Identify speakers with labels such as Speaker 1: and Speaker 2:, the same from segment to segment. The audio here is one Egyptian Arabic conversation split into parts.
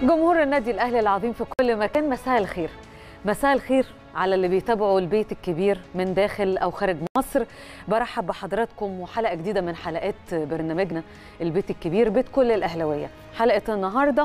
Speaker 1: جمهور النادي الاهلي العظيم في كل مكان مساء الخير مساء الخير على اللي بيتابعوا البيت الكبير من داخل او خارج مصر برحب بحضراتكم وحلقه جديده من حلقات برنامجنا البيت الكبير بيت كل الاهلاويه حلقه النهارده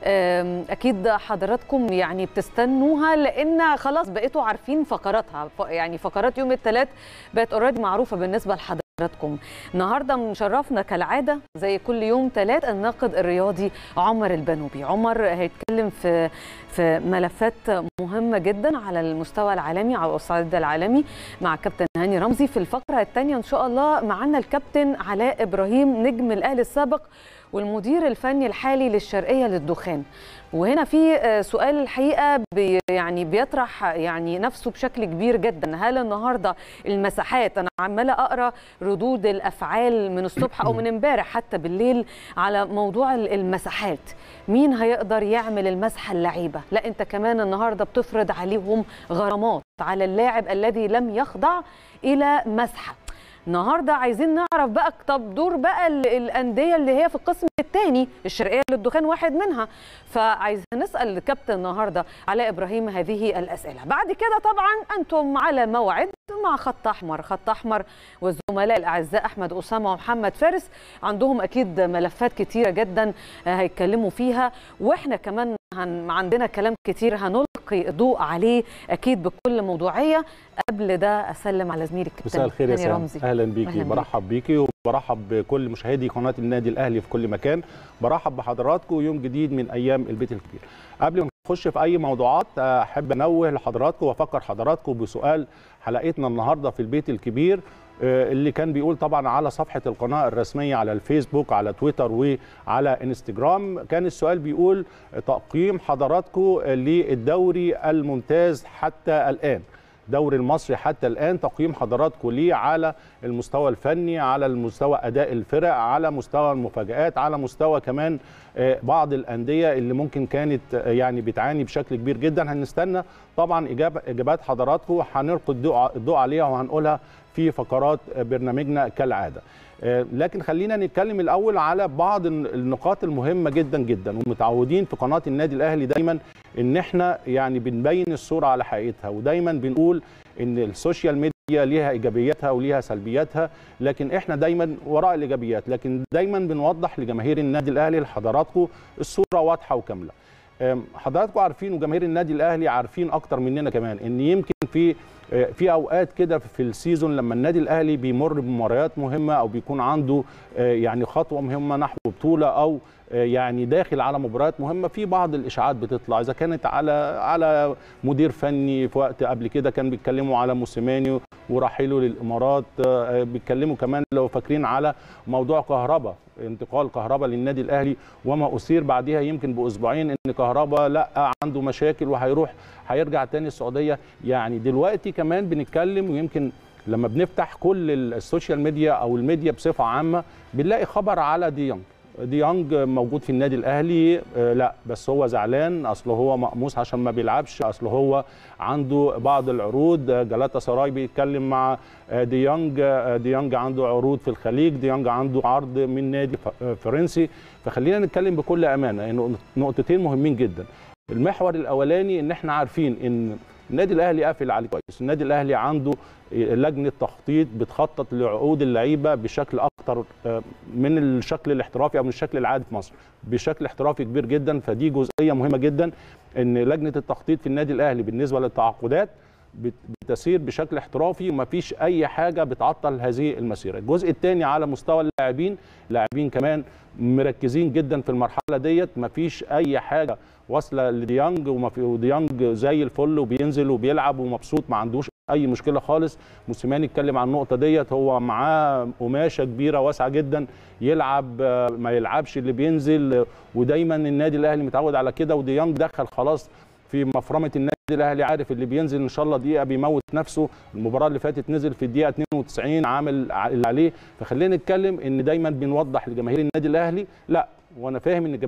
Speaker 1: أم، اكيد حضراتكم يعني بتستنوها لان خلاص بقيتوا عارفين فقراتها ف- يعني فقرات يوم الثلاث بقت اوريدي معروفه بالنسبه لحضراتكم النهارده مشرفنا كالعاده زي كل يوم ثلاث الناقد الرياضي عمر البنوبي عمر هيتكلم في في ملفات مهمه جدا على المستوى العالمي على الصعيد العالمي مع كابتن هاني رمزي في الفقره الثانيه ان شاء الله معانا الكابتن علاء ابراهيم نجم الاهلي السابق والمدير الفني الحالي للشرقيه للدخان وهنا في آه، سؤال الحقيقه بي يعني بيطرح يعني نفسه بشكل كبير جدا هل النهارده المساحات انا عماله اقرا ردود الافعال من الصبح او من امبارح حتى بالليل على موضوع ال- المساحات مين هيقدر يعمل المسحه اللعيبه لا انت كمان النهارده بتفرض عليهم غرامات على اللاعب الذي لم يخضع الى مسحه النهارده عايزين نعرف بقى طب دور بقى ال- الانديه اللي هي في القسم الثاني الشرقيه للدخان واحد منها فعايزين نسال الكابتن النهارده علاء ابراهيم هذه الاسئله بعد كده طبعا انتم على موعد مع خط احمر خط احمر والزملاء الاعزاء احمد اسامه ومحمد فارس عندهم اكيد ملفات كتيره جدا آه، هيتكلموا فيها واحنا كمان هن عندنا كلام كتير هنلقي الضوء عليه اكيد بكل موضوعيه قبل ده اسلم على زميلي الكابتن
Speaker 2: مساء الخير يا
Speaker 1: هاني
Speaker 2: سام
Speaker 1: رمزي
Speaker 2: اهلا بيكي
Speaker 1: أهلاً بيك.
Speaker 2: برحب بيكي وبرحب بكل مشاهدي قناه النادي الاهلي في كل مكان برحب بحضراتكم يوم جديد من ايام البيت الكبير قبل ما نخش في اي موضوعات احب انوه لحضراتكم وافكر حضراتكم بسؤال حلقتنا النهارده في البيت الكبير آه، اللي كان بيقول طبعا على صفحه القناه الرسميه على الفيسبوك على تويتر وعلى انستجرام كان السؤال بيقول تقييم حضراتكم للدوري الممتاز حتى الان الدوري المصري حتى الان تقييم حضراتكم ليه على المستوى الفني على المستوى اداء الفرق على مستوى المفاجات على مستوى كمان آه، بعض الانديه اللي ممكن كانت آه، يعني بتعاني بشكل كبير جدا هنستنى طبعا اجابه اجابات حضراتكم هنلقي الضوء الضوء عليها وهنقولها في فقرات برنامجنا كالعاده آه، لكن خلينا نتكلم الاول على بعض النقاط المهمه جدا جدا ومتعودين في قناه النادي الاهلي دايما ان احنا يعني بنبين الصوره على حقيقتها ودايما بنقول ان السوشيال ميديا ليها ايجابياتها وليها سلبياتها لكن احنا دايما وراء الايجابيات لكن دايما بنوضح لجماهير النادي الاهلي لحضراتكم الصوره واضحه وكامله أم، حضراتكم عارفين وجماهير النادي الاهلي عارفين اكتر مننا كمان ان يمكن في آه، في اوقات كده في السيزون لما النادي الاهلي بيمر بمباريات مهمه او بيكون عنده آه، يعني خطوه مهمه نحو بطوله او آه، يعني داخل على مباريات مهمه في بعض الاشاعات بتطلع اذا كانت على على مدير فني في وقت قبل كده كان بيتكلموا على موسيماني ورحيله للامارات آه، بيتكلموا كمان لو فاكرين على موضوع كهربا انتقال كهربا للنادي الاهلي وما اثير بعدها يمكن باسبوعين ان كهربا لا عنده مشاكل وهيروح هيرجع تاني السعوديه يعني دلوقتي كمان بنتكلم ويمكن لما بنفتح كل السوشيال ميديا او الميديا بصفه عامه بنلاقي خبر على ديانج ديانج موجود في النادي الاهلي آه، لا بس هو زعلان اصل هو مقموص عشان ما بيلعبش اصل هو عنده بعض العروض آه، جلاتا سراي بيتكلم مع آه، ديانج آه، ديانج عنده عروض في الخليج ديانج عنده عرض من نادي ف- آه، فرنسي فخلينا نتكلم بكل امانه إنه نقطتين مهمين جدا المحور الاولاني ان احنا عارفين ان النادي الاهلي قافل عليه كويس النادي الاهلي عنده لجنه تخطيط بتخطط لعقود اللعيبه بشكل اكتر آه، من الشكل الاحترافي او من الشكل العادي في مصر بشكل احترافي كبير جدا فدي جزئيه مهمه جدا ان لجنه التخطيط في النادي الاهلي بالنسبه للتعاقدات بت- بتسير بشكل احترافي ومفيش اي حاجه بتعطل هذه المسيره الجزء الثاني على مستوى اللاعبين اللاعبين كمان مركزين جدا في المرحله ديت مفيش اي حاجه واصله لديانج ومفي- وديانج زي الفل وبينزل وبيلعب ومبسوط ما عندوش اي مشكله خالص موسيماني اتكلم عن النقطه ديت هو معاه قماشه كبيره واسعه جدا يلعب آه، ما يلعبش اللي بينزل آه، ودايما النادي الاهلي متعود على كده وديانج دخل خلاص في مفرمه النادي الاهلي عارف اللي بينزل ان شاء الله دقيقه بيموت نفسه المباراه اللي فاتت نزل في الدقيقه 92 عامل ع- اللي عليه فخلينا نتكلم ان دايما بنوضح لجماهير النادي الاهلي لا وانا فاهم ان جماهير النادي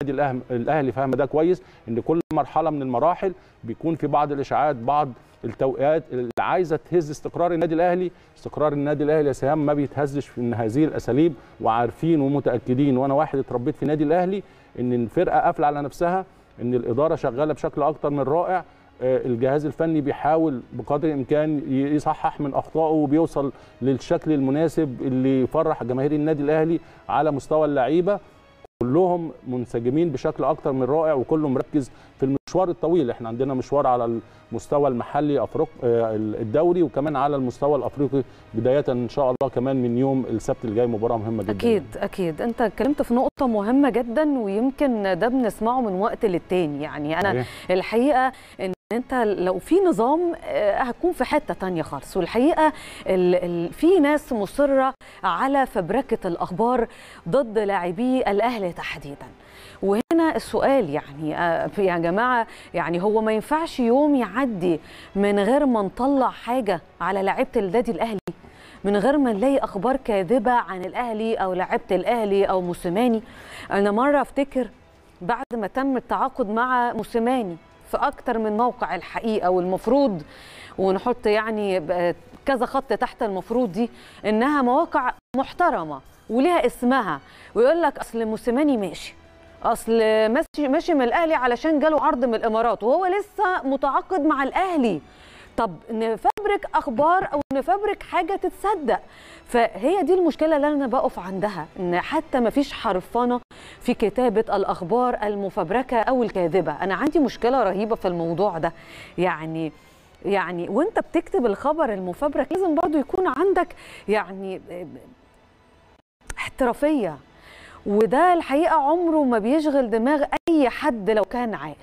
Speaker 2: الاهلي فاهمه ده كويس ان كل مرحله من المراحل بيكون في بعض الاشاعات بعض التوقيات اللي عايزه تهز استقرار النادي الاهلي استقرار النادي الاهلي يا سهام ما بيتهزش في هذه الاساليب وعارفين ومتاكدين وانا واحد اتربيت في النادي الاهلي ان الفرقه قافله على نفسها ان الاداره شغاله بشكل اكتر من رائع الجهاز الفني بيحاول بقدر الامكان يصحح من اخطائه وبيوصل للشكل المناسب اللي يفرح جماهير النادي الاهلي على مستوى اللعيبه كلهم منسجمين بشكل اكتر من رائع وكله مركز في المشوار الطويل احنا عندنا مشوار على المستوى المحلي افريق الدوري وكمان على المستوى الافريقي بدايه ان شاء الله كمان من يوم السبت اللي جاي مباراه مهمه جدا
Speaker 1: اكيد اكيد انت اتكلمت في نقطه مهمه جدا ويمكن ده بنسمعه من وقت للتاني يعني انا
Speaker 2: صحيح.
Speaker 1: الحقيقه ان انت لو في نظام هتكون في حته تانية خالص والحقيقه ال ال في ناس مصره على فبركه الاخبار ضد لاعبي الاهلي تحديدا وهنا السؤال يعني يا جماعه يعني هو ما ينفعش يوم يعدي من غير ما نطلع حاجه على لعيبه النادي الاهلي من غير ما نلاقي اخبار كاذبه عن الاهلي او لعيبه الاهلي او موسيماني انا مره افتكر بعد ما تم التعاقد مع موسيماني في اكتر من موقع الحقيقه والمفروض ونحط يعني كذا خط تحت المفروض دي انها مواقع محترمه وليها اسمها ويقول لك اصل موسيماني ماشي اصل ماشي ماشي من الاهلي علشان جاله عرض من الامارات وهو لسه متعاقد مع الاهلي طب نفبرك اخبار او نفبرك حاجه تتصدق فهي دي المشكله اللي انا بقف عندها ان حتى ما فيش حرفنه في كتابه الاخبار المفبركه او الكاذبه انا عندي مشكله رهيبه في الموضوع ده يعني يعني وانت بتكتب الخبر المفبرك لازم برضو يكون عندك يعني احترافيه وده الحقيقه عمره ما بيشغل دماغ اي حد لو كان عاقل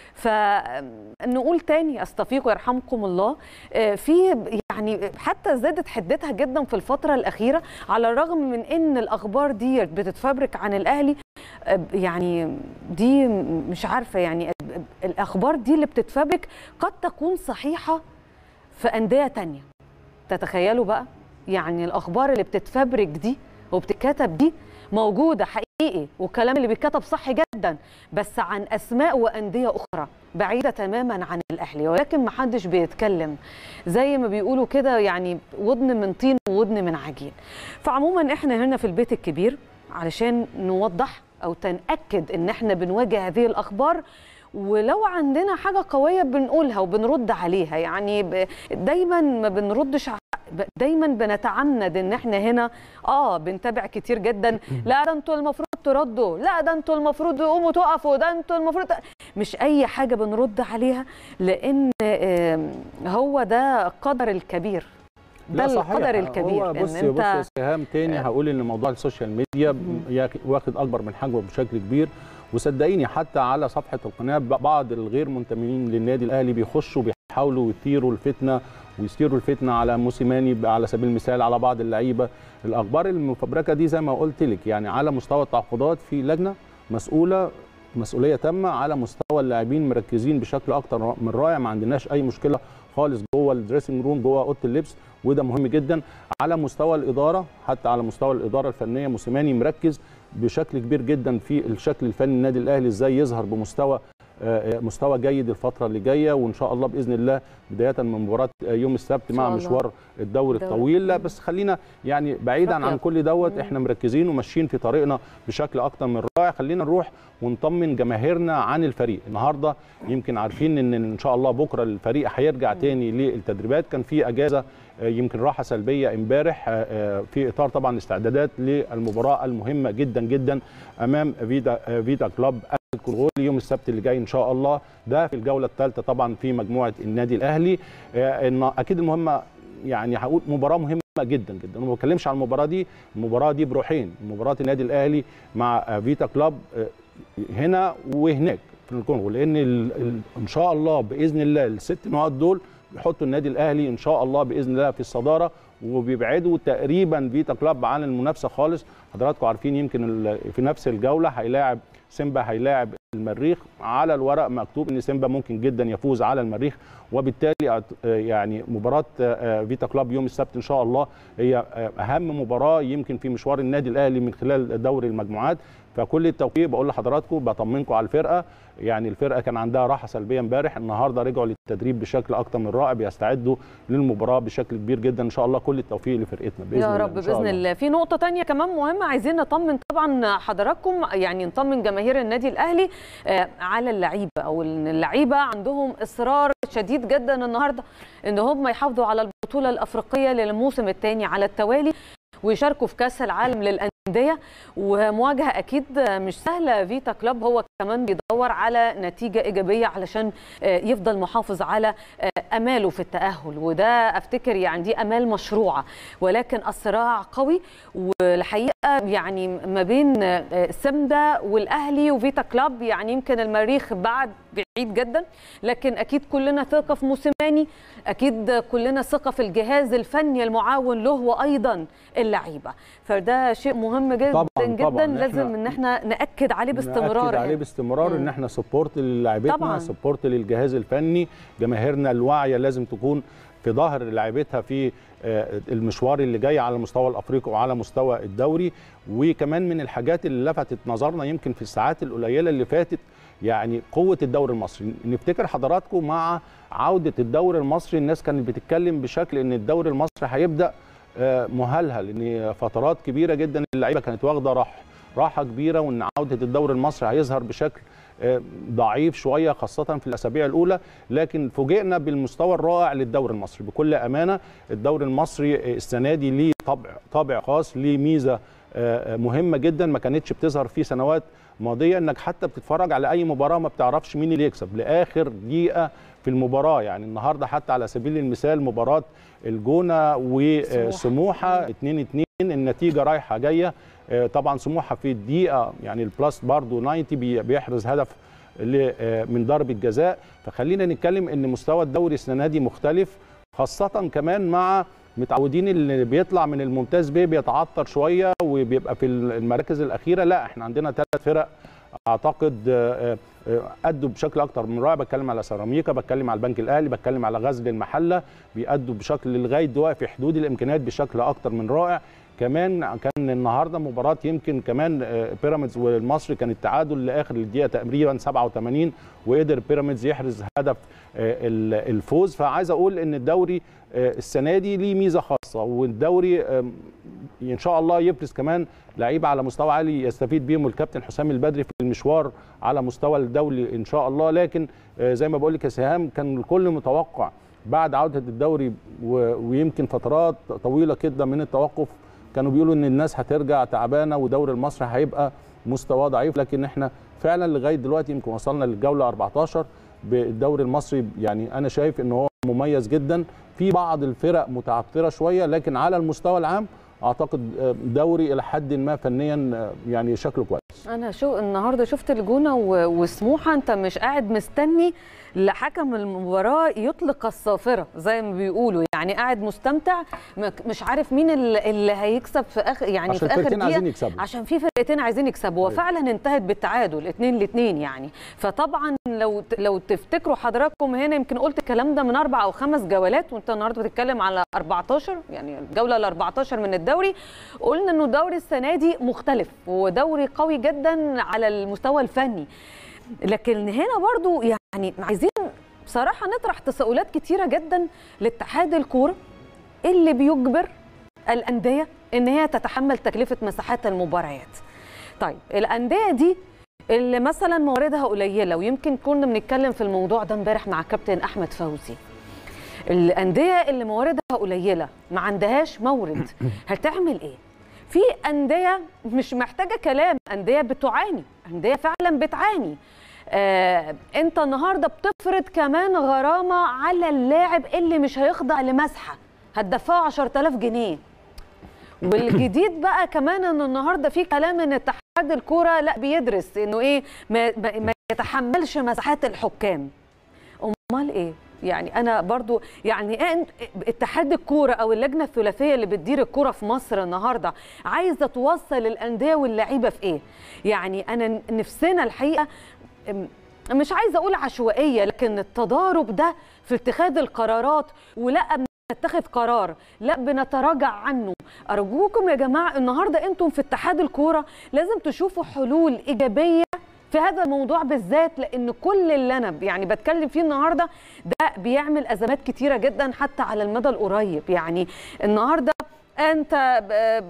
Speaker 1: فنقول تاني استفيق ويرحمكم الله في يعني حتى زادت حدتها جدا في الفتره الاخيره على الرغم من ان الاخبار دي بتتفبرك عن الاهلي يعني دي مش عارفه يعني الاخبار دي اللي بتتفبرك قد تكون صحيحه في انديه تانية تتخيلوا بقى يعني الاخبار اللي بتتفبرك دي وبتتكتب دي موجوده حقيقي والكلام اللي بيتكتب صح جدا بس عن اسماء وانديه اخرى بعيده تماما عن الاهلي ولكن ما حدش بيتكلم زي ما بيقولوا كده يعني ودن من طين وودن من عجين فعموما احنا هنا في البيت الكبير علشان نوضح او تناكد ان احنا بنواجه هذه الاخبار ولو عندنا حاجه قويه بنقولها وبنرد عليها يعني دايما ما بنردش دايما بنتعمد ان احنا هنا اه بنتابع كتير جدا لا ده انتوا المفروض تردوا لا ده انتوا المفروض تقوموا تقفوا ده انتوا المفروض مش اي حاجه بنرد عليها لان هو ده القدر الكبير ده القدر الكبير
Speaker 2: هو بص ان انت بص سهام تاني هقول ان موضوع السوشيال ميديا واخد اكبر من حجمه بشكل كبير وصدقيني حتى على صفحه القناه بعض الغير منتمين للنادي الاهلي بيخشوا بيحاولوا يثيروا الفتنه ويثيروا الفتنه على موسيماني على سبيل المثال على بعض اللعيبه الاخبار المفبركه دي زي ما قلت لك يعني على مستوى التعاقدات في لجنه مسؤوله مسؤوليه تامه على مستوى اللاعبين مركزين بشكل اكتر من رائع ما عندناش اي مشكله خالص جوه الدريسنج روم جوه اوضه اللبس وده مهم جدا على مستوى الاداره حتى على مستوى الاداره الفنيه موسيماني مركز بشكل كبير جدا في الشكل الفني النادي الاهلي ازاي يظهر بمستوى مستوى جيد الفتره اللي جايه وان شاء الله باذن الله بدايه من مباراه يوم السبت مع مشوار الدوري الطويل لا بس خلينا يعني بعيدا عن كل دوت احنا مركزين وماشيين في طريقنا بشكل اكتر من رائع خلينا نروح ونطمن جماهيرنا عن الفريق النهارده يمكن عارفين ان ان شاء الله بكره الفريق هيرجع تاني للتدريبات كان في اجازه يمكن راحه سلبيه امبارح في اطار طبعا استعدادات للمباراه المهمه جدا جدا امام فيدا فيدا كلوب الكونغولي يوم السبت اللي جاي ان شاء الله ده في الجوله الثالثه طبعا في مجموعه النادي الاهلي اكيد المهمه يعني هقول مباراه مهمه جدا جدا وما بتكلمش عن المباراه دي المباراه دي بروحين مباراه النادي الاهلي مع فيتا كلوب هنا وهناك في الكونغو لان ان شاء الله باذن الله الست نقاط دول بيحطوا النادي الاهلي ان شاء الله باذن الله في الصداره وبيبعدوا تقريبا فيتا كلوب عن المنافسه خالص حضراتكم عارفين يمكن في نفس الجوله هيلاعب سيمبا هيلاعب المريخ على الورق مكتوب ان سيمبا ممكن جدا يفوز على المريخ وبالتالي يعني مباراه فيتا كلوب يوم السبت ان شاء الله هي اهم مباراه يمكن في مشوار النادي الاهلي من خلال دوري المجموعات فكل التوفيق بقول لحضراتكم بطمنكم على الفرقه يعني الفرقه كان عندها راحه سلبيه امبارح النهارده رجعوا للتدريب بشكل اكتر من رائع بيستعدوا للمباراه بشكل كبير جدا ان شاء الله كل التوفيق لفرقتنا باذن
Speaker 1: يا
Speaker 2: الله
Speaker 1: رب
Speaker 2: إن شاء
Speaker 1: باذن الله في نقطه تانية كمان مهمه عايزين نطمن طبعا حضراتكم يعني نطمن جماهير النادي الاهلي آه، على اللعيبه او إن اللعيبه عندهم اصرار شديد جدا النهارده ان هم يحافظوا على البطوله الافريقيه للموسم الثاني على التوالي ويشاركوا في كاس العالم للانديه ومواجهه اكيد مش سهله فيتا كلوب هو كمان بيدور على نتيجه ايجابيه علشان آه، يفضل محافظ على آه، اماله في التاهل وده افتكر يعني دي امال مشروعه ولكن الصراع قوي والحقيقه يعني ما بين آه، سمدا والاهلي وفيتا كلوب يعني يمكن المريخ بعد بعيد جدا لكن اكيد كلنا ثقه في موسيماني اكيد كلنا ثقه في الجهاز الفني المعاون له وايضا اللعيبه فده شيء مهم جدا
Speaker 2: طبعاً،
Speaker 1: جدا
Speaker 2: طبعاً.
Speaker 1: لازم
Speaker 2: إحنا-
Speaker 1: ان احنا ناكد عليه باستمرار
Speaker 2: نأكد عليه
Speaker 1: يعني.
Speaker 2: باستمرار
Speaker 1: مم.
Speaker 2: ان احنا سبورت للاعيبتنا
Speaker 1: طبعاً.
Speaker 2: سبورت للجهاز الفني جماهيرنا الواعيه لازم تكون في ظهر لاعيبتها في آه، المشوار اللي جاي على المستوى الافريقي وعلى مستوى الدوري وكمان من الحاجات اللي لفتت نظرنا يمكن في الساعات القليله اللي فاتت يعني قوه الدوري المصري نفتكر حضراتكم مع عوده الدوري المصري الناس كانت بتتكلم بشكل ان الدوري المصري هيبدا آه، مهلهل ان فترات كبيره جدا اللعيبه كانت واخده راح راحه كبيره وان عوده الدوري المصري هيظهر بشكل آه، ضعيف شويه خاصه في الاسابيع الاولى لكن فوجئنا بالمستوى الرائع للدوري المصري بكل امانه الدوري المصري آه، السنه دي ليه طبع طابع خاص ليه ميزه آه، مهمه جدا ما كانتش بتظهر في سنوات ماضيه انك حتى بتتفرج على اي مباراه ما بتعرفش مين اللي يكسب لاخر دقيقه في المباراه يعني النهارده حتى على سبيل المثال مباراه الجونه وسموحه 2 2 النتيجه رايحه جايه آه، طبعا سموحه في الدقيقه يعني البلس برضو 90 بي- بيحرز هدف ل- آه، من ضربه جزاء فخلينا نتكلم ان مستوى الدوري السنه دي مختلف خاصه كمان مع متعودين اللي بيطلع من الممتاز بيه بيتعطر شويه وبيبقى في المراكز الاخيره لا احنا عندنا ثلاث فرق اعتقد آه، آه، ادوا بشكل اكتر من رائع بتكلم على سيراميكا بتكلم على البنك الاهلي بتكلم على غزل المحله بيأدوا بشكل لغايه دلوقتي في حدود الامكانيات بشكل اكتر من رائع كمان كان النهارده مباراه يمكن كمان آه، بيراميدز والمصري كان التعادل لاخر الدقيقه تقريبا 87 وقدر بيراميدز يحرز هدف آه، ال- الفوز فعايز اقول ان الدوري آه، السنه دي ليه ميزه خاصه والدوري آم، ان شاء الله يبرز كمان لعيبه على مستوى عالي يستفيد بيهم الكابتن حسام البدري في المشوار على مستوى الدولي ان شاء الله لكن آه، زي ما بقول لك يا سهام كان الكل متوقع بعد عوده الدوري و- ويمكن فترات طويله كده من التوقف كانوا بيقولوا ان الناس هترجع تعبانه ودوري المصري هيبقى مستواه ضعيف لكن احنا فعلا لغايه دلوقتي يمكن وصلنا للجوله 14 بالدوري المصري يعني انا شايف ان هو مميز جدا في بعض الفرق متعثره شويه لكن على المستوى العام اعتقد آه، دوري الى حد ما فنيا آه، يعني شكله كويس
Speaker 1: انا شو النهارده شفت الجونه و- وسموحه انت مش قاعد مستني لحكم المباراه يطلق الصافره زي ما بيقولوا يعني قاعد مستمتع م- مش عارف مين اللي اللي هيكسب في اخر يعني
Speaker 2: عشان
Speaker 1: في اخر
Speaker 2: الفرقتين عايزين
Speaker 1: دقيقه
Speaker 2: يكسبوا
Speaker 1: عشان في فرقتين عايزين يكسبوا وفعلا انتهت بالتعادل اتنين لاتنين يعني فطبعا لو لو تفتكروا حضراتكم هنا يمكن قلت الكلام ده من اربع او خمس جولات وانت النهارده بتتكلم على 14 يعني الجوله ال 14 من الدوري قلنا انه الدوري السنه دي مختلف ودوري قوي جدا على المستوى الفني لكن هنا برضو يعني عايزين بصراحه نطرح تساؤلات كتيره جدا لاتحاد الكوره اللي بيجبر الانديه ان هي تتحمل تكلفه مساحات المباريات طيب الانديه دي اللي مثلا مواردها قليله ويمكن كنا بنتكلم في الموضوع ده امبارح مع كابتن احمد فوزي الانديه اللي مواردها قليله ما عندهاش مورد هتعمل ايه في انديه مش محتاجه كلام انديه بتعاني انديه فعلا بتعاني آه، انت النهارده بتفرض كمان غرامه على اللاعب اللي مش هيخضع لمسحه هتدفعه 10000 جنيه والجديد بقى كمان ان النهارده في كلام ان اتحاد الكوره لا بيدرس انه ايه ما, ما, ما يتحملش مساحات الحكام امال ايه يعني انا برضو يعني إيه اتحاد الكوره او اللجنه الثلاثيه اللي بتدير الكوره في مصر النهارده عايزه توصل الانديه واللعيبه في ايه يعني انا نفسنا الحقيقه ام- مش عايزه اقول عشوائيه لكن التضارب ده في اتخاذ القرارات ولا نتخذ قرار لا بنتراجع عنه ارجوكم يا جماعه النهارده انتم في اتحاد الكوره لازم تشوفوا حلول ايجابيه في هذا الموضوع بالذات لان كل اللي انا يعني بتكلم فيه النهارده ده بيعمل ازمات كتيره جدا حتى على المدى القريب يعني النهارده انت ب-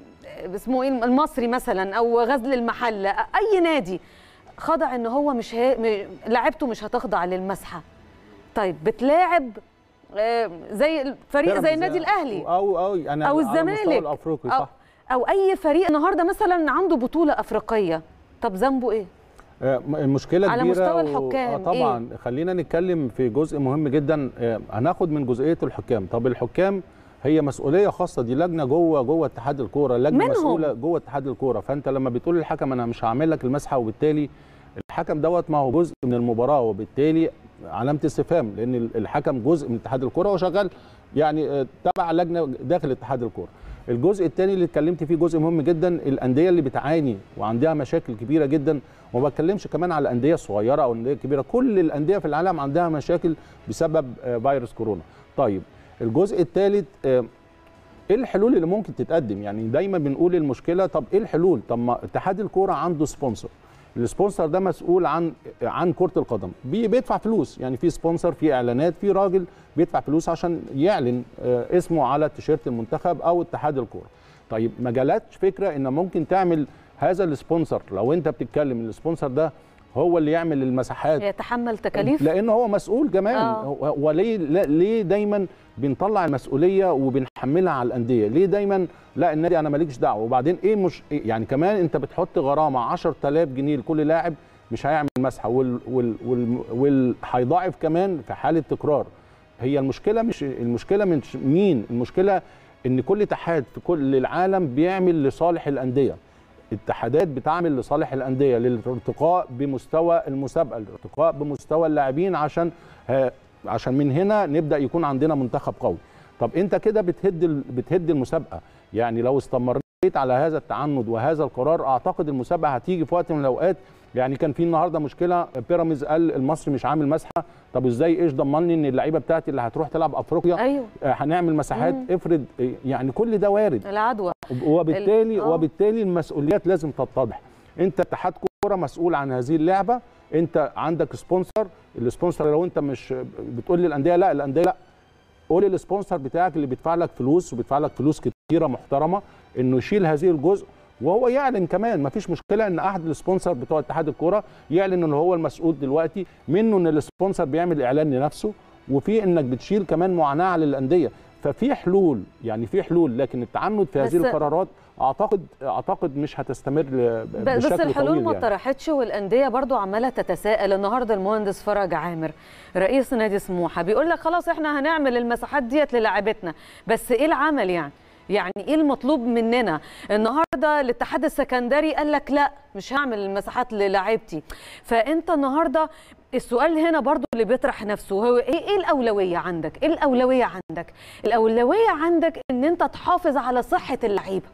Speaker 1: ب- اسمه ايه المصري مثلا او غزل المحله اي نادي خضع ان هو مش هي... م- لعيبته مش هتخضع للمسحه طيب بتلاعب آه، زي فريق زي
Speaker 2: بيراميدز
Speaker 1: النادي الاهلي
Speaker 2: او او يعني
Speaker 1: او
Speaker 2: على المستوى
Speaker 1: الزمالك
Speaker 2: الافريقي
Speaker 1: أو,
Speaker 2: صح
Speaker 1: او اي فريق النهارده مثلا عنده بطوله افريقيه طب ذنبه ايه
Speaker 2: آه، المشكله
Speaker 1: على
Speaker 2: كبيره
Speaker 1: مستوى
Speaker 2: و-
Speaker 1: الحكام،
Speaker 2: آه طبعا خلينا نتكلم في جزء مهم جدا آه، هناخد من جزئيه الحكام طب الحكام هي مسؤوليه خاصه دي لجنه جوه جوه اتحاد الكوره لجنه
Speaker 1: منهم.
Speaker 2: مسؤوله جوه اتحاد الكوره فانت لما بتقول للحكم انا مش هعمل لك المسحه وبالتالي الحكم دوت ما هو جزء من المباراه وبالتالي علامه استفهام لان الحكم جزء من اتحاد الكوره وشغال يعني آه، تبع لجنه داخل اتحاد الكوره الجزء الثاني اللي اتكلمت فيه جزء مهم جدا الانديه اللي بتعاني وعندها مشاكل كبيره جدا وما بتكلمش كمان على الانديه الصغيره او الانديه الكبيره كل الانديه في العالم عندها مشاكل بسبب آه، فيروس كورونا طيب الجزء الثالث آه، ايه الحلول اللي ممكن تتقدم يعني دايما بنقول المشكله طب ايه الحلول طب ما اتحاد الكوره عنده سبونسر السبونسر ده مسؤول عن عن كره القدم بي- بيدفع فلوس يعني في سبونسر في اعلانات في راجل بيدفع فلوس عشان يعلن آه، اسمه على تيشيرت المنتخب او اتحاد الكوره طيب ما جالتش فكره ان ممكن تعمل هذا السبونسر لو انت بتتكلم السبونسر ده هو اللي يعمل المساحات
Speaker 1: يتحمل تكاليف
Speaker 2: لان هو مسؤول كمان
Speaker 1: آه.
Speaker 2: هو هو ليه لا- ليه دايما بنطلع المسؤوليه وبنحملها على الانديه ليه دايما لا النادي انا ماليش دعوه وبعدين ايه مش إيه يعني كمان انت بتحط غرامه 10000 جنيه لكل لاعب مش هيعمل مسحه وال وال وال وال هيضاعف كمان في حاله تكرار هي المشكله مش المشكله مش مين المشكله ان كل اتحاد في كل العالم بيعمل لصالح الانديه اتحادات بتعمل لصالح الانديه للارتقاء بمستوى المسابقه الارتقاء بمستوى اللاعبين عشان ها عشان من هنا نبدا يكون عندنا منتخب قوي طب انت كده بتهد ال- بتهد المسابقه يعني لو استمريت على هذا التعنت وهذا القرار اعتقد المسابقه هتيجي في وقت من الاوقات يعني كان في النهارده مشكله بيراميدز قال المصري مش عامل مسحه طب ازاي ايش ضمني ان اللعيبه بتاعتي اللي هتروح تلعب افريقيا
Speaker 1: ايوه
Speaker 2: آه، هنعمل مساحات
Speaker 1: مم.
Speaker 2: افرض آه، يعني كل ده وارد
Speaker 1: العدوى
Speaker 2: وبالتالي
Speaker 1: آه.
Speaker 2: وبالتالي المسؤوليات لازم تتضح انت اتحاد كوره مسؤول عن هذه اللعبه انت عندك سبونسر السبونسر لو انت مش بتقول للانديه لا الانديه لا قول للسبونسر بتاعك اللي بيدفع لك فلوس وبيدفع لك فلوس كتيره محترمه انه يشيل هذه الجزء وهو يعلن كمان ما فيش مشكله ان احد السبونسر بتوع اتحاد الكوره يعلن ان هو المسؤول دلوقتي منه ان السبونسر بيعمل اعلان لنفسه وفي انك بتشيل كمان معاناه على الانديه ففي حلول يعني في حلول لكن التعنت في
Speaker 1: بس-
Speaker 2: هذه القرارات اعتقد اعتقد مش هتستمر ب-
Speaker 1: ب- بس
Speaker 2: بشكل
Speaker 1: الحلول
Speaker 2: طويل
Speaker 1: ما
Speaker 2: يعني.
Speaker 1: اتطرحتش والانديه برضو عماله تتساءل النهارده المهندس فرج عامر رئيس نادي سموحه بيقول لك خلاص احنا هنعمل المساحات ديت للاعبتنا بس ايه العمل يعني يعني ايه المطلوب مننا النهارده الاتحاد السكندري قال لك لا مش هعمل المساحات للاعيبتي فانت النهارده السؤال هنا برضو اللي بيطرح نفسه هو ايه ايه الاولويه عندك ايه الاولويه عندك الاولويه عندك ان انت تحافظ على صحه اللعيبه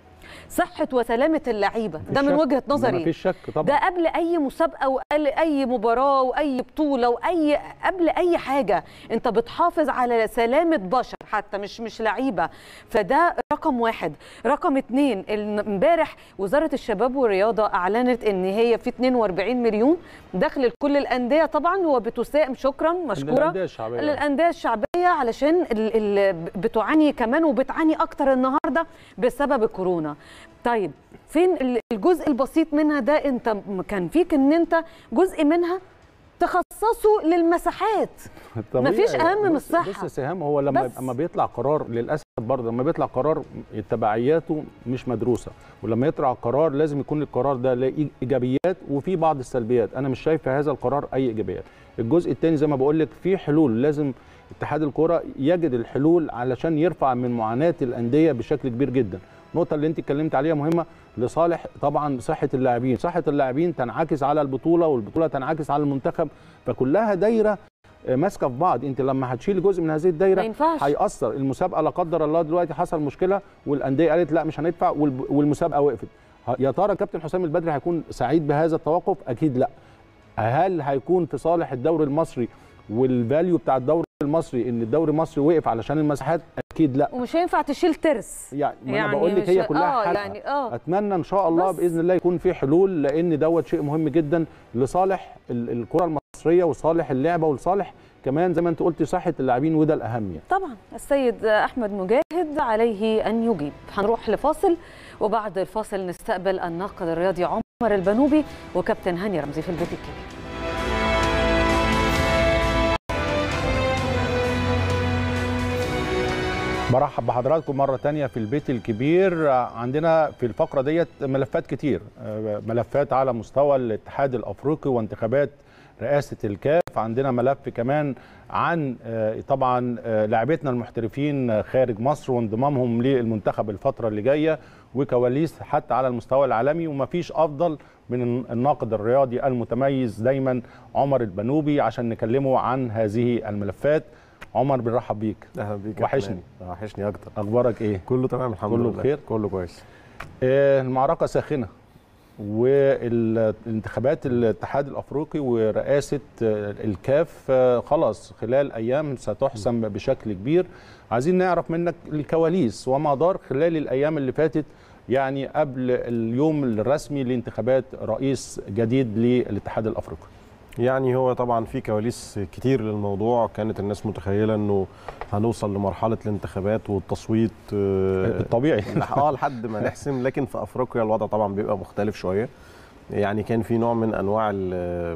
Speaker 1: صحه وسلامه اللعيبه ده من
Speaker 2: شك.
Speaker 1: وجهه نظري
Speaker 2: مفيش شك طبعا
Speaker 1: ده قبل اي مسابقه وقبل اي مباراه واي بطوله واي قبل اي حاجه انت بتحافظ على سلامه بشر حتى مش مش لعيبه فده رقم واحد رقم اتنين ال- امبارح وزاره الشباب والرياضه اعلنت ان هي في 42 مليون دخل لكل الانديه طبعا وبتساهم شكرا مشكوره
Speaker 2: الأندية الشعبية.
Speaker 1: للانديه الشعبيه علشان ال ال بتعاني كمان وبتعاني اكتر النهارده بسبب الكورونا طيب فين ال- الجزء البسيط منها ده انت م- كان فيك ان انت جزء منها تخصصه للمساحات
Speaker 2: طبيعي.
Speaker 1: مفيش أهم من
Speaker 2: بص-
Speaker 1: الصحة.
Speaker 2: بص سهام هو لما
Speaker 1: بس.
Speaker 2: اما بيطلع قرار للاسف برضه لما بيطلع قرار تبعياته مش مدروسه ولما يطلع قرار لازم يكون القرار ده له ايجابيات وفي بعض السلبيات انا مش شايف في هذا القرار اي ايجابيات الجزء الثاني زي ما بقول لك في حلول لازم اتحاد الكوره يجد الحلول علشان يرفع من معاناه الانديه بشكل كبير جدا النقطه اللي انت اتكلمت عليها مهمه لصالح طبعا صحه اللاعبين صحه اللاعبين تنعكس على البطوله والبطوله تنعكس على المنتخب فكلها دايره آه، ماسكه في بعض انت لما هتشيل جزء من هذه الدايره
Speaker 1: ما ينفعش.
Speaker 2: هيأثر المسابقه لا قدر الله دلوقتي حصل مشكله والانديه قالت لا مش هندفع والب- والمسابقه وقفت ه- يا ترى كابتن حسام البدري هيكون سعيد بهذا التوقف اكيد لا هل هيكون في صالح الدوري المصري والفاليو بتاع الدوري المصري ان الدوري المصري وقف علشان المساحات اكيد لا
Speaker 1: ومش هينفع تشيل ترس
Speaker 2: يعني, ما
Speaker 1: يعني
Speaker 2: انا بقول لك
Speaker 1: مش-
Speaker 2: هي كلها
Speaker 1: آه،
Speaker 2: حلقه
Speaker 1: يعني آه.
Speaker 2: اتمنى ان شاء الله
Speaker 1: بس.
Speaker 2: باذن الله يكون في حلول لان دوت شيء مهم جدا لصالح ال- الكره المصريه وصالح اللعبه ولصالح كمان زي ما انت قلتي صحه اللاعبين وده الاهم يعني
Speaker 1: طبعا السيد احمد مجاهد عليه ان يجيب هنروح لفاصل وبعد الفاصل نستقبل الناقد الرياضي عمر البنوبي وكابتن هاني رمزي في البيت الكبير
Speaker 2: برحب بحضراتكم مرة تانية في البيت الكبير عندنا في الفقرة ديت ملفات كتير ملفات على مستوى الاتحاد الأفريقي وانتخابات رئاسة الكاف عندنا ملف كمان عن طبعا لاعبتنا المحترفين خارج مصر وانضمامهم للمنتخب الفترة اللي جاية وكواليس حتى على المستوى العالمي ومفيش أفضل من الناقد الرياضي المتميز دايما عمر البنوبي عشان نكلمه عن هذه الملفات عمر بنرحب بيك
Speaker 3: اهلا بيك
Speaker 2: وحشني.
Speaker 3: وحشني اكتر
Speaker 2: اخبارك ايه
Speaker 3: كله تمام الحمد
Speaker 2: كله
Speaker 3: لله
Speaker 2: بخير؟
Speaker 3: كله كويس
Speaker 2: آه، المعركه ساخنه والانتخابات الاتحاد الافريقي ورئاسه آه، الكاف آه، خلاص خلال ايام ستحسم بشكل كبير عايزين نعرف منك الكواليس وما دار خلال الايام اللي فاتت يعني قبل اليوم الرسمي لانتخابات رئيس جديد للاتحاد الافريقي
Speaker 3: يعني هو طبعا في كواليس كتير للموضوع كانت الناس متخيله انه هنوصل لمرحله الانتخابات والتصويت آه،
Speaker 2: الطبيعي
Speaker 3: لح- اه لحد ما نحسم لكن في افريقيا الوضع طبعا بيبقى مختلف شويه يعني كان في نوع من انواع ال-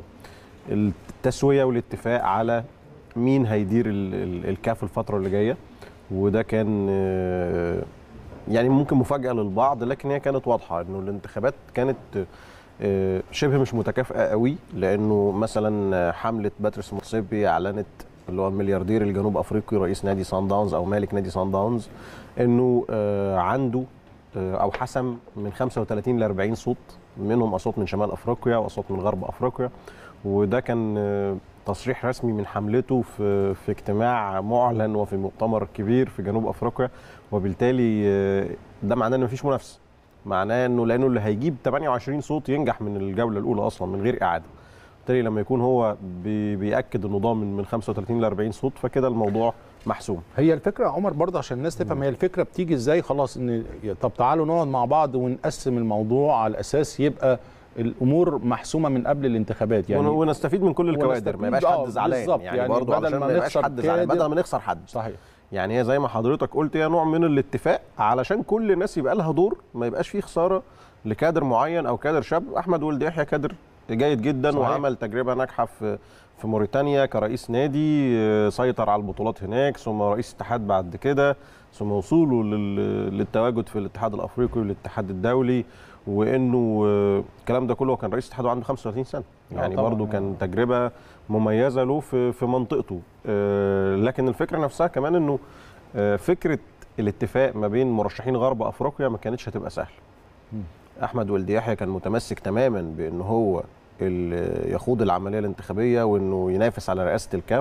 Speaker 3: التسويه والاتفاق على مين هيدير ال- ال- الكاف الفتره اللي جايه وده كان آه، يعني ممكن مفاجاه للبعض لكن هي كانت واضحه انه الانتخابات كانت آه، شبه مش متكافئه قوي لانه مثلا حمله باتريس موتسيبي اعلنت اللي هو الملياردير الجنوب افريقي رئيس نادي سان داونز او مالك نادي سان داونز انه آه، عنده آه، او حسم من 35 ل 40 صوت منهم اصوات من شمال افريقيا واصوات من غرب افريقيا وده كان آه، تصريح رسمي من حملته في في اجتماع معلن وفي مؤتمر كبير في جنوب افريقيا وبالتالي آه، ده معناه ان مفيش منافسه معناه انه لانه اللي هيجيب 28 صوت ينجح من الجوله الاولى اصلا من غير اعاده بالتالي لما يكون هو بي بياكد انه ضامن من 35 ل 40 صوت فكده الموضوع محسوم
Speaker 2: هي الفكره يا عمر برضه عشان الناس تفهم هي الفكره بتيجي ازاي خلاص ان طب تعالوا نقعد مع بعض ونقسم الموضوع على اساس يبقى الامور محسومه من قبل الانتخابات
Speaker 3: يعني
Speaker 2: يعني
Speaker 3: ونستفيد من كل الكوادر ما يبقاش
Speaker 2: ونستفيد- آه،
Speaker 3: حد زعلان
Speaker 2: بالظبط،
Speaker 3: يعني,
Speaker 2: يعني
Speaker 3: برضه
Speaker 2: بدل
Speaker 3: علشان
Speaker 2: ما
Speaker 3: ما يبقاش
Speaker 2: نخسر
Speaker 3: حد زعلان
Speaker 2: كادر-
Speaker 3: بدل ما نخسر حد
Speaker 2: صحيح
Speaker 3: يعني هي زي ما حضرتك قلت هي نوع من الاتفاق علشان كل الناس يبقى لها دور ما يبقاش فيه خساره لكادر معين او كادر شاب احمد ولد يحيى كادر جيد جدا
Speaker 2: صحيح.
Speaker 3: وعمل تجربه ناجحه في في موريتانيا كرئيس نادي آه، سيطر على البطولات هناك ثم رئيس اتحاد بعد كده ثم وصوله لل- للتواجد في الاتحاد الافريقي والاتحاد الدولي وانه آه، الكلام ده كله هو كان رئيس اتحاد عنده 35 سنه
Speaker 2: آه
Speaker 3: يعني
Speaker 2: طبعاً.
Speaker 3: برضه كان تجربه مميزه له في في منطقته آه، لكن الفكره نفسها كمان انه آه، فكره الاتفاق ما بين مرشحين غرب افريقيا ما كانتش هتبقى سهله
Speaker 2: مم.
Speaker 3: احمد ولد يحيى كان متمسك تماما بان هو ال- يخوض العمليه الانتخابيه وانه ينافس على رئاسه الكاف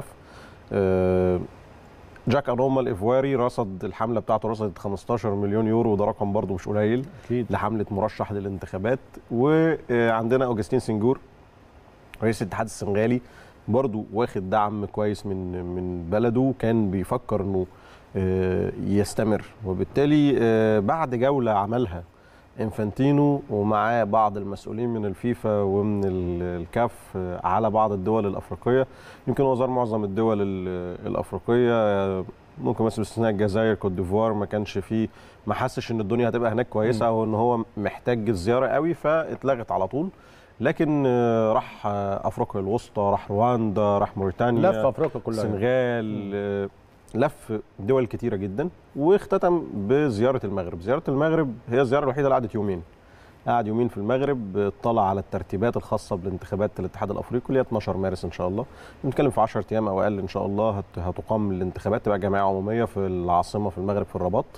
Speaker 3: آه، جاك انوما الايفواري رصد الحمله بتاعته رصدت 15 مليون يورو وده رقم برضه مش قليل
Speaker 2: اكيد
Speaker 3: لحمله مرشح للانتخابات وعندنا اوجستين سنجور رئيس الاتحاد السنغالي برضو واخد دعم كويس من من بلده كان بيفكر انه آه، يستمر وبالتالي آه، بعد جوله عملها انفانتينو ومعاه بعض المسؤولين من الفيفا ومن ال- الكاف آه، على بعض الدول الافريقيه يمكن هو زار معظم الدول ال- الافريقيه آه، ممكن مثلا باستثناء الجزائر كوت ديفوار ما كانش فيه ما حسش ان الدنيا هتبقى هناك كويسه او ان هو محتاج الزياره قوي فاتلغت على طول لكن آه، راح آه، افريقيا الوسطى راح رواندا راح موريتانيا
Speaker 2: لف افريقيا كلها
Speaker 3: السنغال آه، لف دول كتيره جدا واختتم بزياره المغرب زياره المغرب هي الزياره الوحيده اللي قعدت يومين قعد يومين في المغرب اطلع على الترتيبات الخاصه بالانتخابات الاتحاد الافريقي اللي هي 12 مارس ان شاء الله بنتكلم في 10 ايام او اقل ان شاء الله هت- هتقام الانتخابات تبقى جمعيه عموميه في العاصمه في المغرب في الرباط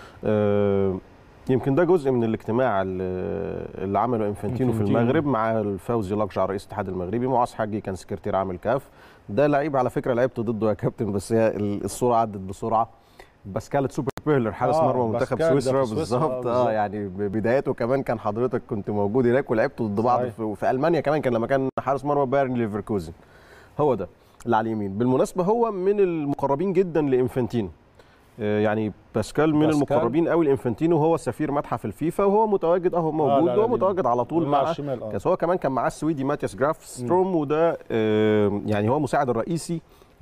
Speaker 3: آه، يمكن ده جزء من الاجتماع اللي اللي عمله انفانتينو في
Speaker 2: إنفانتينو.
Speaker 3: المغرب مع الفوزي لقجع رئيس الاتحاد المغربي معاذ حجي كان سكرتير عام الكاف ده لعيب على فكره لعبت ضده يا كابتن بس هي ال- الصوره عدت بسرعه باسكال سوبر بيرلر حارس
Speaker 2: آه،
Speaker 3: مرمى منتخب
Speaker 2: باسكال ده في
Speaker 3: سويسرا
Speaker 2: سويسرا،
Speaker 3: بالظبط
Speaker 2: بالظبط.
Speaker 3: اه يعني ب- بداياته كمان كان حضرتك كنت موجود هناك ولعبت ضد بعض
Speaker 2: صحيح.
Speaker 3: في, في المانيا كمان كان لما كان حارس مرمى بايرن ليفركوزن هو ده اللي على اليمين بالمناسبه هو من المقربين جدا لانفانتينو آه، يعني باسكال من
Speaker 2: باسكال.
Speaker 3: المقربين قوي لانفانتينو هو سفير متحف الفيفا وهو متواجد اهو موجود
Speaker 2: لا، لا،
Speaker 3: وهو
Speaker 2: دي-
Speaker 3: متواجد على طول
Speaker 2: مع
Speaker 3: مع
Speaker 2: الشمال اه
Speaker 3: كاس هو كمان كان معاه السويدي ماتياس جراف ستروم وده آه، يعني هو مساعد الرئيسي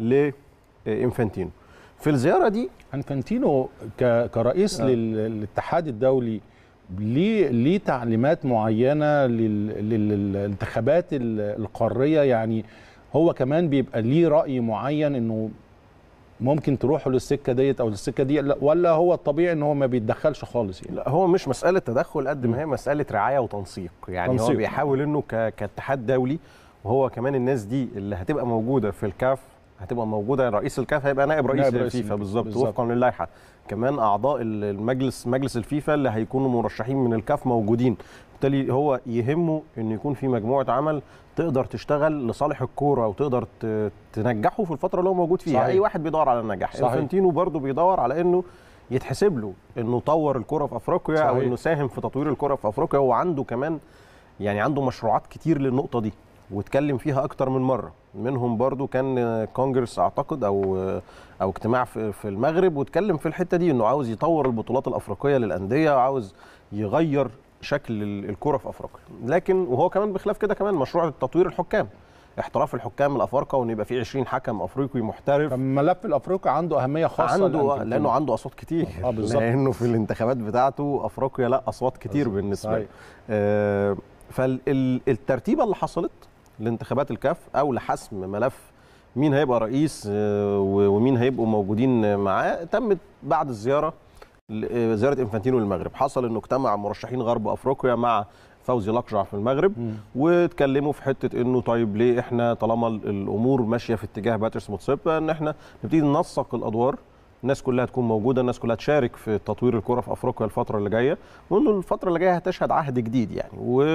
Speaker 3: لانفانتينو في الزياره دي
Speaker 2: انفانتينو ك- كرئيس
Speaker 3: آه.
Speaker 2: لل- للاتحاد الدولي ليه ليه تعليمات معينه لل- لل- للانتخابات ال- القاريه يعني هو كمان بيبقى ليه راي معين انه ممكن تروحوا للسكه ديت او للسكه دي لا، ولا هو الطبيعي ان هو ما بيتدخلش خالص يعني
Speaker 3: لا هو مش مساله تدخل قد ما هي مساله رعايه وتنسيق يعني
Speaker 2: تنسيق.
Speaker 3: هو بيحاول انه ك- كاتحاد دولي وهو كمان الناس دي اللي هتبقى موجوده في الكاف هتبقى موجوده رئيس الكاف هيبقى نائب رئيس
Speaker 2: نائب رئيس
Speaker 3: الفيفا بالظبط
Speaker 2: بالظبط.
Speaker 3: وفقا للائحه كمان اعضاء المجلس مجلس الفيفا اللي هيكونوا مرشحين من الكاف موجودين بالتالي هو يهمه ان يكون في مجموعه عمل تقدر تشتغل لصالح الكوره وتقدر ت- تنجحه في الفتره اللي هو موجود فيها
Speaker 2: صحيح.
Speaker 3: اي واحد بيدور على النجاح
Speaker 2: صحيح.
Speaker 3: انفانتينو برضه بيدور على انه يتحسب له انه طور الكره في افريقيا او
Speaker 2: صحيح.
Speaker 3: انه ساهم في تطوير الكره في افريقيا وعنده كمان يعني عنده مشروعات كتير للنقطه دي واتكلم فيها اكتر من مره منهم برضو كان كونجرس اعتقد او او اجتماع في في المغرب واتكلم في الحته دي انه عاوز يطور البطولات الافريقيه للانديه وعاوز يغير شكل ال- الكره في افريقيا لكن وهو كمان بخلاف كده كمان مشروع تطوير الحكام احتراف الحكام الافارقه وان يبقى في 20 حكم افريقي محترف
Speaker 2: فالملف الافريقي عنده اهميه خاصه
Speaker 3: عنده
Speaker 2: لأنفانتينو.
Speaker 3: لانه عنده اصوات كتير
Speaker 2: آه، بالظبط.
Speaker 3: لانه في الانتخابات بتاعته افريقيا لا اصوات كتير
Speaker 2: بالظبط.
Speaker 3: بالنسبه
Speaker 2: صحيح.
Speaker 3: له آه، فالترتيبه اللي حصلت لانتخابات الكاف او لحسم ملف مين هيبقى رئيس آه، و- ومين هيبقوا موجودين معاه تمت بعد الزياره ل- آه، زياره انفانتينو للمغرب حصل انه اجتمع مرشحين غرب افريقيا مع فوزي لقجع في المغرب
Speaker 2: مم.
Speaker 3: واتكلموا في حته انه طيب ليه احنا طالما ال- الامور ماشيه في اتجاه باتريس موتسيبا ان احنا نبتدي ننسق الادوار الناس كلها تكون موجوده الناس كلها تشارك في تطوير الكره في افريقيا الفتره اللي جايه وانه الفتره اللي جايه هتشهد عهد جديد يعني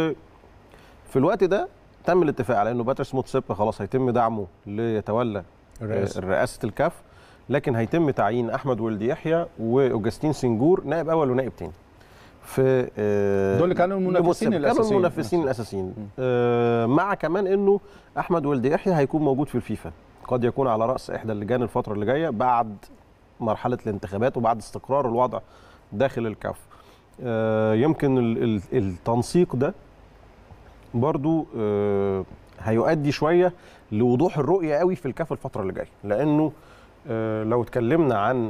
Speaker 3: وفي الوقت ده تم الاتفاق على انه باتريس موتسيبا خلاص هيتم دعمه ليتولى
Speaker 2: الرئاسة.
Speaker 3: رئاسه الكاف لكن هيتم تعيين احمد ولد يحيى واوجستين سنجور نائب اول ونائب تاني في آه،
Speaker 2: دول اللي كانوا المنافسين
Speaker 3: لموتسيبا. كانوا
Speaker 2: الأساسيين.
Speaker 3: المنافسين الاساسيين آه، مع كمان انه احمد ولد يحيى هيكون موجود في الفيفا قد يكون على راس احدى اللجان الفتره اللي جايه بعد مرحله الانتخابات وبعد استقرار الوضع داخل الكاف آه، يمكن ال- ال- التنسيق ده برضو آه، هيؤدي شويه لوضوح الرؤيه قوي في الكاف الفتره اللي جايه لانه آه، لو اتكلمنا عن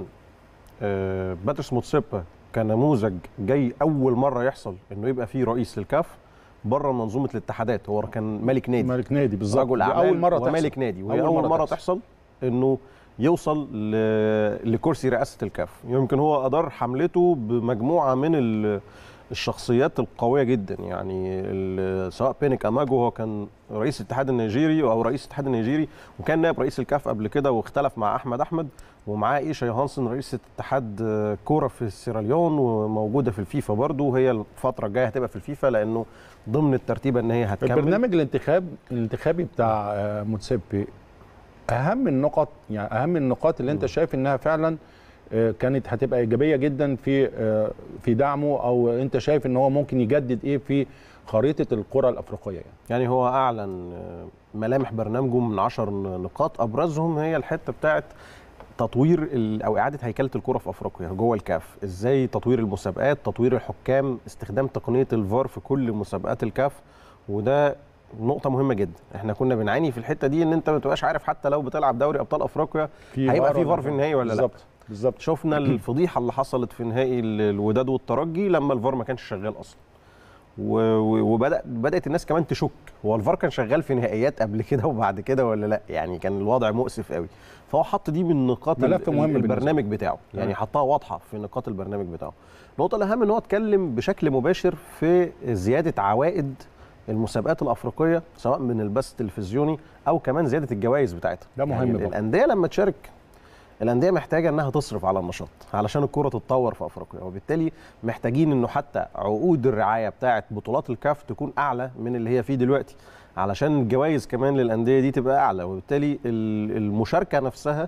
Speaker 3: آه، باتريس موتسيبا كنموذج جاي اول مره يحصل انه يبقى فيه رئيس للكاف بره منظومه الاتحادات هو كان مالك نادي
Speaker 2: ملك نادي بالظبط
Speaker 3: رجل
Speaker 2: دي
Speaker 3: اعمال
Speaker 2: اول مره تحصل
Speaker 3: ومالك نادي وهي
Speaker 2: أول
Speaker 3: اول,
Speaker 2: مرة
Speaker 3: مره,
Speaker 2: تحصل.
Speaker 3: تحصل انه يوصل ل... لكرسي رئاسه الكاف يمكن هو ادار حملته بمجموعه من ال... الشخصيات القويه جدا يعني ال... سواء بينيك اماجو هو كان رئيس الاتحاد النيجيري او رئيس الاتحاد النيجيري وكان نائب رئيس الكاف قبل كده واختلف مع احمد احمد ومعاه ايشا يوهانسن رئيسة اتحاد آه، كوره في سيراليون وموجوده في الفيفا برضه وهي الفتره الجايه هتبقى في الفيفا لانه ضمن الترتيبه ان هي هتكمل
Speaker 2: البرنامج الانتخاب الانتخابي بتاع آه، موتسيبي اهم النقط يعني اهم النقاط اللي انت شايف انها فعلا آه، كانت هتبقى ايجابيه جدا في آه، في دعمه او انت شايف ان هو ممكن يجدد ايه في خريطه القرى الافريقيه يعني
Speaker 3: يعني هو اعلن آه، ملامح برنامجه من عشر نقاط ابرزهم هي الحته بتاعت تطوير ال- او اعاده هيكله الكره في افريقيا جوه الكاف ازاي تطوير المسابقات تطوير الحكام استخدام تقنيه الفار في كل مسابقات الكاف وده نقطة مهمة جدا، احنا كنا بنعاني في الحتة دي ان انت ما تبقاش عارف حتى لو بتلعب دوري ابطال افريقيا هيبقى في
Speaker 2: ولا
Speaker 3: فار في النهائي ولا لا
Speaker 2: بالظبط بالظبط
Speaker 3: شفنا الفضيحه اللي حصلت في نهائي ال- الوداد والترجي لما الفار ما كانش شغال اصلا و- و- وبدا بدات الناس كمان تشك هو الفار كان شغال في نهائيات قبل كده وبعد كده ولا لا يعني كان الوضع مؤسف قوي فهو حط دي من نقاط ال-
Speaker 2: ملف مهم
Speaker 3: ال-
Speaker 2: بالنسبة
Speaker 3: البرنامج بتاعه يعني
Speaker 2: آه.
Speaker 3: حطها واضحه في نقاط البرنامج بتاعه النقطه الاهم ان هو اتكلم بشكل مباشر في زياده عوائد المسابقات الافريقيه سواء من البث التلفزيوني او كمان زياده الجوائز بتاعتها
Speaker 2: ده مهم
Speaker 3: يعني
Speaker 2: برضه.
Speaker 3: الانديه لما تشارك الانديه محتاجه انها تصرف على النشاط علشان الكره تتطور في افريقيا وبالتالي محتاجين انه حتى عقود الرعايه بتاعه بطولات الكاف تكون اعلى من اللي هي فيه دلوقتي علشان الجوائز كمان للانديه دي تبقى اعلى وبالتالي ال- المشاركه نفسها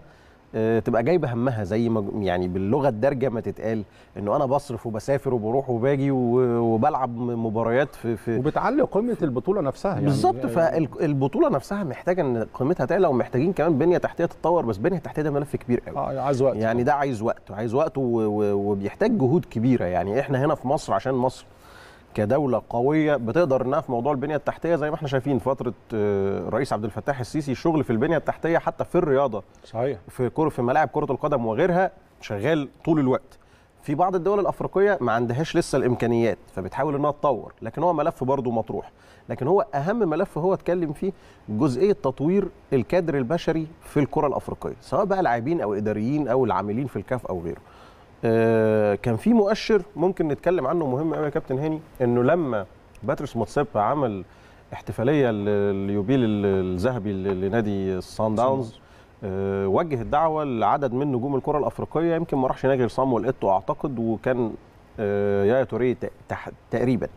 Speaker 3: آه، تبقى جايبه همها زي ما يعني باللغه الدارجه ما تتقال انه انا بصرف وبسافر وبروح وباجي و- وبلعب م- مباريات في في
Speaker 2: وبتعلي قيمه البطوله نفسها يعني
Speaker 3: بالظبط فالبطوله نفسها محتاجه ان قيمتها تعلى ومحتاجين كمان بنيه تحتيه تتطور بس بنيه تحتيه ده ملف كبير قوي
Speaker 2: اه عايز وقت
Speaker 3: يعني ده عايز وقت عايز وقت و- و- وبيحتاج جهود كبيره يعني احنا هنا في مصر عشان مصر كدوله قويه بتقدر انها في موضوع البنيه التحتيه زي ما احنا شايفين فتره آه، الرئيس عبد الفتاح السيسي الشغل في البنيه التحتيه حتى في الرياضه
Speaker 2: صحيح
Speaker 3: في كره في ملاعب كره القدم وغيرها شغال طول الوقت في بعض الدول الافريقيه ما عندهاش لسه الامكانيات فبتحاول انها تطور لكن هو ملف برضه مطروح لكن هو اهم ملف هو اتكلم فيه جزئيه تطوير الكادر البشري في الكره الافريقيه سواء بقى لاعبين او اداريين او العاملين في الكاف او غيره آه، كان في مؤشر ممكن نتكلم عنه مهم قوي يا كابتن هاني انه لما باتريس موتسيبا عمل احتفاليه لليوبيل الذهبي لنادي الصن داونز آه، وجه الدعوه لعدد من نجوم الكره الافريقيه يمكن ما راحش نادي صامويل ايتو اعتقد وكان آه، يايا توريه ت- تح- تقريبا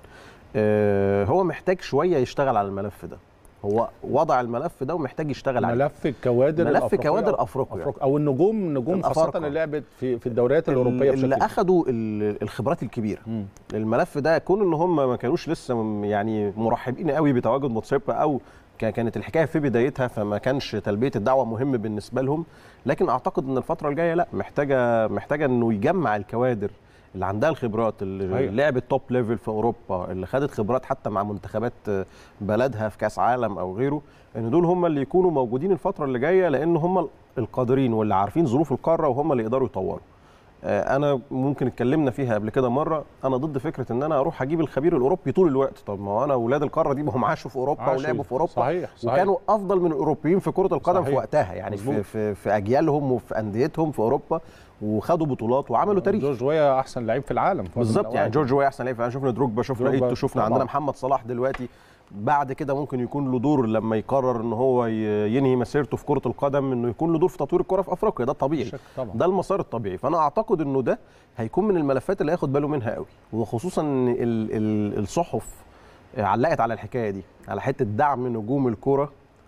Speaker 3: آه، هو محتاج شويه يشتغل على الملف ده هو وضع الملف ده ومحتاج يشتغل عليه
Speaker 2: ملف الكوادر
Speaker 3: ملف
Speaker 2: الأفريقية
Speaker 3: كوادر أفريقيا.
Speaker 2: أفريقيا. او النجوم نجوم خاصه
Speaker 3: الأفارقة.
Speaker 2: اللي لعبت في في الدوريات الاوروبيه بشكل
Speaker 3: اللي
Speaker 2: كبير.
Speaker 3: اخذوا ال- الخبرات الكبيره
Speaker 2: مم.
Speaker 3: الملف ده كون ان هم ما كانوش لسه م- يعني مرحبين قوي بتواجد موتسيبا او ك- كانت الحكايه في بدايتها فما كانش تلبيه الدعوه مهم بالنسبه لهم لكن اعتقد ان الفتره الجايه لا محتاجه محتاجه انه يجمع الكوادر اللي عندها الخبرات اللي
Speaker 2: صحيح.
Speaker 3: لعبت توب ليفل في اوروبا اللي خدت خبرات حتى مع منتخبات بلدها في كاس عالم او غيره ان دول هم اللي يكونوا موجودين الفتره اللي جايه لان هم القادرين واللي عارفين ظروف القاره وهم اللي يقدروا يطوروا آه، انا ممكن اتكلمنا فيها قبل كده مره انا ضد فكره ان انا اروح اجيب الخبير الاوروبي طول الوقت طب ما هو انا اولاد القاره دي ما هم عاشوا في اوروبا
Speaker 2: عاشوا.
Speaker 3: ولعبوا في اوروبا
Speaker 2: صحيح صحيح
Speaker 3: وكانوا افضل من الاوروبيين في كره القدم في
Speaker 2: صحيح.
Speaker 3: وقتها يعني في,
Speaker 2: مظبوط.
Speaker 3: في في اجيالهم وفي انديتهم في اوروبا وخدوا بطولات وعملوا تاريخ
Speaker 2: جورج ويا احسن لعيب في العالم في وقت من
Speaker 3: بالظبط يعني
Speaker 2: الأوقات.
Speaker 3: جورج واي احسن لعيب يعني شفنا دروجبا شفنا
Speaker 2: دروجبا
Speaker 3: ايتو شفنا
Speaker 2: طبعاً.
Speaker 3: عندنا محمد صلاح دلوقتي بعد كده ممكن يكون له دور لما يقرر ان هو ي- ينهي مسيرته في كره القدم انه يكون له دور في تطوير الكره في افريقيا ده طبيعي
Speaker 2: شك طبعا
Speaker 3: ده المسار الطبيعي فانا اعتقد انه ده هيكون من الملفات اللي هياخد باله منها قوي وخصوصا ان ال- ال- الصحف علقت على الحكايه دي على حته دعم نجوم الكره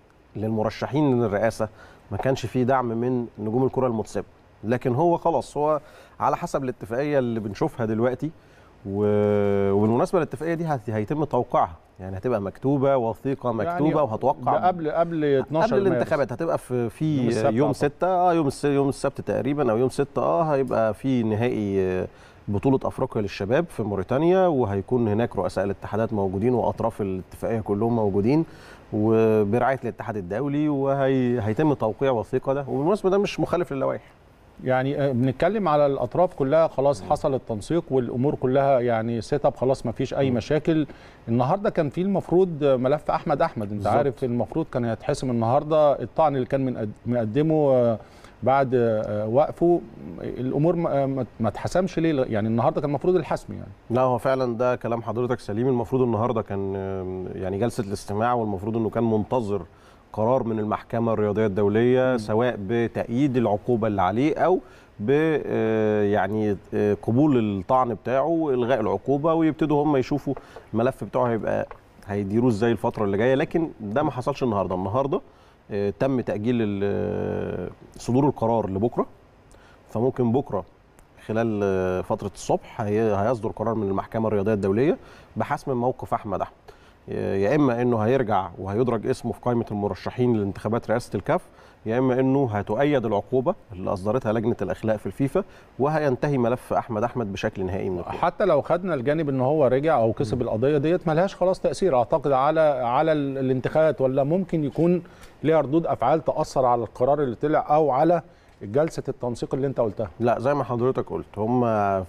Speaker 3: للمرشحين للرئاسه ما كانش فيه دعم من نجوم الكره المتسابه لكن هو خلاص هو على حسب الاتفاقيه اللي بنشوفها دلوقتي و... وبالمناسبه الاتفاقيه دي هت- هيتم توقيعها يعني هتبقى مكتوبه وثيقه مكتوبه
Speaker 2: يعني
Speaker 3: وهتوقع
Speaker 2: ده قبل قبل 12
Speaker 3: قبل
Speaker 2: مارس.
Speaker 3: الانتخابات هتبقى في في
Speaker 2: يوم
Speaker 3: يوم,
Speaker 2: السبت
Speaker 3: يوم
Speaker 2: أعتقد.
Speaker 3: 6 اه يوم الس- يوم السبت تقريبا او يوم 6 اه هيبقى في نهائي آه، بطولة افريقيا للشباب في موريتانيا وهيكون هناك رؤساء الاتحادات موجودين واطراف الاتفاقية كلهم موجودين وبرعاية الاتحاد الدولي وهيتم توقيع وثيقة ده وبالمناسبة ده مش مخالف للوائح
Speaker 2: يعني آه، بنتكلم على الاطراف كلها خلاص حصل التنسيق والامور كلها يعني سيت اب خلاص ما فيش اي مشاكل النهارده كان في المفروض ملف احمد احمد انت
Speaker 3: بالظبط.
Speaker 2: عارف المفروض كان هيتحسم النهارده الطعن اللي كان من- مقدمه آه، بعد آه، وقفه الامور ما- ما ما اتحسمش ليه يعني النهارده كان المفروض الحسم يعني
Speaker 3: لا هو فعلا ده كلام حضرتك سليم المفروض النهارده كان آم، يعني جلسه الاستماع والمفروض انه كان منتظر قرار من المحكمه الرياضيه الدوليه سواء بتأييد العقوبه اللي عليه او ب آه، يعني آه، قبول الطعن بتاعه والغاء العقوبه ويبتدوا هم يشوفوا الملف بتاعه هيبقى هيديروه ازاي الفتره اللي جايه لكن ده ما حصلش النهارده النهارده آه، تم تأجيل ال- صدور القرار لبكره فممكن بكره خلال آه، فتره الصبح هي- هيصدر قرار من المحكمه الرياضيه الدوليه بحسم موقف احمد احمد آه، يا اما انه هيرجع وهيدرج اسمه في قائمه المرشحين لانتخابات رئاسه الكاف يا اما انه هتؤيد العقوبه اللي اصدرتها لجنه الاخلاق في الفيفا وهينتهي ملف احمد احمد بشكل نهائي من القرار.
Speaker 2: حتى لو خدنا الجانب ان هو رجع او كسب القضيه ديت ملهاش خلاص تاثير اعتقد على على ال- الانتخابات ولا ممكن يكون ليها ردود افعال تاثر على القرار اللي طلع او على جلسه التنسيق اللي انت قلتها
Speaker 3: لا زي ما حضرتك قلت هم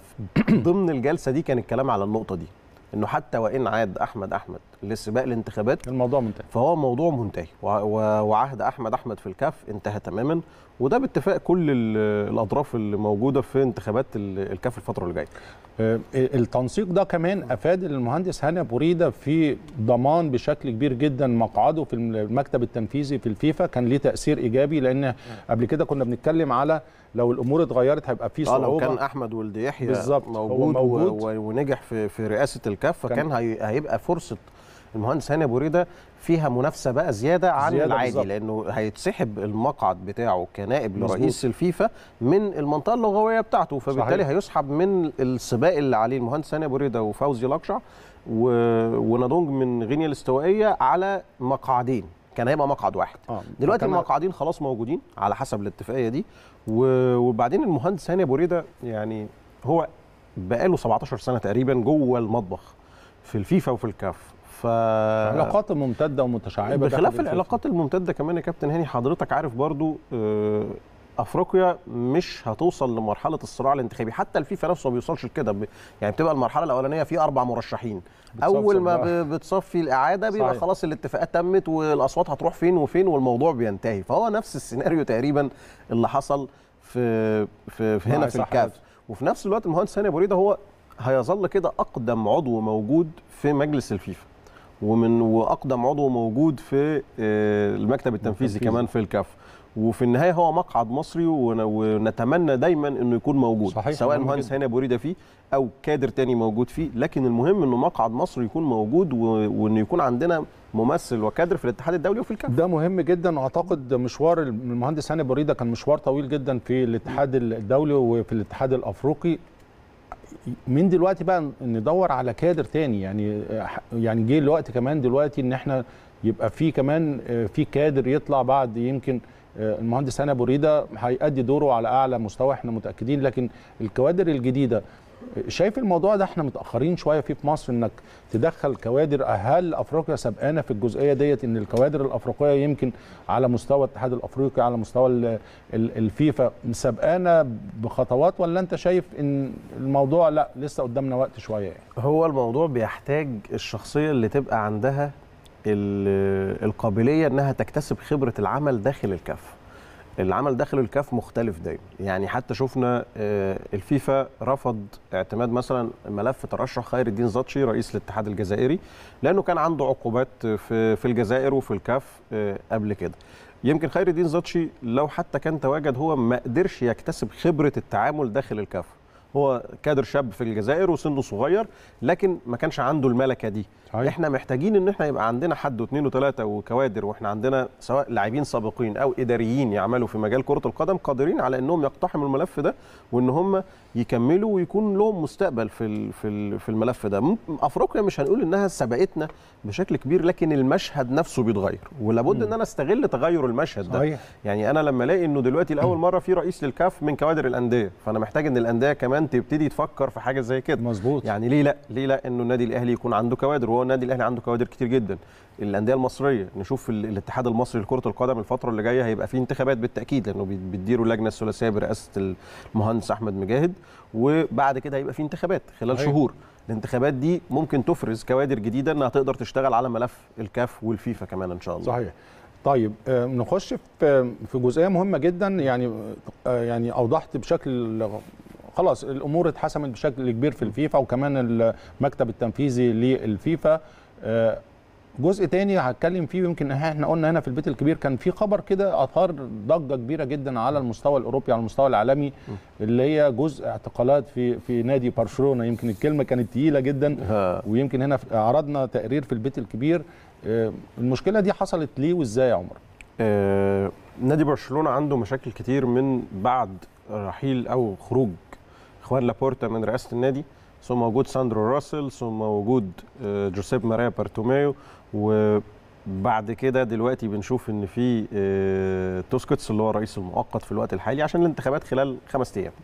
Speaker 3: ضمن الجلسه دي كان الكلام على النقطه دي انه حتى وان عاد احمد احمد لسباق الانتخابات
Speaker 2: الموضوع منتهي
Speaker 3: فهو موضوع منتهي وع- وع- وعهد احمد احمد في الكاف انتهى تماما وده باتفاق كل ال- الاطراف اللي موجوده في انتخابات ال- الكاف الفتره اللي جايه
Speaker 2: آه، التنسيق ده كمان افاد المهندس هاني ابو ريده في ضمان بشكل كبير جدا مقعده في المكتب التنفيذي في الفيفا كان ليه تاثير ايجابي لان قبل كده كنا بنتكلم على لو الامور اتغيرت هيبقى في
Speaker 3: اه لو
Speaker 2: صعوبه
Speaker 3: كان احمد ولد يحيى
Speaker 2: بالظبط، هو
Speaker 3: موجود,
Speaker 2: موجود.
Speaker 3: و- و- ونجح في في رئاسه الكاف فكان هي- هيبقى فرصه المهندس هاني ابو ريده فيها منافسه بقى زياده عن
Speaker 2: زيادة
Speaker 3: العادي
Speaker 2: بالظبط.
Speaker 3: لانه هيتسحب المقعد بتاعه كنائب
Speaker 2: مظبوط.
Speaker 3: لرئيس الفيفا من المنطقه اللغويه بتاعته فبالتالي
Speaker 2: صحيح.
Speaker 3: هيسحب من السباق اللي عليه المهندس هاني ابو ريده وفوزي لقشع و... ونادونج من غينيا الاستوائيه على مقعدين كان هيبقى مقعد واحد
Speaker 2: آه.
Speaker 3: دلوقتي
Speaker 2: فكان-
Speaker 3: المقعدين خلاص موجودين على حسب الاتفاقيه دي و- وبعدين المهندس هاني ابو ريده يعني هو بقاله 17 سنه تقريبا جوه المطبخ في الفيفا وفي الكاف ف
Speaker 2: علاقات ممتده ومتشعبه داخل
Speaker 3: بخلاف
Speaker 2: الفيفا.
Speaker 3: العلاقات الممتده كمان يا كابتن هاني حضرتك عارف برضو آه، افريقيا مش هتوصل لمرحله الصراع الانتخابي حتى الفيفا نفسه ما بيوصلش لكده ب- يعني بتبقى المرحله الاولانيه في اربع مرشحين
Speaker 2: بتصفصف
Speaker 3: اول ما
Speaker 2: بقى.
Speaker 3: ب- بتصفي الاعاده بيبقى
Speaker 2: صحيح.
Speaker 3: خلاص الاتفاقات تمت والاصوات هتروح فين وفين والموضوع بينتهي فهو نفس السيناريو تقريبا اللي حصل في في, في هنا
Speaker 2: معاك
Speaker 3: في
Speaker 2: صح
Speaker 3: الكاف وفي نفس الوقت المهندس هاني ابو ريده هو هيظل كده اقدم عضو موجود في مجلس الفيفا ومن واقدم عضو موجود في آه، المكتب التنفيذي
Speaker 2: التنفيذي.
Speaker 3: كمان في الكاف وفي النهايه هو مقعد مصري ون- ونتمنى دايما انه يكون موجود
Speaker 2: صحيح،
Speaker 3: سواء
Speaker 2: مهم
Speaker 3: المهندس
Speaker 2: جدا.
Speaker 3: هاني ابو ريده فيه او كادر تاني موجود فيه لكن المهم انه مقعد مصر يكون موجود و- وانه يكون عندنا ممثل وكادر في الاتحاد الدولي وفي الكاف
Speaker 2: ده مهم جدا واعتقد مشوار المهندس هاني بريده كان مشوار طويل جدا في الاتحاد الدولي وفي الاتحاد الافريقي من دلوقتي بقى ندور على كادر تاني يعني يعني جه الوقت كمان دلوقتي ان احنا يبقى في كمان في كادر يطلع بعد يمكن المهندس هاني ابو ريده هيأدي دوره على اعلى مستوى احنا متاكدين لكن الكوادر الجديده شايف الموضوع ده احنا متاخرين شويه فيه في مصر انك تدخل كوادر هل افريقيا سبقانه في الجزئيه ديت ان الكوادر الافريقيه يمكن على مستوى الاتحاد الافريقي على مستوى ال- ال- الفيفا سبقانه بخطوات ولا انت شايف ان الموضوع لا لسه قدامنا وقت شويه يعني
Speaker 3: هو الموضوع بيحتاج الشخصيه اللي تبقى عندها ال- القابليه انها تكتسب خبره العمل داخل الكاف العمل داخل الكاف مختلف دايما يعني حتى شفنا آه، الفيفا رفض اعتماد مثلا ملف ترشح خير الدين زاتشي رئيس الاتحاد الجزائري لانه كان عنده عقوبات في في الجزائر وفي الكاف آه، قبل كده يمكن خير الدين زاتشي لو حتى كان تواجد هو ما قدرش يكتسب خبره التعامل داخل الكاف هو كادر شاب في الجزائر وسنه صغير لكن ما كانش عنده الملكه دي
Speaker 2: صحيح.
Speaker 3: احنا محتاجين ان احنا يبقى عندنا حد واثنين وثلاثه وكوادر واحنا عندنا سواء لاعبين سابقين او اداريين يعملوا في مجال كره القدم قادرين على انهم يقتحموا الملف ده وان هم يكملوا ويكون لهم مستقبل في ال- في ال- في الملف ده م- افريقيا مش هنقول انها سبقتنا بشكل كبير لكن المشهد نفسه بيتغير ولابد ان انا استغل تغير المشهد ده
Speaker 2: صحيح.
Speaker 3: يعني انا لما الاقي انه دلوقتي لاول مره في رئيس للكاف من كوادر الانديه فانا محتاج ان الانديه كمان تبتدي تفكر في حاجه زي كده
Speaker 2: مظبوط
Speaker 3: يعني ليه لا ليه لا انه النادي الاهلي يكون عنده كوادر وهو النادي الاهلي عنده كوادر كتير جدا الانديه المصريه نشوف ال- الاتحاد المصري لكره القدم الفتره اللي جايه هيبقى فيه انتخابات بالتاكيد لانه بي- بيديروا اللجنه الثلاثيه برئاسه المهندس احمد مجاهد وبعد كده هيبقى فيه انتخابات خلال
Speaker 2: صحيح.
Speaker 3: شهور الانتخابات دي ممكن تفرز كوادر جديده انها تقدر تشتغل على ملف الكاف والفيفا كمان ان شاء الله
Speaker 2: صحيح طيب آه، نخش في في جزئيه مهمه جدا يعني آه، يعني اوضحت بشكل خلاص الامور اتحسمت بشكل كبير في الفيفا وكمان المكتب التنفيذي للفيفا آه، جزء تاني هتكلم فيه يمكن احنا قلنا هنا في البيت الكبير كان في خبر كده اثار ضجه كبيره جدا على المستوى الاوروبي على المستوى العالمي اللي هي جزء اعتقالات في في نادي برشلونه يمكن الكلمه كانت تقيله جدا
Speaker 3: ها.
Speaker 2: ويمكن هنا في- عرضنا تقرير في البيت الكبير آه، المشكله دي حصلت ليه وازاي يا عمر
Speaker 3: آه، نادي برشلونه عنده مشاكل كتير من بعد رحيل او خروج اخوان لابورتا من رئاسه النادي ثم وجود ساندرو راسل ثم وجود آه، جوزيب ماريا بارتوميو وبعد كده دلوقتي بنشوف ان في آه، توسكوتس اللي هو الرئيس المؤقت في الوقت الحالي عشان الانتخابات خلال خمس ايام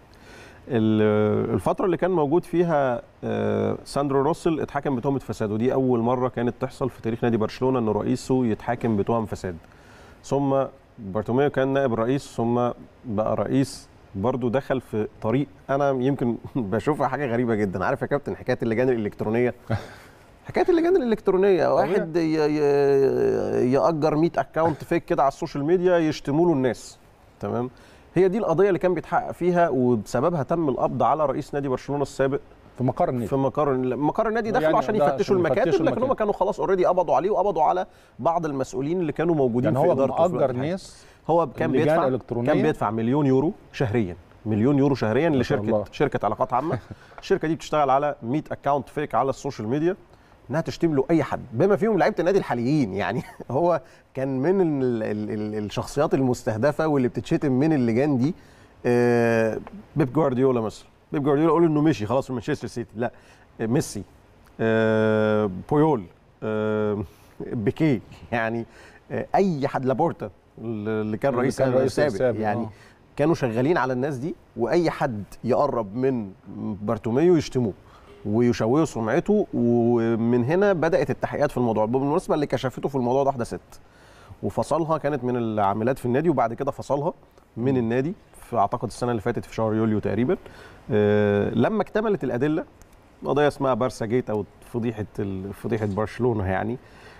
Speaker 3: ال- الفترة اللي كان موجود فيها آه، ساندرو روسل اتحكم بتهمة فساد ودي أول مرة كانت تحصل في تاريخ نادي برشلونة إن رئيسه يتحاكم بتهم فساد ثم بارتوميو كان نائب رئيس ثم بقى رئيس برضه دخل في طريق انا يمكن بشوفها حاجه غريبه جدا عارف يا كابتن حكايه اللجان الالكترونيه حكايه اللجان الالكترونيه واحد ي- ي- ياجر 100 اكونت فيك كده على السوشيال ميديا يشتموا له الناس تمام هي دي القضيه اللي كان بيتحقق فيها وبسببها تم القبض على رئيس نادي برشلونه السابق
Speaker 2: في مقر النادي
Speaker 3: في مقر مقر النادي دخلوا
Speaker 2: يعني
Speaker 3: عشان
Speaker 2: ده
Speaker 3: يفتشوا
Speaker 2: عشان
Speaker 3: المكاتب
Speaker 2: يفتشوا
Speaker 3: لكن هم
Speaker 2: المكاتب.
Speaker 3: كانوا خلاص اوريدي قبضوا عليه وقبضوا على بعض المسؤولين اللي كانوا موجودين
Speaker 2: يعني
Speaker 3: في
Speaker 2: هو
Speaker 3: ادارته في الوقت
Speaker 2: مأجر
Speaker 3: الحالي.
Speaker 2: ناس
Speaker 3: هو كان
Speaker 2: لجان
Speaker 3: بيدفع
Speaker 2: إلكترونية؟
Speaker 3: كان بيدفع مليون يورو شهريا مليون يورو شهريا
Speaker 2: شاء
Speaker 3: لشركه
Speaker 2: الله.
Speaker 3: شركه علاقات عامه الشركه دي بتشتغل على 100 اكونت فيك على السوشيال ميديا انها تشتم له اي حد بما فيهم لعيبه النادي الحاليين يعني هو كان من ال ال ال الشخصيات المستهدفه واللي بتتشتم من اللجان دي آه، بيب جوارديولا مثلا بيب جوارديولا قول انه مشي خلاص من مانشستر سيتي لا آه، ميسي آه، بويول آه، بيكيه يعني آه، اي حد لابورتا اللي كان
Speaker 2: اللي
Speaker 3: رئيس
Speaker 2: كان رئيس
Speaker 3: السابق
Speaker 2: السابق،
Speaker 3: يعني
Speaker 2: آه.
Speaker 3: كانوا شغالين على الناس دي واي حد يقرب من بارتوميو يشتموه ويشوهوا سمعته ومن هنا بدات التحقيقات في الموضوع بالمناسبه اللي كشفته في الموضوع ده واحده ست وفصلها كانت من العاملات في النادي وبعد كده فصلها من النادي في اعتقد السنه اللي فاتت في شهر يوليو تقريبا آه، لما اكتملت الادله قضيه اسمها بارسا جيت او فضيحه ال- فضيحه برشلونه يعني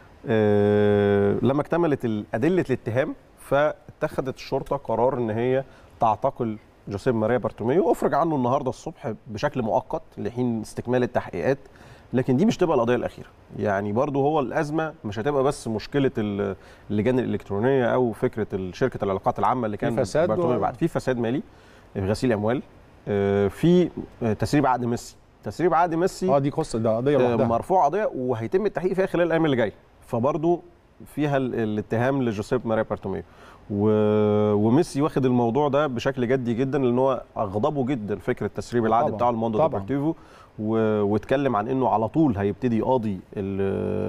Speaker 3: آه، لما اكتملت ال- ادله الاتهام فاتخذت الشرطه قرار ان هي تعتقل جوزيف ماريا بارتوميو افرج عنه النهارده الصبح بشكل مؤقت لحين استكمال التحقيقات لكن دي مش تبقى القضيه الاخيره يعني برضو هو الازمه مش هتبقى بس مشكله ال- اللجان الالكترونيه او فكره شركه العلاقات العامه اللي كان
Speaker 2: فساد
Speaker 3: بارتوميو
Speaker 2: و-
Speaker 3: بعد في فساد مالي غسيل اموال آه، في آه، تسريب عقد ميسي تسريب عقد ميسي
Speaker 2: اه دي قصه ده قضيه
Speaker 3: آه،
Speaker 2: لوحدها
Speaker 3: مرفوع قضيه وهيتم التحقيق فيها خلال الايام اللي جايه فبرضه فيها ال- الاتهام لجوزيف ماريا بارتوميو و... وميسي واخد الموضوع ده بشكل جدي جدا لان هو اغضبه جدا فكره تسريب العقد
Speaker 2: طبعاً،
Speaker 3: بتاع الموندو
Speaker 2: طبعاً.
Speaker 3: ديبورتيفو و... واتكلم عن انه على طول هيبتدي يقاضي ال...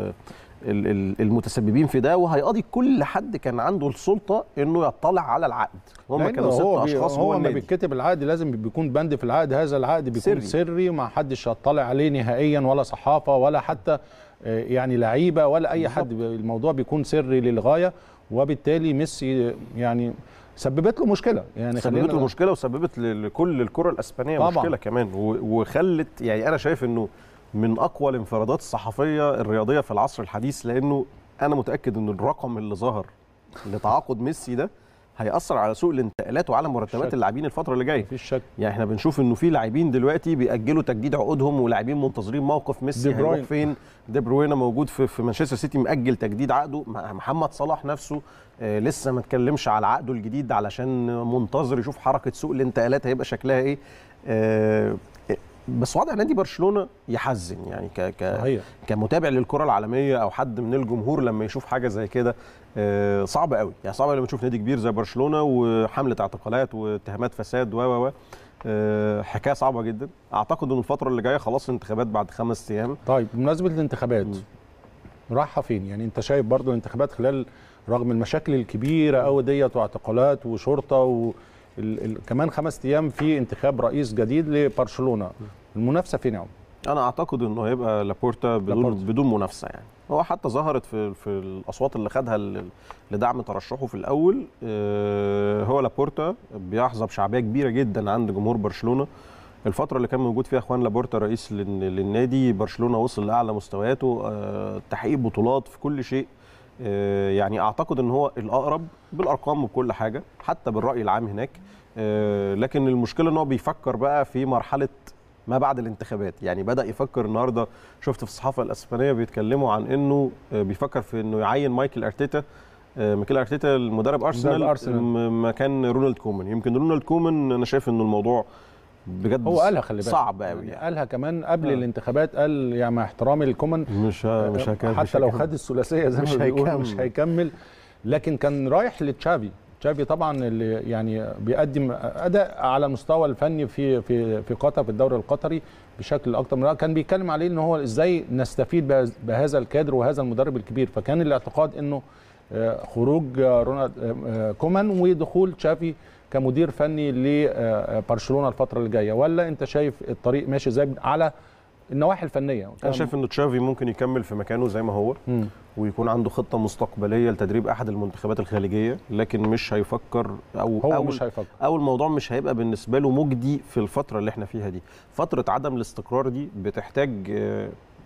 Speaker 3: ال- ال- المتسببين في ده وهيقاضي كل حد كان عنده السلطه انه يطلع على العقد هم
Speaker 2: لأنه
Speaker 3: كانوا ست
Speaker 2: هو بي-
Speaker 3: اشخاص
Speaker 2: هو
Speaker 3: جوه
Speaker 2: لما
Speaker 3: النادي
Speaker 2: بيتكتب العقد لازم بيكون بند في العقد هذا العقد بيكون
Speaker 3: سري.
Speaker 2: سري, سري ما حدش يطلع عليه نهائيا ولا صحافه ولا حتى آه، يعني لعيبه ولا اي حد الموضوع بيكون سري للغايه وبالتالي ميسي يعني سببت له مشكله يعني
Speaker 3: سببت
Speaker 2: خلينا-
Speaker 3: له مشكله وسببت ل- لكل الكره الاسبانيه
Speaker 2: طبعاً.
Speaker 3: مشكله كمان و- وخلت يعني انا شايف انه من اقوى الانفرادات الصحفيه الرياضيه في العصر الحديث لانه انا متاكد ان الرقم اللي ظهر لتعاقد ميسي ده هياثر على سوق الانتقالات وعلى مرتبات
Speaker 2: شك.
Speaker 3: اللاعبين الفتره اللي جايه
Speaker 2: مفيش شك
Speaker 3: يعني احنا بنشوف انه في لاعبين دلوقتي بيأجلوا تجديد عقودهم ولاعبين منتظرين موقف ميسي
Speaker 2: دي بروين.
Speaker 3: هيروح فين دي بروينا موجود في في مانشستر سيتي مأجل تجديد عقده مع- محمد صلاح نفسه آه لسه ما اتكلمش على عقده الجديد علشان منتظر يشوف حركه سوق الانتقالات هيبقى شكلها ايه آه بس وضع نادي برشلونه يحزن يعني ك ك
Speaker 2: صحيح
Speaker 3: كمتابع للكره العالميه او حد من الجمهور لما يشوف حاجه زي كده آه، صعب قوي يعني صعب لما تشوف نادي كبير زي برشلونه وحمله اعتقالات واتهامات فساد و و و آه، حكايه صعبه جدا اعتقد ان الفتره اللي جايه خلاص الانتخابات بعد خمس ايام
Speaker 2: طيب بمناسبه الانتخابات
Speaker 3: مم.
Speaker 2: رايحه فين يعني انت شايف برضو الانتخابات خلال رغم المشاكل الكبيره قوي ديت واعتقالات وشرطه و ال ال كمان خمس ايام في انتخاب رئيس جديد لبرشلونه المنافسه فين يا عمر
Speaker 3: انا اعتقد انه هيبقى لابورتا بدون
Speaker 2: لابورتا.
Speaker 3: بدون منافسه يعني هو حتى ظهرت في في الاصوات اللي خدها ل- لدعم ترشحه في الاول آه، هو لابورتا بيحظى بشعبيه كبيره جدا عند جمهور برشلونه الفترة اللي كان موجود فيها اخوان لابورتا رئيس لل- للنادي برشلونة وصل لاعلى مستوياته آه، تحقيق بطولات في كل شيء آه، يعني اعتقد ان هو الاقرب بالارقام وبكل حاجة حتى بالرأي العام هناك آه، لكن المشكلة ان هو بيفكر بقى في مرحلة ما بعد الانتخابات يعني بدا يفكر النهارده شفت في الصحافه الاسبانيه بيتكلموا عن انه آه، بيفكر في انه يعين مايكل ارتيتا آه، ميكيل ارتيتا المدرب ارسنال
Speaker 2: أرسنال.
Speaker 3: م- مكان رونالد كومان يمكن رونالد كومان انا شايف انه الموضوع بجد
Speaker 2: هو قالها خلي بالك
Speaker 3: صعب قوي
Speaker 2: يعني
Speaker 3: يعني.
Speaker 2: قالها كمان قبل
Speaker 3: آه.
Speaker 2: الانتخابات قال يعني مع احترامي للكومن
Speaker 3: مش ه- مش هكمل
Speaker 2: حتى لو خد الثلاثيه زي
Speaker 3: مش
Speaker 2: ما بيقول
Speaker 3: هيكمل.
Speaker 2: مش هيكمل لكن كان رايح لتشافي تشافي طبعا اللي يعني بيقدم اداء على المستوى الفني في في في قطر في الدوري القطري بشكل اكتر من رائع. كان بيتكلم عليه ان هو ازاي نستفيد بهذا- بهذا الكادر وهذا المدرب الكبير فكان الاعتقاد انه آه، خروج آه، رونالد آه، آه، كومان ودخول تشافي كمدير فني لبرشلونه الفتره اللي جايه ولا انت شايف الطريق ماشي ازاي على النواحي الفنيه
Speaker 3: انا شايف انه تشافي ممكن يكمل في مكانه زي ما هو
Speaker 2: مم.
Speaker 3: ويكون عنده خطه مستقبليه لتدريب احد المنتخبات الخليجيه لكن مش هيفكر او
Speaker 2: هو
Speaker 3: أو
Speaker 2: مش هيفكر
Speaker 3: او الموضوع مش هيبقى بالنسبه له مجدي في الفتره اللي احنا فيها دي فتره عدم الاستقرار دي بتحتاج آه،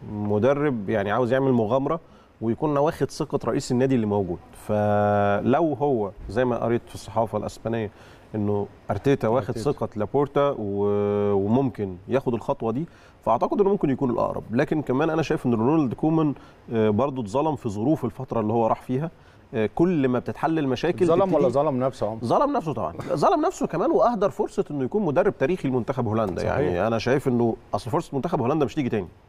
Speaker 3: مدرب يعني عاوز يعمل مغامره ويكون واخد ثقه رئيس النادي اللي موجود فلو هو زي ما قريت في الصحافه الاسبانيه انه ارتيتا واخد
Speaker 2: أرتيتا.
Speaker 3: ثقه لابورتا و- وممكن ياخد الخطوه دي فاعتقد انه ممكن يكون الاقرب لكن كمان انا شايف ان رونالد كومان آه، برضو اتظلم في ظروف الفتره اللي هو راح فيها آه، كل ما بتتحل المشاكل
Speaker 2: ظلم
Speaker 3: تبتدي-
Speaker 2: ولا ظلم نفسه يا عمر؟
Speaker 3: ظلم نفسه طبعا ظلم نفسه كمان واهدر فرصه انه يكون مدرب تاريخي لمنتخب هولندا
Speaker 2: صحيح.
Speaker 3: يعني انا شايف انه اصل فرصه منتخب هولندا مش تيجي تاني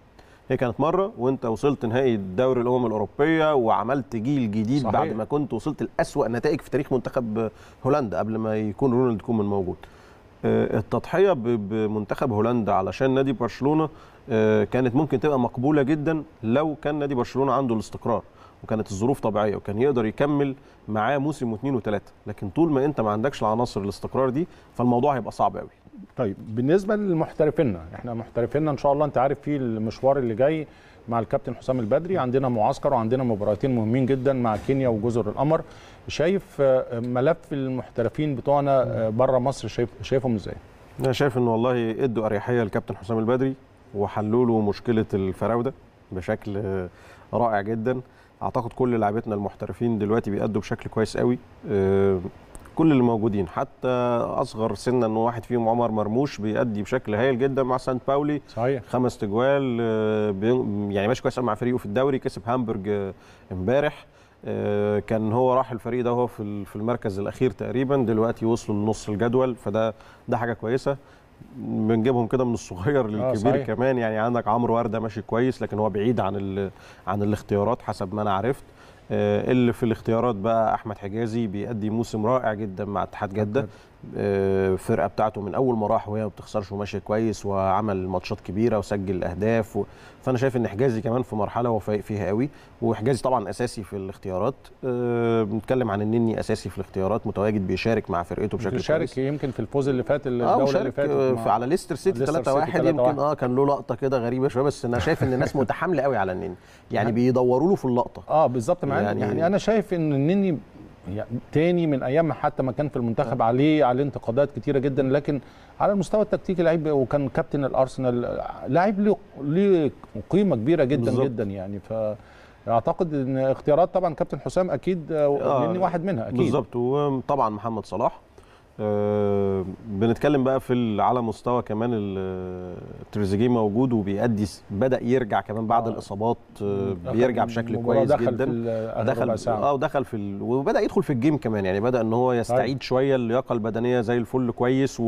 Speaker 3: هي كانت مره وانت وصلت نهائي دوري الامم الاوروبيه وعملت جيل جديد
Speaker 2: صحيح.
Speaker 3: بعد ما كنت وصلت لاسوا نتائج في تاريخ منتخب هولندا قبل ما يكون رونالد كومان موجود آه، التضحيه ب- بمنتخب هولندا علشان نادي برشلونه آه، كانت ممكن تبقى مقبوله جدا لو كان نادي برشلونه عنده الاستقرار وكانت الظروف طبيعيه وكان يقدر يكمل معاه موسم واثنين وثلاثه لكن طول ما انت ما عندكش العناصر الاستقرار دي فالموضوع هيبقى صعب قوي
Speaker 2: طيب بالنسبه لمحترفينا احنا محترفينا ان شاء الله انت عارف في المشوار اللي جاي مع الكابتن حسام البدري عندنا معسكر وعندنا مباراتين مهمين جدا مع كينيا وجزر القمر شايف آه، ملف المحترفين بتوعنا بره مصر شايف شايفهم ازاي
Speaker 3: انا شايف ان والله ادوا اريحيه للكابتن حسام البدري وحلوا له مشكله الفراوده بشكل آه، رائع جدا اعتقد كل لاعبتنا المحترفين دلوقتي بيأدوا بشكل كويس قوي آه، كل اللي موجودين حتى اصغر سنا انه واحد فيهم عمر مرموش بيأدي بشكل هايل جدا مع سانت باولي
Speaker 2: صحيح
Speaker 3: خمس تجوال آه، بي- يعني ماشي كويس قوي مع فريقه في الدوري كسب هامبورج آه، امبارح آه، كان هو راح الفريق ده هو في ال- في المركز الاخير تقريبا دلوقتي وصلوا لنص الجدول فده ده حاجه كويسه بنجيبهم كده من الصغير للكبير
Speaker 2: صحيح.
Speaker 3: كمان يعني عندك عمرو ورده ماشي كويس لكن هو بعيد عن ال- عن الاختيارات حسب ما انا عرفت آه، اللي في الاختيارات بقى احمد حجازي بيأدي موسم رائع جدا مع اتحاد جده آه، الفرقه بتاعته من اول ما راح وهي ما بتخسرش وماشيه كويس وعمل ماتشات كبيره وسجل اهداف و... فانا شايف ان حجازي كمان في مرحله هو فايق فيها قوي وحجازي طبعا اساسي في الاختيارات آه، بنتكلم عن النني اساسي في الاختيارات متواجد بيشارك مع فرقته بشكل
Speaker 2: بيشارك
Speaker 3: كويس
Speaker 2: يمكن في الفوز اللي فات
Speaker 3: اه
Speaker 2: الجوله اللي
Speaker 3: وشارك
Speaker 2: فاتت
Speaker 3: آه،
Speaker 2: مع-
Speaker 3: في على ليستر سيتي
Speaker 2: ليستر
Speaker 3: 3 1
Speaker 2: سيتي
Speaker 3: يمكن
Speaker 2: 3-1.
Speaker 3: اه كان له لقطه كده غريبه شويه بس انا شايف ان الناس متحامله قوي على النني يعني بيدوروا له في اللقطه
Speaker 2: اه بالظبط معاك
Speaker 3: يعني-
Speaker 2: يعني, يعني انا شايف ان النني يعني تاني من ايام ما حتى ما كان في المنتخب عليه عليه انتقادات كتيره جدا لكن على المستوى التكتيكي لعيب وكان كابتن الارسنال لاعب له ليه قيمه كبيره جدا
Speaker 3: بالظبط.
Speaker 2: جدا يعني فاعتقد ان اختيارات طبعا كابتن حسام اكيد آه.
Speaker 3: آه،
Speaker 2: النني واحد منها اكيد
Speaker 3: بالظبط وطبعا محمد صلاح آه بنتكلم بقى في ال- على مستوى كمان ال- تريزيجيه موجود وبيأدي س- بدأ يرجع كمان بعد
Speaker 2: آه.
Speaker 3: الإصابات آه
Speaker 2: دخل
Speaker 3: بيرجع بشكل
Speaker 2: المباراة
Speaker 3: كويس
Speaker 2: دخل
Speaker 3: جدا
Speaker 2: في آخر
Speaker 3: دخل
Speaker 2: ربع ساعه
Speaker 3: اه ودخل في ال... وبدا يدخل في الجيم كمان يعني بدا ان هو يستعيد شويه اللياقه البدنيه زي الفل كويس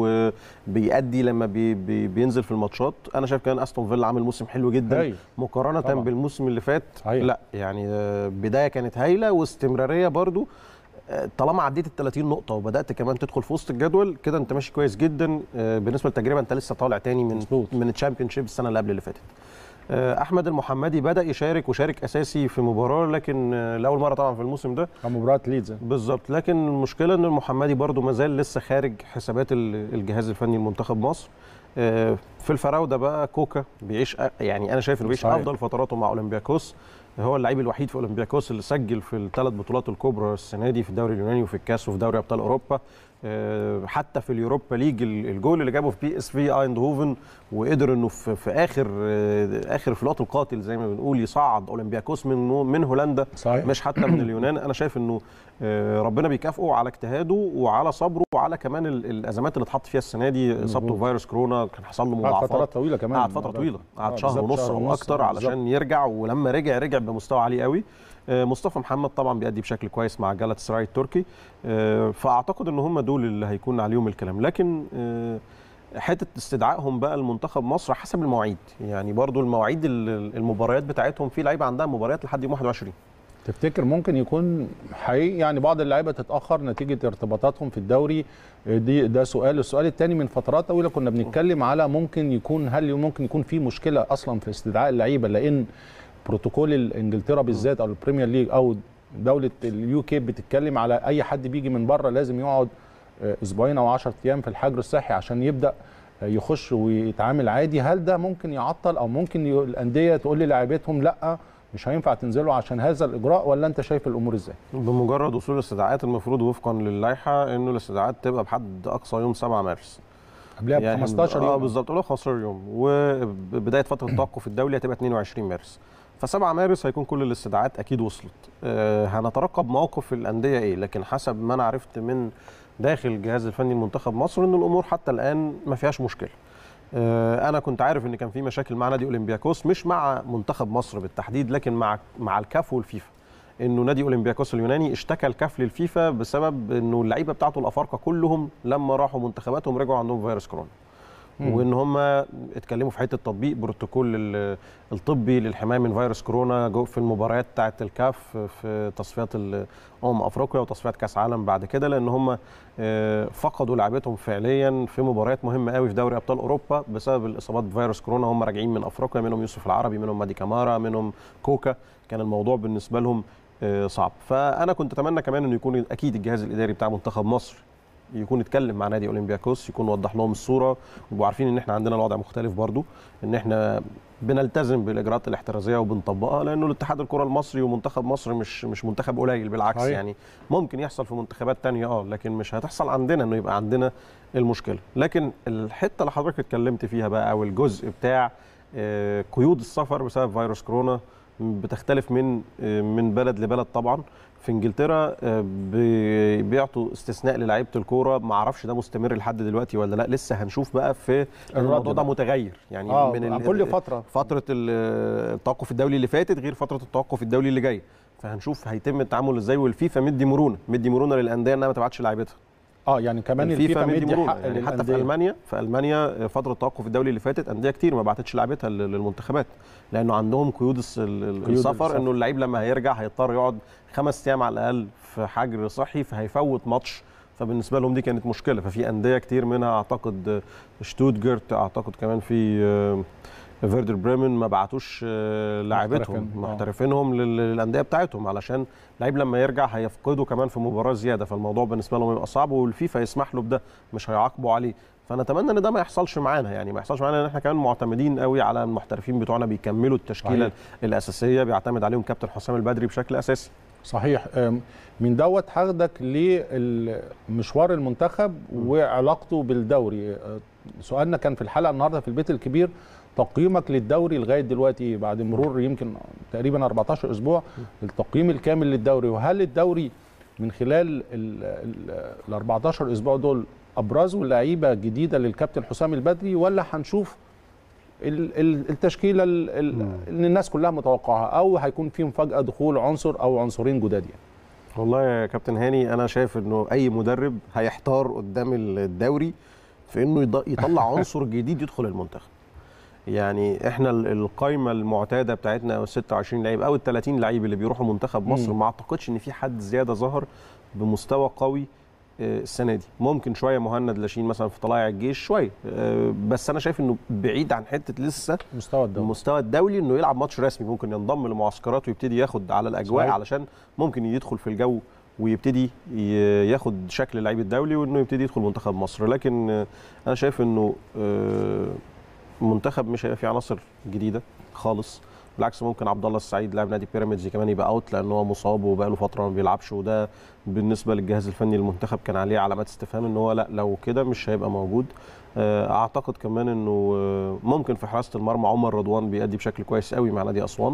Speaker 3: وبيأدي لما بي... بي... بينزل في الماتشات انا شايف كمان استون فيلا عامل موسم حلو جدا
Speaker 2: هايل.
Speaker 3: مقارنه
Speaker 2: طبعا.
Speaker 3: بالموسم اللي فات
Speaker 2: صحيح.
Speaker 3: لا يعني آه، بدايه كانت هايله واستمراريه برضو آه، طالما عديت ال 30 نقطه وبدات كمان تدخل في وسط الجدول كده انت ماشي كويس جدا آه، بالنسبه للتجربه انت لسه طالع تاني من
Speaker 2: مظبوط.
Speaker 3: من الشامبيون شيب السنه اللي قبل اللي فاتت آه، احمد المحمدي بدا يشارك وشارك اساسي في مباراه لكن آه، لاول مره طبعا في الموسم ده
Speaker 2: مباراه ليدز
Speaker 3: بالظبط لكن المشكله ان المحمدي برضو ما زال لسه خارج حسابات ال- الجهاز الفني لمنتخب مصر آه، في الفراوده بقى كوكا بيعيش أ- يعني انا شايف انه بيعيش
Speaker 2: صحيح.
Speaker 3: افضل فتراته مع اولمبياكوس هو اللعيب الوحيد في اولمبياكوس اللي سجل في الثلاث بطولات الكبرى السنه دي في الدوري اليوناني وفي الكاس وفي دوري ابطال اوروبا آه، حتى في اليوروبا ليج ال- الجول اللي جابه في بي اس في ايندهوفن وقدر انه في, في اخر آه، اخر في الوقت القاتل زي ما بنقول يصعد اولمبياكوس من من هولندا
Speaker 2: صحيح
Speaker 3: مش حتى من اليونان انا شايف انه آه، ربنا بيكافئه على اجتهاده وعلى صبره وعلى كمان ال- الازمات اللي اتحط فيها السنه دي اصابته
Speaker 2: مظبوط.
Speaker 3: بفيروس كورونا كان حصل له
Speaker 2: قعد فترات
Speaker 3: مضاعفات
Speaker 2: طويله كمان
Speaker 3: قعد فتره طويله
Speaker 2: آه،
Speaker 3: قعد شهر
Speaker 2: بالظبط،
Speaker 3: ونص او
Speaker 2: ونص،
Speaker 3: اكتر
Speaker 2: بالظبط.
Speaker 3: علشان يرجع ولما رجع رجع بمستوى عالي قوي آه، مصطفى محمد طبعا بيأدي بشكل كويس مع جالات سراي التركي آه، فاعتقد ان هم دول اللي هيكون عليهم الكلام لكن آه، حته استدعائهم بقى لمنتخب مصر حسب المواعيد يعني برضو المواعيد ال- المباريات بتاعتهم في لعيبه عندها مباريات لحد يوم 21
Speaker 2: تفتكر ممكن يكون حقيقي يعني بعض اللعيبه تتاخر نتيجه ارتباطاتهم في الدوري دي ده سؤال السؤال الثاني من فترات طويله كنا بنتكلم على ممكن يكون هل ممكن يكون في مشكله اصلا في استدعاء اللعيبه لان بروتوكول انجلترا بالذات او البريمير ليج او دوله اليو كي بتتكلم على اي حد بيجي من بره لازم يقعد آه، اسبوعين او 10 ايام في الحجر الصحي عشان يبدا آه، يخش ويتعامل عادي هل ده ممكن يعطل او ممكن ي- الانديه تقول للاعيبتهم لا مش هينفع تنزلوا عشان هذا الاجراء ولا انت شايف الامور ازاي؟
Speaker 3: بمجرد وصول الاستدعاءات المفروض وفقا للائحه انه الاستدعاءات تبقى بحد اقصى يوم 7 مارس
Speaker 2: قبلها ب 15
Speaker 3: اه
Speaker 2: يوم
Speaker 3: بالظبط قولوا 15 يوم وبدايه فتره التوقف الدولي هتبقى 22 مارس ف7 مارس هيكون كل الاستدعاءات اكيد وصلت آه هنترقب موقف الانديه ايه لكن حسب ما انا عرفت من داخل الجهاز الفني لمنتخب مصر ان الامور حتى الان ما فيهاش مشكله آه، انا كنت عارف ان كان في مشاكل مع نادي اولمبياكوس مش مع منتخب مصر بالتحديد لكن مع مع الكاف والفيفا انه نادي اولمبياكوس اليوناني اشتكى الكاف للفيفا بسبب انه اللعيبه بتاعته الافارقه كلهم لما راحوا منتخباتهم رجعوا عندهم فيروس كورونا وان هم اتكلموا في حته تطبيق بروتوكول ال- الطبي للحمايه من فيروس كورونا جو في المباريات بتاعه الكاف في تصفيات ال- امم افريقيا وتصفيات كاس عالم بعد كده لان هم آه، فقدوا لعبتهم فعليا في مباريات مهمه قوي في دوري ابطال اوروبا بسبب الاصابات بفيروس كورونا هم راجعين من افريقيا منهم يوسف العربي منهم مادي كامارا منهم كوكا كان الموضوع بالنسبه لهم آه، صعب فانا كنت اتمنى كمان انه يكون اكيد الجهاز الاداري بتاع منتخب مصر يكون اتكلم مع نادي اولمبياكوس يكون وضح لهم الصوره ويبقوا عارفين ان احنا عندنا الوضع مختلف برضو ان احنا بنلتزم بالاجراءات الاحترازيه وبنطبقها لانه الاتحاد الكره المصري ومنتخب مصر مش مش منتخب قليل بالعكس
Speaker 2: صحيح.
Speaker 3: يعني ممكن يحصل في منتخبات تانية اه لكن مش هتحصل عندنا انه يبقى عندنا المشكله لكن الحته اللي حضرتك اتكلمت فيها بقى او الجزء بتاع آه، قيود السفر بسبب فيروس كورونا بتختلف من آه، من بلد لبلد طبعا في انجلترا آه، بي- بيعطوا استثناء للعيبه الكوره ما اعرفش ده مستمر لحد دلوقتي ولا لا لسه هنشوف بقى في الموضوع ده
Speaker 2: بقى.
Speaker 3: متغير يعني
Speaker 2: اه
Speaker 3: من
Speaker 2: من
Speaker 3: ال-
Speaker 2: كل فتره
Speaker 3: فتره ال- التوقف الدولي اللي فاتت غير فتره التوقف الدولي اللي جاي فهنشوف هيتم التعامل ازاي والفيفا مدي مرونه مدي مرونه للانديه انها ما تبعتش لعيبتها
Speaker 2: اه يعني كمان الفيفا
Speaker 3: مدي
Speaker 2: مدي
Speaker 3: مرونه
Speaker 2: حق
Speaker 3: يعني حتى في
Speaker 2: للأندية.
Speaker 3: المانيا في المانيا فتره التوقف الدولي اللي فاتت انديه كتير ما بعتتش لعيبتها لل- للمنتخبات لانه عندهم قيود الس- ال- ال-
Speaker 2: قيود
Speaker 3: السفر
Speaker 2: السفر.
Speaker 3: انه اللعيب لما هيرجع هيضطر يقعد خمس ايام على الاقل في حجر صحي فهيفوت ماتش فبالنسبه لهم دي كانت مشكله ففي انديه كتير منها اعتقد شتوتجارت اعتقد كمان في آه، فيردر بريمن ما بعتوش آه، لاعبتهم
Speaker 2: محترفين. آه.
Speaker 3: محترفينهم لل- للانديه بتاعتهم علشان لعيب لما يرجع هيفقده كمان في مباراه زياده فالموضوع بالنسبه لهم يبقى صعب والفيفا يسمح له بده مش هيعاقبوا عليه فنتمنى ان ده ما يحصلش معانا يعني ما يحصلش معانا ان احنا كمان معتمدين قوي على المحترفين بتوعنا بيكملوا التشكيله
Speaker 2: صحيح.
Speaker 3: الاساسيه بيعتمد عليهم كابتن حسام البدري بشكل اساسي
Speaker 2: صحيح أم، من دوت هاخدك لمشوار المنتخب وعلاقته بالدوري أه، سؤالنا كان في الحلقه النهارده في البيت الكبير تقييمك للدوري لغايه دلوقتي بعد مرور يمكن تقريبا 14 اسبوع التقييم الكامل للدوري وهل الدوري من خلال ال ال- ال 14 اسبوع دول ابرزوا لعيبه جديده للكابتن حسام البدري ولا هنشوف ال- ال- التشكيله ال- ال- اللي الناس كلها متوقعها او هيكون في مفاجاه دخول عنصر او عنصرين جداد يعني
Speaker 3: والله يا كابتن هاني انا شايف انه اي مدرب هيحتار قدام الدوري في انه يض- يطلع عنصر جديد يدخل المنتخب يعني احنا ال- القايمه المعتاده بتاعتنا او 26 لعيب او ال 30 لعيب اللي بيروحوا منتخب مصر
Speaker 2: مم.
Speaker 3: ما اعتقدش ان في حد زياده ظهر بمستوى قوي آه، السنه دي ممكن شويه مهند لاشين مثلا في طلائع الجيش شويه آه، بس انا شايف انه بعيد عن حته لسه
Speaker 2: مستوى الدوري
Speaker 3: المستوى الدولي انه يلعب ماتش رسمي ممكن ينضم لمعسكرات ويبتدي ياخد على الاجواء
Speaker 2: صحيح.
Speaker 3: علشان ممكن يدخل في الجو ويبتدي ي- ياخد شكل اللعيب الدولي وانه يبتدي يدخل منتخب مصر لكن آه، انا شايف انه آه، منتخب مش هيبقى فيه عناصر جديده خالص بالعكس ممكن عبد الله السعيد لاعب نادي بيراميدز كمان يبقى اوت لان هو مصاب وبقاله فتره ما بيلعبش وده بالنسبه للجهاز الفني للمنتخب كان عليه علامات استفهام ان هو لا لو كده مش هيبقى موجود آه، اعتقد كمان انه آه، ممكن في حراسه المرمى عمر رضوان بيأدي بشكل كويس قوي مع نادي اسوان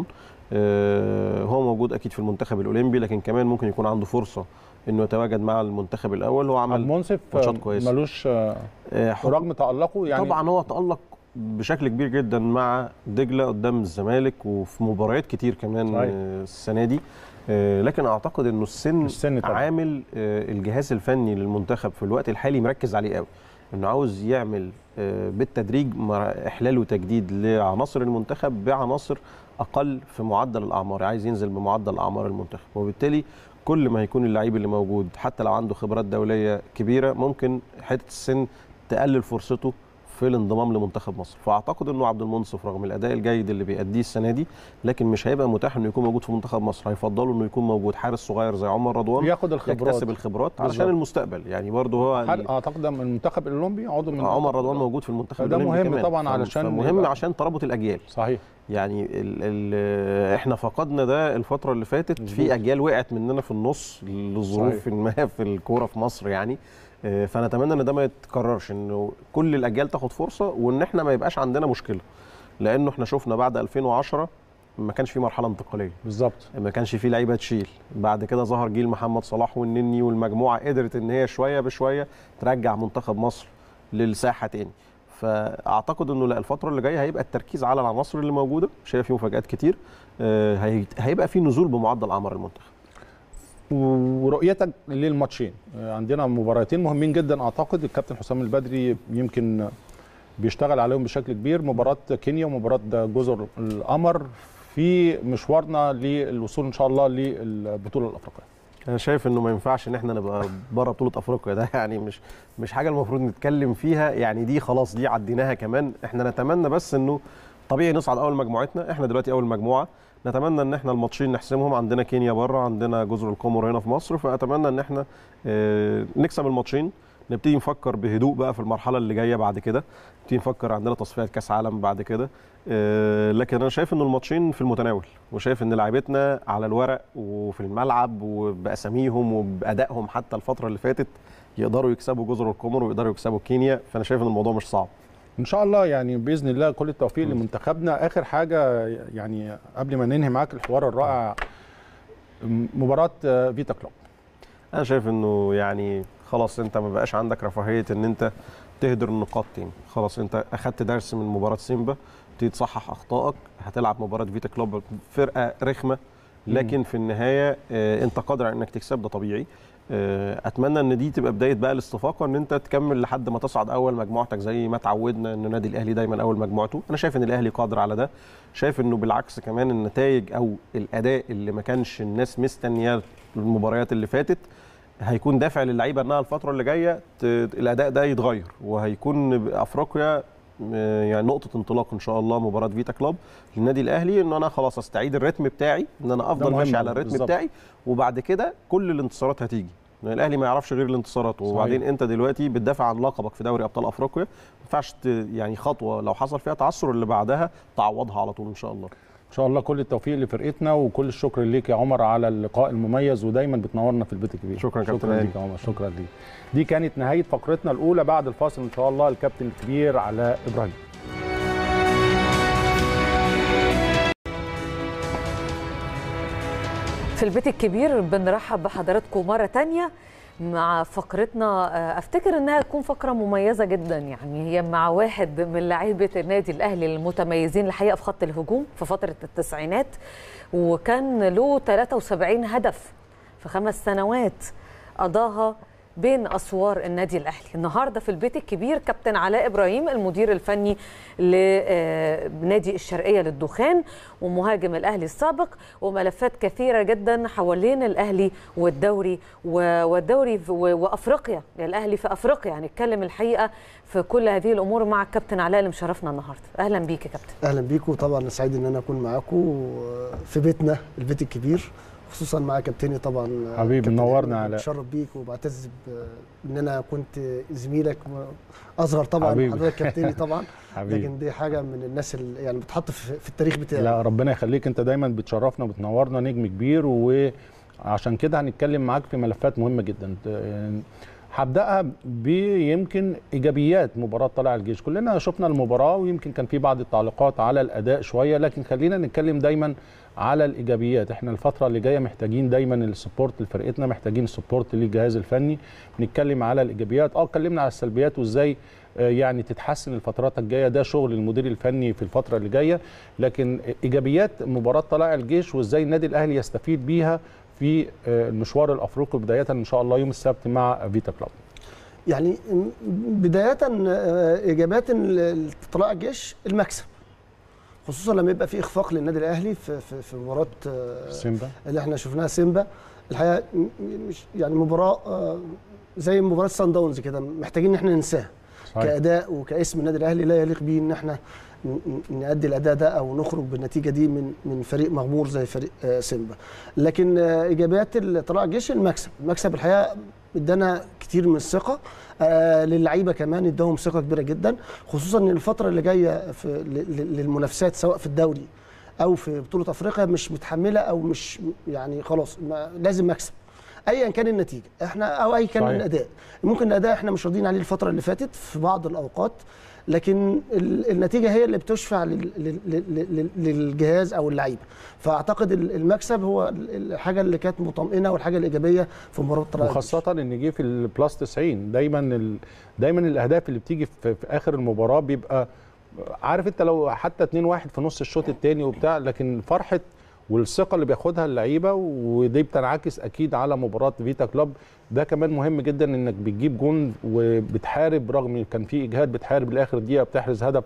Speaker 3: آه، هو موجود اكيد في المنتخب الاولمبي لكن كمان ممكن يكون عنده فرصه انه يتواجد مع المنتخب الاول هو
Speaker 2: عبد
Speaker 3: عمل
Speaker 2: المنصف
Speaker 3: ماتشات كويسة.
Speaker 2: ملوش آه،
Speaker 3: آه، حكم
Speaker 2: رغم تألقه يعني
Speaker 3: طبعا هو تألق بشكل كبير جدا مع دجله قدام الزمالك وفي مباريات كتير كمان
Speaker 2: صحيح.
Speaker 3: آه، السنه دي آه، لكن اعتقد انه السن,
Speaker 2: السن طبعا.
Speaker 3: عامل آه، الجهاز الفني للمنتخب في الوقت الحالي مركز عليه قوي انه عاوز يعمل آه، بالتدريج مر- احلال وتجديد لعناصر المنتخب بعناصر اقل في معدل الاعمار عايز ينزل بمعدل اعمار المنتخب وبالتالي كل ما هيكون اللعيب اللي موجود حتى لو عنده خبرات دوليه كبيره ممكن حته السن تقلل فرصته في الانضمام لمنتخب مصر فاعتقد انه عبد المنصف رغم الاداء الجيد اللي بيأديه السنه دي لكن مش هيبقى متاح انه يكون موجود في منتخب مصر هيفضلوا انه يكون موجود حارس صغير زي عمر رضوان
Speaker 2: ياخد الخبرات
Speaker 3: يكتسب الخبرات علشان
Speaker 2: بالظبط.
Speaker 3: المستقبل يعني برضه هو
Speaker 2: حد- اعتقد ده من المنتخب الاولمبي عضو من
Speaker 3: عمر رضوان موجود في المنتخب
Speaker 2: فده
Speaker 3: الأولمبي
Speaker 2: مهم
Speaker 3: كمان.
Speaker 2: طبعاً
Speaker 3: فم-
Speaker 2: علشان
Speaker 3: فمهم
Speaker 2: يبقى-
Speaker 3: عشان ترابط الاجيال
Speaker 2: صحيح
Speaker 3: يعني ال ال احنا فقدنا ده الفتره اللي فاتت
Speaker 2: مظبوط.
Speaker 3: في اجيال وقعت مننا في النص لظروف ما في الكوره في مصر يعني آه، فنتمنى ان ده ما يتكررش انه كل الاجيال تاخد فرصه وان احنا ما يبقاش عندنا مشكله لانه احنا شفنا بعد 2010 ما كانش في مرحله انتقاليه
Speaker 2: بالظبط
Speaker 3: ما كانش في لعيبه تشيل بعد كده ظهر جيل محمد صلاح والنني والمجموعه قدرت ان هي شويه بشويه ترجع منتخب مصر للساحه تاني فاعتقد انه لا الفتره اللي جايه هيبقى التركيز على العناصر اللي موجوده شايف فيه مفاجات كتير آه، هي- هيبقى في نزول بمعدل اعمار المنتخب
Speaker 2: ورؤيتك للماتشين آه، عندنا مباراتين مهمين جدا اعتقد الكابتن حسام البدري يمكن بيشتغل عليهم بشكل كبير مباراه كينيا ومباراه جزر القمر في مشوارنا للوصول ان شاء الله للبطوله الافريقيه
Speaker 3: انا شايف انه ما ينفعش ان احنا نبقى بره بطوله افريقيا ده يعني مش مش حاجه المفروض نتكلم فيها يعني دي خلاص دي عديناها كمان احنا نتمنى بس انه طبيعي نصعد اول مجموعتنا احنا دلوقتي اول مجموعه نتمنى ان احنا الماتشين نحسمهم عندنا كينيا بره عندنا جزر القمر هنا في مصر فاتمنى ان احنا اه نكسب الماتشين نبتدي نفكر بهدوء بقى في المرحله اللي جايه بعد كده نبتدي نفكر عندنا تصفيات كاس عالم بعد كده اه لكن انا شايف ان الماتشين في المتناول وشايف ان لعيبتنا على الورق وفي الملعب وباساميهم وبادائهم حتى الفتره اللي فاتت يقدروا يكسبوا جزر القمر ويقدروا يكسبوا كينيا فانا شايف ان الموضوع مش صعب
Speaker 2: ان شاء الله يعني باذن الله كل التوفيق لمنتخبنا اخر حاجه يعني قبل ما ننهي معاك الحوار الرائع مباراه فيتا كلوب
Speaker 3: انا شايف انه يعني خلاص انت ما بقاش عندك رفاهيه ان انت تهدر النقاط تاني خلاص انت اخدت درس من مباراه سيمبا تبتدي تصحح اخطائك هتلعب مباراه فيتا كلوب فرقه رخمه لكن في النهايه انت قادر على انك تكسب ده طبيعي اتمنى ان دي تبقى بدايه بقى الاستفاقه ان انت تكمل لحد ما تصعد اول مجموعتك زي ما تعودنا ان النادي الاهلي دايما اول مجموعته انا شايف ان الاهلي قادر على ده شايف انه بالعكس كمان النتائج او الاداء اللي ما كانش الناس مستنياه المباريات اللي فاتت هيكون دافع للعيبه انها الفتره اللي جايه الاداء ده يتغير وهيكون افريقيا يعني نقطه انطلاق ان شاء الله مباراه فيتا كلوب للنادي الاهلي ان انا خلاص استعيد الريتم بتاعي ان انا افضل ماشي على الريتم بالزبط. بتاعي وبعد كده كل الانتصارات هتيجي الاهلي ما يعرفش غير الانتصارات وبعدين صحيح. انت دلوقتي بتدافع عن لقبك في دوري ابطال افريقيا ما ينفعش يعني خطوه لو حصل فيها تعثر اللي بعدها تعوضها على طول ان شاء الله
Speaker 2: ان شاء الله كل التوفيق لفرقتنا وكل الشكر ليك يا عمر على اللقاء المميز ودايما بتنورنا في البيت الكبير
Speaker 3: شكرا
Speaker 2: شكرا كابتن ليك يا عمر شكرا ليك دي كانت نهايه فقرتنا الاولى بعد الفاصل ان شاء الله الكابتن الكبير علاء ابراهيم
Speaker 1: في البيت الكبير بنرحب بحضراتكم مرة تانية مع فقرتنا افتكر انها تكون فقره مميزه جدا يعني هي مع واحد من لعيبه النادي الاهلي المتميزين الحقيقه في خط الهجوم في فتره التسعينات وكان له 73 هدف في خمس سنوات قضاها بين اسوار النادي الاهلي النهارده في البيت الكبير كابتن علاء ابراهيم المدير الفني لنادي الشرقيه للدخان ومهاجم الاهلي السابق وملفات كثيره جدا حوالين الاهلي والدوري والدوري وافريقيا الاهلي في افريقيا هنتكلم يعني الحقيقه في كل هذه الامور مع الكابتن علاء اللي مشرفنا النهارده اهلا بيك يا كابتن
Speaker 4: اهلا بيك وطبعا سعيد ان انا اكون معاكم في بيتنا البيت الكبير خصوصا مع كابتني طبعا
Speaker 2: حبيبي منورنا علاء
Speaker 4: بتشرف بيك وبعتز ان انا كنت زميلك اصغر طبعا حضرتك كابتني طبعا حبيبي. لكن دي حاجه من الناس اللي يعني بتحط في التاريخ بتاعي
Speaker 2: لا ربنا يخليك انت دايما بتشرفنا وبتنورنا نجم كبير وعشان كده هنتكلم معاك في ملفات مهمه جدا هبداها بيمكن ايجابيات مباراه طلائع الجيش كلنا شفنا المباراه ويمكن كان في بعض التعليقات على الاداء شويه لكن خلينا نتكلم دايما على الايجابيات احنا الفتره اللي جايه محتاجين دايما السبورت لفرقتنا محتاجين السبورت للجهاز الفني بنتكلم على الايجابيات اه اتكلمنا على السلبيات وازاي يعني تتحسن الفترات الجايه ده شغل المدير الفني في الفتره اللي جايه لكن ايجابيات مباراه طلائع الجيش وازاي النادي الاهلي يستفيد بيها في المشوار الافريقي بدايه ان شاء الله يوم السبت مع فيتا كلوب
Speaker 4: يعني بدايه ايجابيات طلائع الجيش المكسب خصوصا لما يبقى في اخفاق للنادي الاهلي في في, في مباراه
Speaker 2: سيمبا
Speaker 4: اللي احنا شفناها سيمبا الحقيقه مش يعني مباراه زي مباراه سان داونز كده محتاجين ان احنا ننساها كاداء وكاسم النادي الاهلي لا يليق بيه ان احنا نأدي الاداء ده او نخرج بالنتيجه دي من من فريق مغمور زي فريق سيمبا لكن ايجابيات طلائع الجيش المكسب المكسب الحقيقه ادانا كتير من الثقه آه للعيبه كمان اداهم ثقه كبيره جدا خصوصا ان الفتره اللي جايه في للمنافسات سواء في الدوري او في بطوله افريقيا مش متحمله او مش يعني خلاص لازم مكسب ايا كان النتيجه احنا او اي كان صحيح. الاداء ممكن الاداء احنا مش راضيين عليه الفتره اللي فاتت في بعض الاوقات لكن النتيجه هي اللي بتشفع للجهاز او اللعيبه فاعتقد المكسب هو الحاجه اللي كانت مطمئنه والحاجه الايجابيه في مباراه طلائع
Speaker 2: وخاصه ان جه في البلس 90 دايما ال... دايما الاهداف اللي بتيجي في, في اخر المباراه بيبقى عارف انت لو حتى 2 1 في نص الشوط الثاني وبتاع لكن فرحه والثقه اللي بياخدها اللعيبه ودي بتنعكس اكيد على مباراه فيتا كلوب ده كمان مهم جدا انك بتجيب جون وبتحارب رغم كان في اجهاد بتحارب لاخر دقيقه بتحرز هدف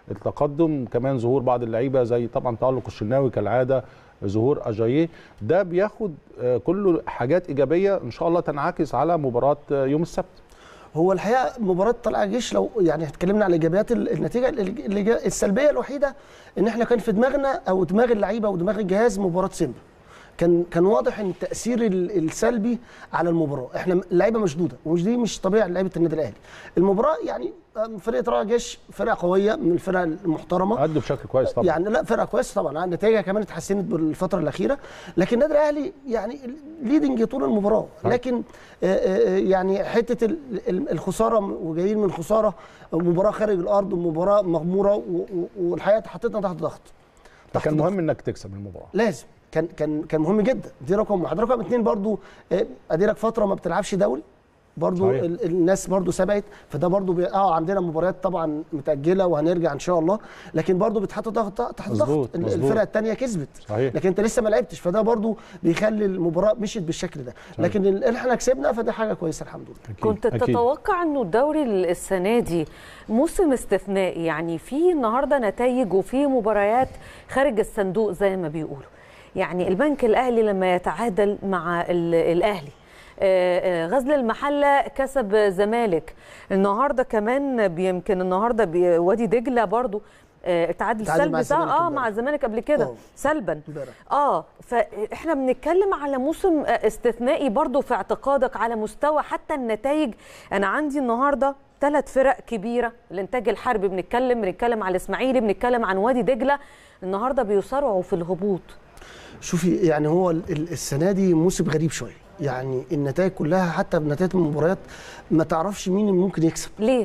Speaker 2: التقدم كمان ظهور بعض اللعيبه زي طبعا تالق الشناوي كالعاده ظهور اجاييه ده بياخد آه، كله حاجات ايجابيه ان شاء الله تنعكس على مباراه آه، يوم السبت
Speaker 4: هو الحقيقه مباراه طلائع الجيش لو يعني اتكلمنا على ايجابيات ال- النتيجه الإيج- الإيجا- السلبيه الوحيده ان احنا كان في دماغنا او دماغ اللعيبه ودماغ الجهاز مباراه سيمبا كان كان واضح ان التاثير ال- السلبي على المباراه احنا اللعيبه مشدوده ومش دي مش طبيعه لعيبه النادي الاهلي المباراه يعني آم، فرقه طلائع الجيش فرقه قويه من الفرق المحترمه
Speaker 2: ادوا بشكل كويس طبعا
Speaker 4: يعني لا فرقه كويسه طبعا نتائجها كمان اتحسنت بالفتره الاخيره لكن النادي الاهلي يعني ليدنج طول المباراه
Speaker 2: صحيح.
Speaker 4: لكن آه، آه، يعني حته ال- ال- الخساره وجايين من خساره مباراه خارج الارض ومباراه مغموره و- و- والحقيقه حطيتنا تحت ضغط تحت
Speaker 2: فكان
Speaker 4: ضغط.
Speaker 2: مهم انك تكسب المباراه
Speaker 4: لازم كان كان كان مهم جدا دي رقم واحد رقم اثنين برضو آه، اديلك فتره ما بتلعبش دوري برضو
Speaker 2: صحيح.
Speaker 4: ال- الناس برضو سبقت فده برضو بي... اه عندنا مباريات طبعا متاجله وهنرجع ان شاء الله لكن برضو بتحط ضغط تحت ضغط
Speaker 2: مظبوط،
Speaker 4: ال-
Speaker 2: مظبوط.
Speaker 4: الفرقه الثانيه كسبت
Speaker 2: صحيح.
Speaker 4: لكن انت لسه ما لعبتش فده برضو بيخلي المباراه مشيت بالشكل ده لكن ال- احنا كسبنا فده حاجه كويسه الحمد لله
Speaker 2: أكيد.
Speaker 1: كنت
Speaker 2: أكيد.
Speaker 1: تتوقع انه الدوري السنه دي موسم استثنائي يعني في النهارده نتائج وفي مباريات خارج الصندوق زي ما بيقولوا يعني البنك الاهلي لما يتعادل مع ال- الاهلي آه، آه، غزل المحله كسب زمالك النهارده كمان يمكن النهارده بي- وادي دجله برضو آه، اتعادل
Speaker 4: تعادل مع
Speaker 1: سلبي صح؟
Speaker 4: الزمالك
Speaker 1: اه
Speaker 4: امبارح.
Speaker 1: مع الزمالك قبل كده
Speaker 4: آه.
Speaker 1: سلبا
Speaker 4: امبارح.
Speaker 1: اه فاحنا بنتكلم على موسم آه، استثنائي برضو في اعتقادك على مستوى حتى النتائج انا عندي النهارده ثلاث فرق كبيره الانتاج الحربي بنتكلم بنتكلم على الاسماعيلي بنتكلم عن وادي دجله النهارده بيصارعوا في الهبوط
Speaker 4: شوفي يعني هو ال- ال- السنه دي موسم غريب شويه يعني النتائج كلها حتى بنتائج المباريات ما تعرفش مين اللي ممكن يكسب
Speaker 1: ليه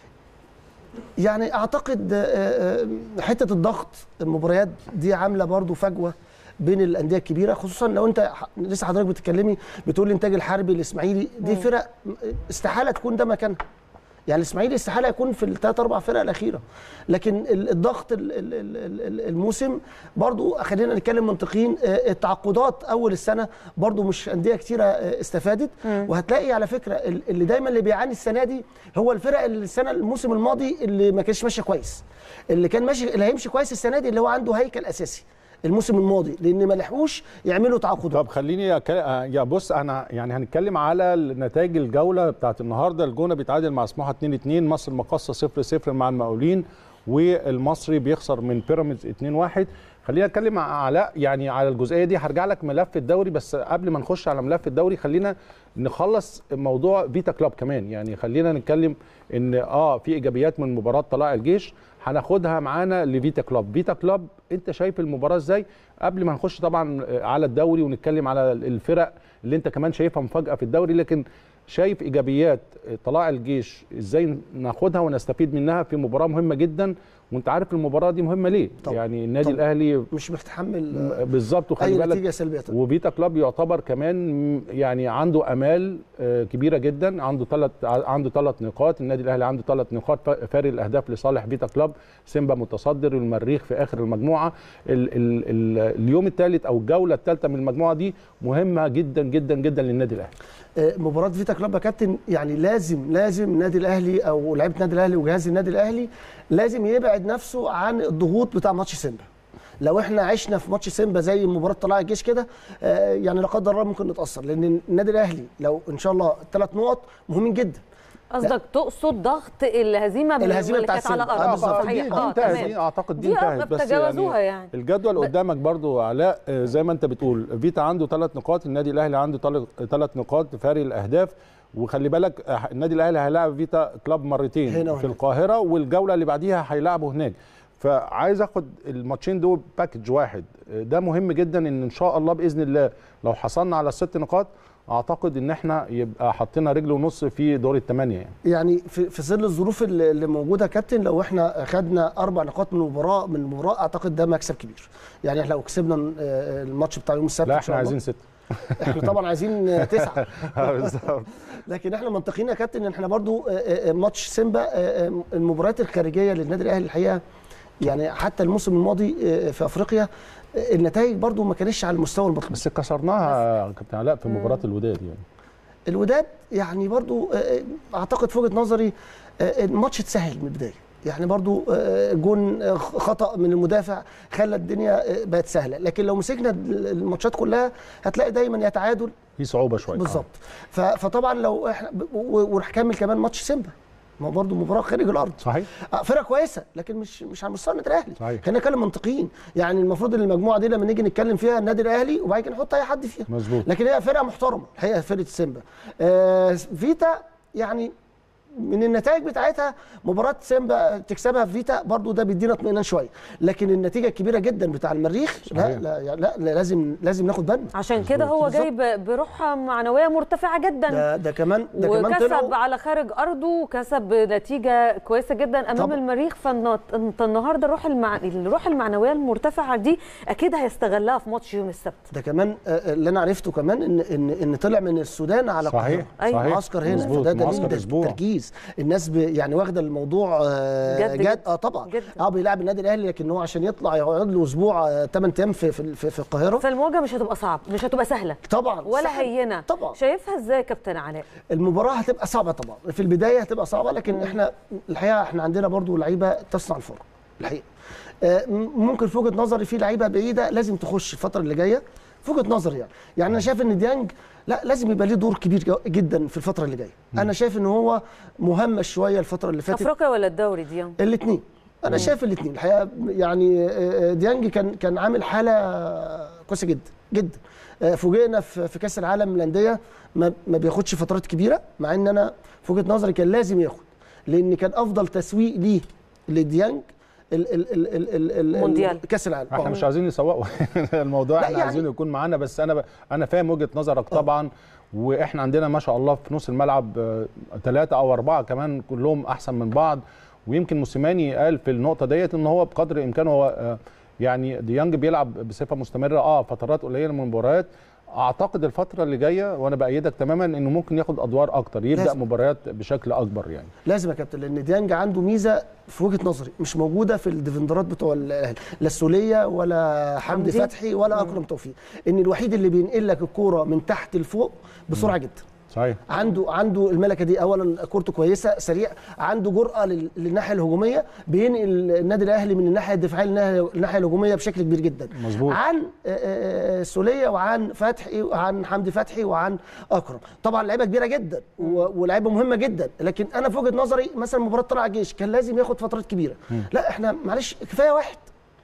Speaker 4: يعني اعتقد آه، آه، حته الضغط المباريات دي عامله برضو فجوه بين الانديه الكبيره خصوصا لو انت ح- لسه حضرتك بتتكلمي بتقول الانتاج الحربي الاسماعيلي دي فرق استحاله تكون ده مكانها يعني الاسماعيلي استحاله يكون في الثلاث اربع فرق الاخيره لكن ال- الضغط ال- ال- ال- ال- الموسم برضو خلينا نتكلم منطقيين آه، التعاقدات اول السنه برضو مش انديه كتيره آه، استفادت وهتلاقي على فكره ال- اللي دايما اللي بيعاني السنه دي هو الفرق اللي السنه الموسم الماضي اللي ما كانش ماشيه كويس اللي كان ماشي اللي هيمشي كويس السنه دي اللي هو عنده هيكل اساسي الموسم الماضي لان ما لحقوش يعملوا تعاقدات
Speaker 2: طب خليني أك... آه، يا بص انا يعني هنتكلم على نتائج الجوله بتاعت النهارده الجونه بيتعادل مع سموحه 2 2 مصر المقاصه 0 0 مع المقاولين والمصري بيخسر من بيراميدز 2 1 خلينا نتكلم مع علاء يعني على الجزئيه دي هرجع لك ملف الدوري بس قبل ما نخش على ملف الدوري خلينا نخلص موضوع فيتا كلاب كمان يعني خلينا نتكلم ان اه في ايجابيات من مباراه طلائع الجيش هناخدها معانا لفيتا كلاب فيتا كلاب انت شايف المباراه ازاي قبل ما نخش طبعا على الدوري ونتكلم على الفرق اللي انت كمان شايفها مفاجاه في الدوري لكن شايف ايجابيات طلائع الجيش ازاي ناخدها ونستفيد منها في مباراه مهمه جدا وانت عارف المباراه دي مهمه ليه
Speaker 4: طبعا.
Speaker 2: يعني النادي
Speaker 4: طبعا.
Speaker 2: الاهلي
Speaker 4: مش متحمل آه،
Speaker 2: بالظبط وخلي
Speaker 4: اي
Speaker 2: بالك
Speaker 4: نتيجه سلبيه طبعاً.
Speaker 2: وفيتا كلاب يعتبر كمان م- يعني عنده امال آه، كبيره جدا عنده ثلاث عنده ثلاث نقاط النادي الاهلي عنده ثلاث نقاط فا- فارق الاهداف لصالح فيتا كلاب سيمبا متصدر والمريخ في اخر المجموعه ال ال ال اليوم الثالث او الجوله الثالثه من المجموعه دي مهمه جدا جدا جدا للنادي الاهلي
Speaker 4: آه، مباراه فيتا كلوب يا كابتن يعني لازم لازم النادي الاهلي او لعيبه النادي الاهلي وجهاز النادي الاهلي لازم يبعد نفسه عن الضغوط بتاع ماتش سيمبا لو احنا عشنا في ماتش سيمبا زي مباراه طلائع الجيش كده آه، يعني لا قدر الله ممكن نتاثر لان النادي الاهلي لو ان شاء الله ثلاث نقط مهمين جدا
Speaker 1: قصدك تقصد ضغط الهزيمه من
Speaker 4: الهزيمة
Speaker 1: اللي
Speaker 4: بتاعت
Speaker 1: كانت على
Speaker 4: سيمبا. آه،
Speaker 1: ارض
Speaker 4: بالظبط.
Speaker 1: صحيح
Speaker 2: دي, دي
Speaker 1: اه
Speaker 2: انتهت
Speaker 1: تمام
Speaker 2: دي اعتقد دي,
Speaker 1: دي
Speaker 2: انتهت بس
Speaker 1: تجاوزوها يعني
Speaker 2: الجدول قدامك برضو علاء آه، زي ما انت بتقول فيتا عنده ثلاث نقاط النادي الاهلي عنده ثلاث نقاط فارق الاهداف وخلي بالك آه، النادي الاهلي هيلاعب فيتا كلاب مرتين
Speaker 4: هنا
Speaker 2: في
Speaker 4: وهناك.
Speaker 2: القاهره والجوله اللي بعديها هيلاعبوا هناك فعايز اخد الماتشين دول باكج واحد آه، ده مهم جدا ان ان شاء الله باذن الله لو حصلنا على الست نقاط اعتقد ان احنا يبقى حطينا رجل ونص في دور الثمانيه يعني
Speaker 4: يعني في في ظل الظروف اللي اللي موجوده يا كابتن لو احنا خدنا اربع نقاط من المباراه من المباراه اعتقد ده مكسب كبير يعني احنا لو كسبنا آه، الماتش بتاع يوم السبت
Speaker 2: لا
Speaker 4: إن شاء
Speaker 2: احنا
Speaker 4: الله،
Speaker 2: عايزين ست
Speaker 4: احنا طبعا عايزين آه، تسعه
Speaker 2: بالظبط
Speaker 4: لكن احنا منطقيين يا كابتن ان احنا برضو آه، آه، ماتش سيمبا آه، آه، المباريات الخارجيه للنادي الاهلي الحقيقه يعني حتى الموسم الماضي آه، في افريقيا آه، النتائج برضو ما كانتش على المستوى المطلوب
Speaker 2: بس كسرناها يا كابتن علاء في مباراه الوداد يعني
Speaker 4: الوداد يعني برضو آه، اعتقد في وجهه نظري آه، الماتش اتسهل من البدايه يعني برضو آه، جون آه، خطا من المدافع خلى الدنيا آه، بقت سهله لكن لو مسكنا الماتشات كلها هتلاقي دايما يا تعادل
Speaker 2: في صعوبه شويه
Speaker 4: بالظبط ف- فطبعا لو احنا و- وراح كمل كمان ماتش سيمبا ما هو برضه مباراه خارج الارض
Speaker 2: صحيح
Speaker 4: آه، فرقه كويسه لكن مش مش على مستوى النادي الاهلي
Speaker 2: صحيح.
Speaker 4: خلينا نتكلم منطقيين يعني المفروض ان المجموعه دي لما نيجي نتكلم فيها النادي الاهلي وبعد كده نحط اي حد فيها
Speaker 2: مظبوط
Speaker 4: لكن هي فرقه محترمه الحقيقه فرقه سيمبا آه فيتا يعني من النتائج بتاعتها مباراه سيمبا تكسبها في فيتا برضو ده بيدينا اطمئنان شويه لكن النتيجه الكبيره جدا بتاع المريخ لا
Speaker 2: صحيح.
Speaker 4: لا, لا, لا, لا لازم لازم ناخد بالنا
Speaker 1: عشان كده هو
Speaker 4: بالظبط.
Speaker 1: جاي ب- بروح معنويه مرتفعه جدا
Speaker 4: ده ده كمان ده كمان
Speaker 1: وكسب
Speaker 4: طلعوا
Speaker 1: على خارج ارضه وكسب نتيجه كويسه جدا امام
Speaker 4: طبعا.
Speaker 1: المريخ فانت النهارده الروح المع... الروح المعنويه المرتفعه دي اكيد هيستغلها في ماتش يوم السبت
Speaker 4: ده كمان آه، اللي انا عرفته كمان ان ان ان طلع من السودان على
Speaker 2: صحيح
Speaker 4: القاهرة.
Speaker 1: أيوة.
Speaker 2: صحيح
Speaker 4: معسكر هنا
Speaker 2: مظبوط
Speaker 4: فده دليل
Speaker 2: معسكر
Speaker 4: ده
Speaker 2: اسبوع
Speaker 4: تركيز الناس ب يعني واخده الموضوع آه،
Speaker 1: جد
Speaker 4: جد
Speaker 1: جدا.
Speaker 4: اه طبعا
Speaker 1: جدا.
Speaker 4: اه بيلعب النادي الاهلي لكن هو عشان يطلع يقعد له اسبوع 8 ايام في في, في, في القاهره
Speaker 1: فالمواجهه مش هتبقى صعب مش هتبقى سهله
Speaker 4: طبعا
Speaker 1: ولا
Speaker 4: سهل.
Speaker 1: هينه
Speaker 4: طبعا
Speaker 1: شايفها ازاي يا كابتن علاء
Speaker 4: المباراه هتبقى صعبه طبعا في البدايه هتبقى صعبه لكن احنا الحقيقه احنا عندنا برضو لعيبه تصنع الفرق الحقيقه آه، م- ممكن في وجهه نظري في لعيبه بعيده لازم تخش الفتره اللي جايه في وجهه نظري يعني يعني انا شايف ان ديانج لا لازم يبقى ليه دور كبير جو- جدا في الفتره اللي جايه انا شايف ان هو مهمش شويه الفتره اللي فاتت
Speaker 1: افريقيا ولا الدوري دي
Speaker 4: الاثنين انا شايف الاثنين الحقيقه يعني آه، ديانج كان كان عامل حاله كويسه جدا جدا آه، فوجئنا في في كاس العالم للانديه ما ما بياخدش فترات كبيره مع ان انا في وجهه نظري كان لازم ياخد لان كان افضل تسويق ليه لديانج ال ال ال ال ال ال
Speaker 1: مونديال.
Speaker 4: كاس العالم
Speaker 2: احنا
Speaker 4: آه.
Speaker 2: مش عايزين نسوقه الموضوع
Speaker 4: لا
Speaker 2: احنا
Speaker 4: يعني-
Speaker 2: عايزينه يكون معانا بس انا ب... انا فاهم وجهه نظرك طبعا واحنا عندنا ما شاء الله في نص الملعب ثلاثه او اربعه كمان كلهم احسن من بعض ويمكن موسيماني قال في النقطه ديت ان هو بقدر الامكان هو آه، يعني ديانج بيلعب بصفه مستمره اه فترات قليله من المباريات اعتقد الفتره اللي جايه وانا بايدك تماما انه ممكن ياخد ادوار اكتر يبدا
Speaker 4: لازم.
Speaker 2: مباريات بشكل اكبر يعني
Speaker 4: لازم يا كابتن لان ديانج عنده ميزه في وجهه نظري مش موجوده في الديفندرات بتوع الاهلي لا السوليه ولا حمدي
Speaker 1: حمدي.
Speaker 4: فتحي ولا اكرم توفيق ان الوحيد اللي بينقل لك الكوره من تحت لفوق بسرعه جدا
Speaker 2: صحيح
Speaker 4: عنده عنده الملكه دي اولا كورته كويسه سريع عنده جرأه لل- للناحيه الهجوميه بينقل النادي الاهلي من الناحيه الدفاعيه للناحيه الناحية الهجوميه بشكل كبير جدا
Speaker 2: مظبوط.
Speaker 4: عن آه، آه، سوليه وعن فتحي وعن حمدي فتحي وعن اكرم طبعا لعيبه كبيره جدا و- ولاعيبه مهمه جدا لكن انا في وجهه نظري مثلا مباراه طلع الجيش كان لازم ياخد فترات كبيره لا احنا معلش كفايه واحد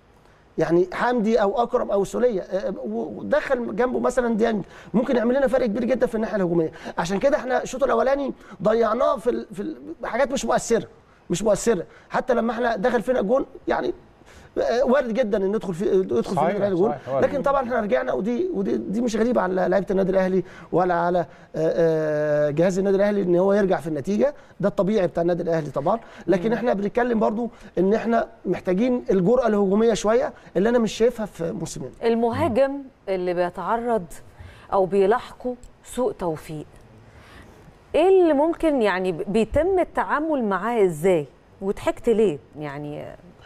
Speaker 4: يعني حمدي او اكرم او سوليه آه، ودخل جنبه مثلا ديانج ممكن يعمل لنا فرق كبير جدا في الناحيه الهجوميه عشان كده احنا الشوط الاولاني ضيعناه في ال... في ال... حاجات مش مؤثره مش مؤثره حتى لما احنا دخل فينا جون يعني آه، وارد جدا ان ندخل في يدخل في
Speaker 2: صحيح،
Speaker 4: النادي الاهلي جون
Speaker 2: صحيح، وارد.
Speaker 4: لكن طبعا احنا رجعنا ودي ودي دي مش غريبه على لعيبه النادي الاهلي ولا على آه، آه، جهاز النادي الاهلي ان هو يرجع في النتيجه ده الطبيعي بتاع النادي الاهلي طبعا لكن احنا بنتكلم برضو ان احنا محتاجين الجرأه الهجوميه شويه اللي انا مش شايفها في موسمين
Speaker 1: المهاجم اللي بيتعرض او بيلاحقه سوء توفيق ايه اللي ممكن يعني بيتم التعامل معاه ازاي وضحكت ليه يعني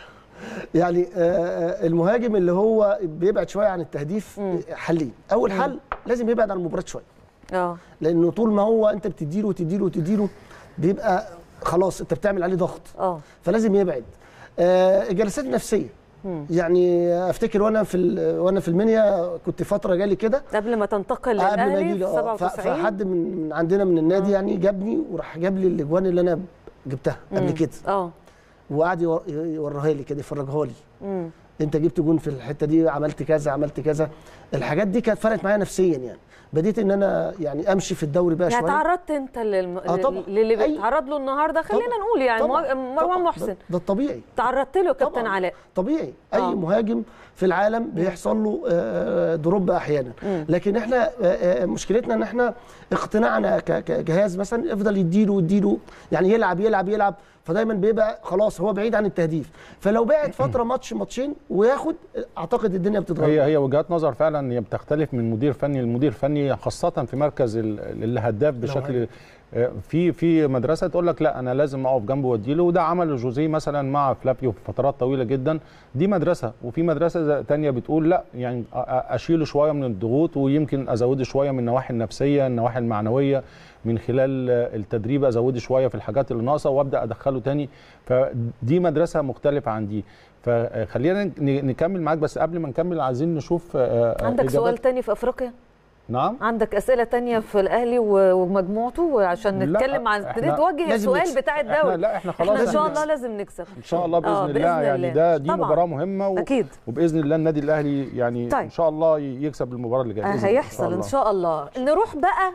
Speaker 4: يعني آه، آه، المهاجم اللي هو بيبعد شويه عن التهديف حلين اول حل لازم يبعد عن المباراه شويه
Speaker 1: اه
Speaker 4: لانه طول ما هو انت بتديله وتديله وتديله بيبقى خلاص انت بتعمل عليه ضغط
Speaker 1: اه
Speaker 4: فلازم يبعد آه، الجلسات النفسيه يعني افتكر وانا في ال- وانا في المنيا كنت فتره جالي كده
Speaker 1: قبل ما تنتقل
Speaker 4: قبل ما
Speaker 1: للاهلي
Speaker 4: اجي
Speaker 1: في
Speaker 4: اه ف-
Speaker 1: 97
Speaker 4: فحد من من عندنا من النادي يعني جابني وراح جاب لي الاجوان اللي انا جبتها قبل كده
Speaker 1: اه
Speaker 4: وقعد يور- يوريها لي كده يفرجها لي
Speaker 1: مم.
Speaker 4: انت جبت جون في الحته دي عملت كذا عملت كذا الحاجات دي كانت فرقت معايا نفسيا يعني بديت ان انا يعني امشي في الدوري بقى
Speaker 1: يعني
Speaker 4: شويه
Speaker 1: تعرضت انت للم...
Speaker 4: آه طبعا.
Speaker 1: للي
Speaker 4: أي-
Speaker 1: بيتعرض له النهارده خلينا
Speaker 4: طبعا.
Speaker 1: نقول يعني
Speaker 4: طبعا.
Speaker 1: مو- مروان
Speaker 4: طبعا.
Speaker 1: محسن
Speaker 4: ده, ده الطبيعي
Speaker 1: تعرضت له كابتن
Speaker 4: طبعاً.
Speaker 1: علاء
Speaker 4: طبيعي اي
Speaker 1: آه.
Speaker 4: مهاجم في العالم بيحصل له آه، دروب احيانا لكن احنا آه، آه، مشكلتنا ان احنا اقتناعنا ك- كجهاز مثلا يفضل يديله ويديله يعني يلعب يلعب يلعب فدايما بيبقى خلاص هو بعيد عن التهديف فلو بعد فتره ماتش ماتشين وياخد اعتقد الدنيا بتتغير
Speaker 2: هي هي وجهات نظر فعلا هي بتختلف من مدير فني لمدير فني خاصه في مركز ال- الهداف بشكل آه، في في مدرسه تقول لك لا انا لازم اقف جنبه واديله وده عمل جوزيه مثلا مع فلافيو في فترات طويله جدا دي مدرسه وفي مدرسه زي- تانية بتقول لا يعني أ- أ- اشيله شويه من الضغوط ويمكن ازوده شويه من النواحي النفسيه النواحي المعنويه من خلال آه، التدريب ازوده شويه في الحاجات اللي ناقصه وابدا ادخله تاني فدي مدرسه مختلفه عن دي فخلينا ن- نكمل معاك بس قبل ما نكمل عايزين نشوف آه، آه،
Speaker 1: عندك
Speaker 2: إجابات.
Speaker 1: سؤال تاني في افريقيا
Speaker 2: نعم
Speaker 1: عندك اسئله تانية في الاهلي و- ومجموعته عشان
Speaker 2: لا،
Speaker 1: نتكلم عن
Speaker 2: إحنا
Speaker 1: توجه
Speaker 4: لازم
Speaker 1: السؤال
Speaker 4: نكسب.
Speaker 1: بتاع
Speaker 2: احنا
Speaker 1: الدوري
Speaker 2: لا احنا خلاص
Speaker 1: احنا ان
Speaker 2: لازم
Speaker 1: شاء
Speaker 2: نكسب.
Speaker 1: الله لازم نكسب
Speaker 2: ان شاء الله باذن
Speaker 1: آه،
Speaker 2: الله
Speaker 1: بإذن
Speaker 2: يعني
Speaker 1: الله.
Speaker 2: ده دي
Speaker 1: طبعاً.
Speaker 2: مباراه مهمه و...
Speaker 1: اكيد
Speaker 2: وباذن الله النادي الاهلي يعني
Speaker 1: طيب.
Speaker 2: ان شاء الله يكسب المباراه اللي جايه بإذن الله.
Speaker 1: هيحصل ان شاء الله نروح بقى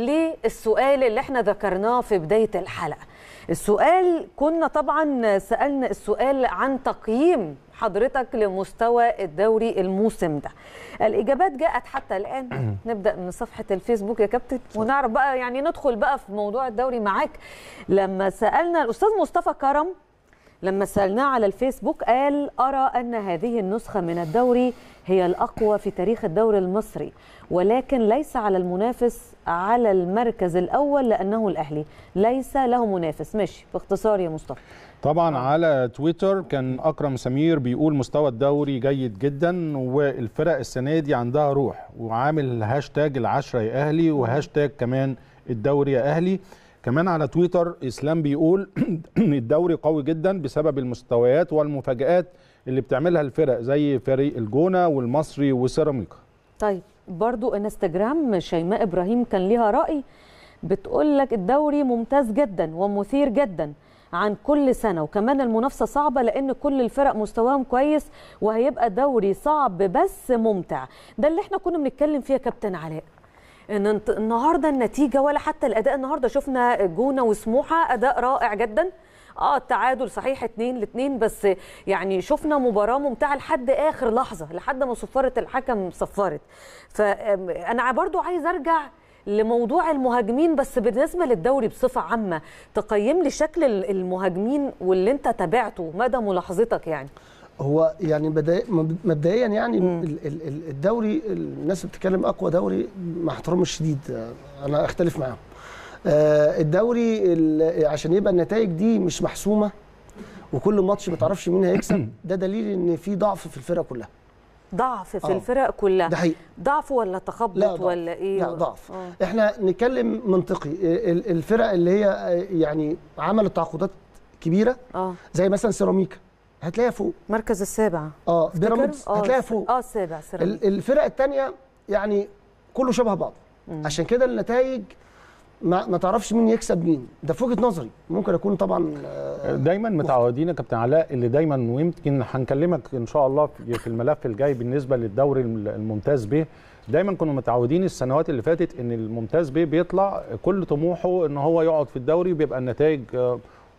Speaker 1: للسؤال اللي احنا ذكرناه في بدايه الحلقه السؤال كنا طبعا سالنا السؤال عن تقييم حضرتك لمستوى الدوري الموسم ده الاجابات جاءت حتى الان نبدا من صفحه الفيسبوك يا كابتن ونعرف بقى يعني ندخل بقى في موضوع الدوري معاك لما سالنا الاستاذ مصطفى كرم لما سألناه على الفيسبوك قال أرى أن هذه النسخة من الدوري هي الأقوى في تاريخ الدوري المصري ولكن ليس على المنافس على المركز الأول لأنه الأهلي ليس له منافس ماشي باختصار يا مصطفى
Speaker 2: طبعا على تويتر كان اكرم سمير بيقول مستوى الدوري جيد جدا والفرق السنه دي عندها روح وعامل هاشتاج العشرة يا اهلي وهاشتاج كمان الدوري يا اهلي كمان على تويتر اسلام بيقول الدوري قوي جدا بسبب المستويات والمفاجآت اللي بتعملها الفرق زي فريق الجونه والمصري وسيراميكا
Speaker 1: طيب برضو انستجرام شيماء إبراهيم كان ليها رأي بتقول لك الدوري ممتاز جدا ومثير جدا عن كل سنة وكمان المنافسة صعبة لأن كل الفرق مستواهم كويس وهيبقى دوري صعب بس ممتع ده اللي احنا كنا بنتكلم فيه يا كابتن علاء ان انت- النهارده النتيجه ولا حتى الاداء النهارده شفنا جونه وسموحه اداء رائع جدا اه التعادل صحيح اتنين لاتنين بس يعني شفنا مباراه ممتعه لحد اخر لحظه لحد ما صفاره الحكم صفرت فانا برضو عايز ارجع لموضوع المهاجمين بس بالنسبه للدوري بصفه عامه تقيم لي شكل المهاجمين واللي انت تابعته مدى ملاحظتك يعني
Speaker 4: هو يعني بداية مبدئيا يعني ال- ال- ال- الدوري الناس بتتكلم اقوى دوري مع احترامي الشديد آه، انا اختلف معاهم آه، الدوري ال- عشان يبقى النتائج دي مش محسومه وكل ماتش ما تعرفش مين هيكسب ده دليل ان في ضعف في الفرقه كلها
Speaker 1: ضعف في
Speaker 4: آه.
Speaker 1: الفرق كلها
Speaker 4: ده حقيقي
Speaker 1: ضعف ولا تخبط
Speaker 4: لا ضعف.
Speaker 1: ولا ايه
Speaker 4: لا ضعف
Speaker 1: آه.
Speaker 4: احنا نتكلم منطقي ال- الفرق اللي هي آه، يعني عملت تعاقدات كبيره
Speaker 1: اه
Speaker 4: زي مثلا سيراميكا هتلاقيها فوق
Speaker 1: مركز السابع
Speaker 4: اه
Speaker 1: تفتكر؟
Speaker 4: بيراميدز
Speaker 1: آه،
Speaker 4: هتلاقيها فوق
Speaker 1: اه السابع سيراميكا
Speaker 4: ال- الفرق الثانيه يعني كله شبه بعض عشان كده النتائج ما, ما تعرفش مين يكسب مين ده في وجهه نظري ممكن اكون طبعا آه،
Speaker 2: دايما متعودين يا كابتن علاء اللي دايما ويمكن هنكلمك ان شاء الله في في الملف الجاي بالنسبه للدوري الممتاز به دايما كنا متعودين السنوات اللي فاتت ان الممتاز به بيطلع كل طموحه ان هو يقعد في الدوري بيبقى النتائج آه،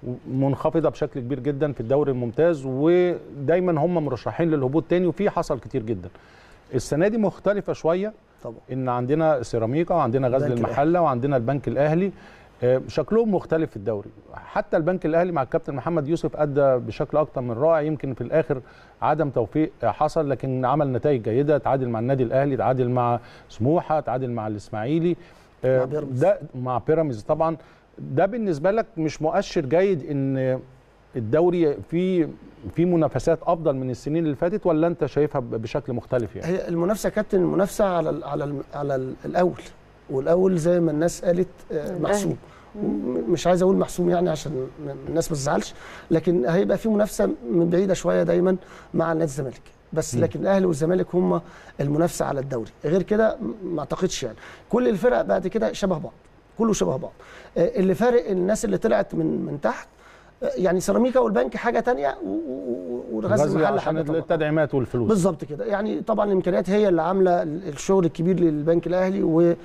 Speaker 2: منخفضه بشكل كبير جدا في الدوري الممتاز ودايما هم مرشحين للهبوط تاني وفي حصل كتير جدا السنه دي مختلفه شويه
Speaker 4: طبعا
Speaker 2: ان عندنا سيراميكا وعندنا غزل
Speaker 4: البنك
Speaker 2: المحله وعندنا البنك الاهلي آه، شكلهم مختلف في الدوري حتى البنك الاهلي مع الكابتن محمد يوسف ادى بشكل اكتر من رائع يمكن في الاخر عدم توفيق آه، حصل لكن عمل نتائج جيده تعادل مع النادي الاهلي تعادل مع سموحه تعادل مع الاسماعيلي آه،
Speaker 4: مع بيراميدز.
Speaker 2: ده مع بيراميدز طبعا ده بالنسبه لك مش مؤشر جيد ان الدوري في في منافسات افضل من السنين اللي فاتت ولا انت شايفها ب- بشكل مختلف يعني
Speaker 4: هي المنافسه يا كابتن المنافسه على ال على ال على ال الاول والاول زي ما الناس قالت آه، محسوم م- مش عايز اقول محسوم يعني عشان م- الناس ما تزعلش لكن هيبقى في منافسه من بعيده شويه دايما مع نادي الزمالك بس لكن الاهلي والزمالك هم المنافسه على الدوري غير كده م- ما اعتقدش يعني كل الفرق بعد كده شبه بعض كله شبه بعض آه، اللي فارق الناس اللي طلعت من من تحت آه، يعني سيراميكا والبنك حاجه تانية و- و- و- وغزل
Speaker 2: غزل
Speaker 4: المحله
Speaker 2: عشان
Speaker 4: حاجه طبعا
Speaker 2: التدعيمات والفلوس
Speaker 4: بالظبط كده يعني طبعا الامكانيات هي اللي عامله الشغل الكبير للبنك الاهلي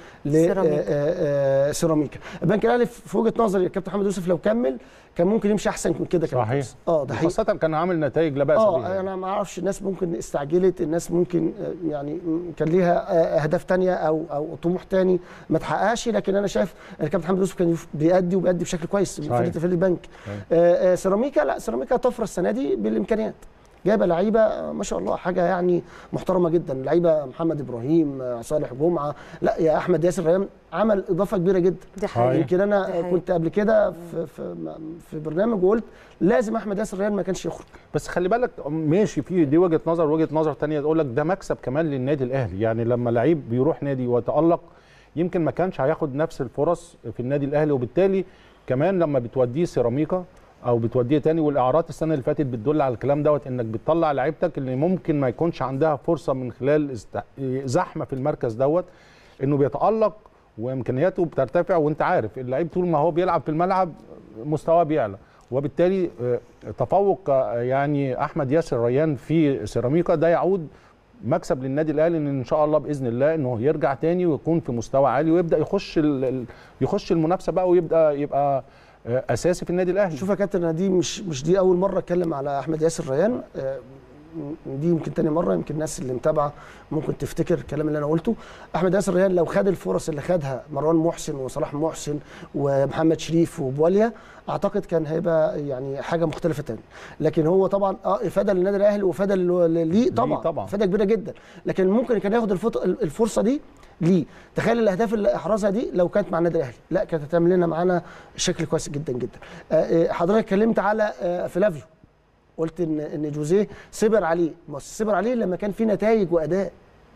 Speaker 1: سيراميكا.
Speaker 4: ولسيراميكا البنك الاهلي في وجهه نظري الكابتن محمد يوسف لو كمل كان ممكن يمشي احسن من كده كمان
Speaker 2: صحيح
Speaker 4: اه ده حقيقي
Speaker 2: خاصة كان عامل نتائج لا بأس بيها
Speaker 4: اه
Speaker 2: يعني.
Speaker 4: انا ما اعرفش الناس ممكن استعجلت الناس ممكن آه، يعني م- كان ليها آه، اهداف تانية او او طموح تاني ما تحققش لكن انا شايف ان الكابتن محمد يوسف كان يف- بيأدي وبيأدي بشكل كويس في
Speaker 2: صحيح.
Speaker 4: فريق في البنك
Speaker 2: صحيح.
Speaker 4: آه، آه، سيراميكا لا سيراميكا طفره السنه دي بالامكانيات جايبه لعيبه ما شاء الله حاجه يعني محترمه جدا لعيبه محمد ابراهيم آه، صالح جمعه لا يا احمد ياسر ريان عمل اضافه كبيره جدا
Speaker 1: دي حقيقة
Speaker 4: يمكن
Speaker 1: دي
Speaker 4: انا
Speaker 1: حقيقة.
Speaker 4: كنت قبل كده في في في برنامج وقلت لازم احمد ياسر ريان ما كانش يخرج
Speaker 2: بس خلي بالك ماشي في دي وجهه نظر وجهه نظر تانية تقول لك ده مكسب كمان للنادي الاهلي يعني لما لعيب بيروح نادي ويتالق يمكن ما كانش هياخد نفس الفرص في النادي الاهلي وبالتالي كمان لما بتوديه سيراميكا او بتوديه تاني والاعارات السنه اللي فاتت بتدل على الكلام دوت انك بتطلع لعيبتك اللي ممكن ما يكونش عندها فرصه من خلال است- زحمه في المركز دوت انه بيتالق وامكانياته بترتفع وانت عارف اللعيب طول ما هو بيلعب في الملعب مستواه بيعلى وبالتالي آه، تفوق آه، يعني احمد ياسر ريان في سيراميكا ده يعود مكسب للنادي الاهلي ان ان شاء الله باذن الله انه يرجع تاني ويكون في مستوى عالي ويبدا يخش ال- ال- يخش المنافسه بقى ويبدا يبقى آه، اساسي في النادي الاهلي
Speaker 4: شوف يا كابتن انا دي مش مش دي اول مره اتكلم على احمد ياسر ريان آه، دي يمكن تاني مره يمكن الناس اللي متابعه ممكن تفتكر الكلام اللي انا قلته احمد ياسر ريان لو خد الفرص اللي خدها مروان محسن وصلاح محسن ومحمد شريف وبواليا اعتقد كان هيبقى يعني حاجه مختلفه تاني لكن هو طبعا اه افاده للنادي الاهلي وافاده لل- ليه طبعا
Speaker 2: طبعاً.
Speaker 4: افاده كبيره جدا لكن ممكن كان ياخد الفط- الفرصه دي ليه تخيل الاهداف اللي احرزها دي لو كانت مع النادي الاهلي لا كانت هتعمل لنا معانا شكل كويس جدا جدا آه، آه، حضرتك اتكلمت على آه، فلافيو قلت ان ان جوزيه صبر عليه بس صبر عليه لما كان في نتائج واداء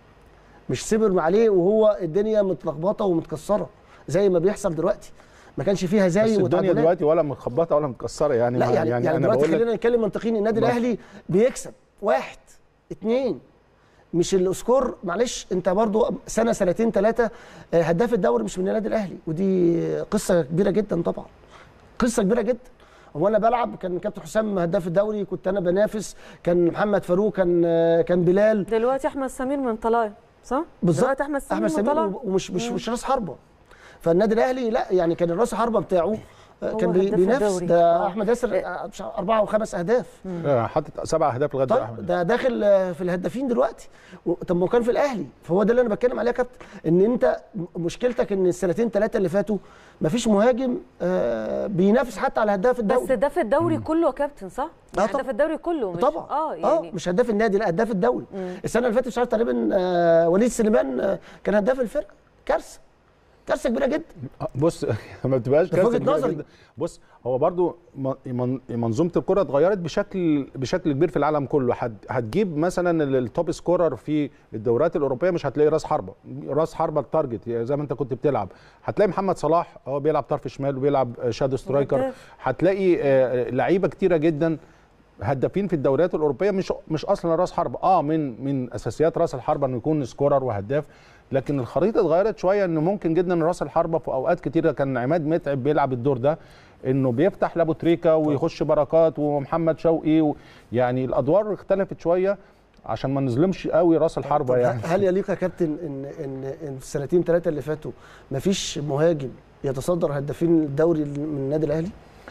Speaker 4: مش صبر عليه وهو الدنيا متلخبطه ومتكسره زي ما بيحصل دلوقتي ما كانش فيها
Speaker 2: بس
Speaker 4: زي
Speaker 2: الدنيا
Speaker 4: وتعادلات.
Speaker 2: دلوقتي ولا متخبطه ولا متكسره يعني
Speaker 4: لا
Speaker 2: ما-
Speaker 4: يعني يعني,
Speaker 2: انا
Speaker 4: دلوقتي
Speaker 2: بقول لك
Speaker 4: خلينا نتكلم منطقيين النادي
Speaker 2: ماشي.
Speaker 4: الاهلي بيكسب واحد اتنين مش السكور معلش انت برضو سنه سنتين ثلاثه هداف الدوري مش من النادي الاهلي ودي قصه كبيره جدا طبعا قصه كبيره جدا هو انا بلعب كان كابتن حسام هداف الدوري كنت انا بنافس كان محمد فاروق كان كان بلال
Speaker 5: دلوقتي احمد سمير من طلايا صح؟
Speaker 4: بالظبط
Speaker 5: دلوقتي احمد سمير
Speaker 4: احمد
Speaker 5: من
Speaker 4: سمير
Speaker 5: طلايا
Speaker 4: ومش مش مش راس حربه فالنادي الاهلي لا يعني كان الراس حربه بتاعه آه،
Speaker 5: هو
Speaker 4: كان بي-
Speaker 5: هداف
Speaker 4: بينافس
Speaker 5: الدوري.
Speaker 4: ده
Speaker 5: آه.
Speaker 4: احمد ياسر آه، مش عارف اربعه وخمس اهداف
Speaker 2: آه، حاطط سبع اهداف لغايه
Speaker 4: طيب
Speaker 2: احمد
Speaker 4: ده داخل آه، في الهدافين دلوقتي و- طب ما هو كان في الاهلي فهو ده اللي انا بتكلم عليه يا كابتن ان انت م- مشكلتك ان السنتين ثلاثه اللي فاتوا مفيش مهاجم آه، بينافس حتى على هداف
Speaker 1: بس
Speaker 4: الدوري
Speaker 1: ده في الدوري كله يا كابتن صح؟
Speaker 4: آه
Speaker 1: يعني ده
Speaker 4: طبعا.
Speaker 1: في الدوري كله مش
Speaker 4: طبعا
Speaker 1: اه يعني
Speaker 4: مش هداف النادي لا هداف الدوري السنه اللي فاتت مش عارف تقريبا آه، وليد سليمان آه، كان هداف الفرقه كارثه كارثه كبيره جدا
Speaker 2: آه، بص ما بتبقاش
Speaker 4: ده في
Speaker 2: كارثة
Speaker 4: وجهة
Speaker 2: كبيرة
Speaker 4: نظري.
Speaker 2: جدا. بص هو برضو م- من- منظومه الكره اتغيرت بشكل بشكل كبير في العالم كله هت- هتجيب مثلا ال- التوب سكورر في الدوريات الاوروبيه مش هتلاقي راس حربه راس حربه التارجت يعني زي ما انت كنت بتلعب هتلاقي محمد صلاح هو بيلعب طرف شمال وبيلعب شادو سترايكر
Speaker 1: وهداف.
Speaker 2: هتلاقي آه، لعيبه كتيره جدا هدافين في الدوريات الاوروبيه مش مش اصلا راس حربه اه من من اساسيات راس الحربه انه يكون سكورر وهداف لكن الخريطه اتغيرت شويه انه ممكن جدا راس الحربه في اوقات كتيره كان عماد متعب بيلعب الدور ده انه بيفتح لابو تريكا ويخش بركات ومحمد شوقي و... يعني الادوار اختلفت شويه عشان ما نظلمش قوي راس الحربه
Speaker 4: طب
Speaker 2: يعني
Speaker 4: هل يليق يا كابتن ان ان ان السنتين ثلاثه اللي فاتوا مفيش مهاجم يتصدر هدافين الدوري من النادي الاهلي؟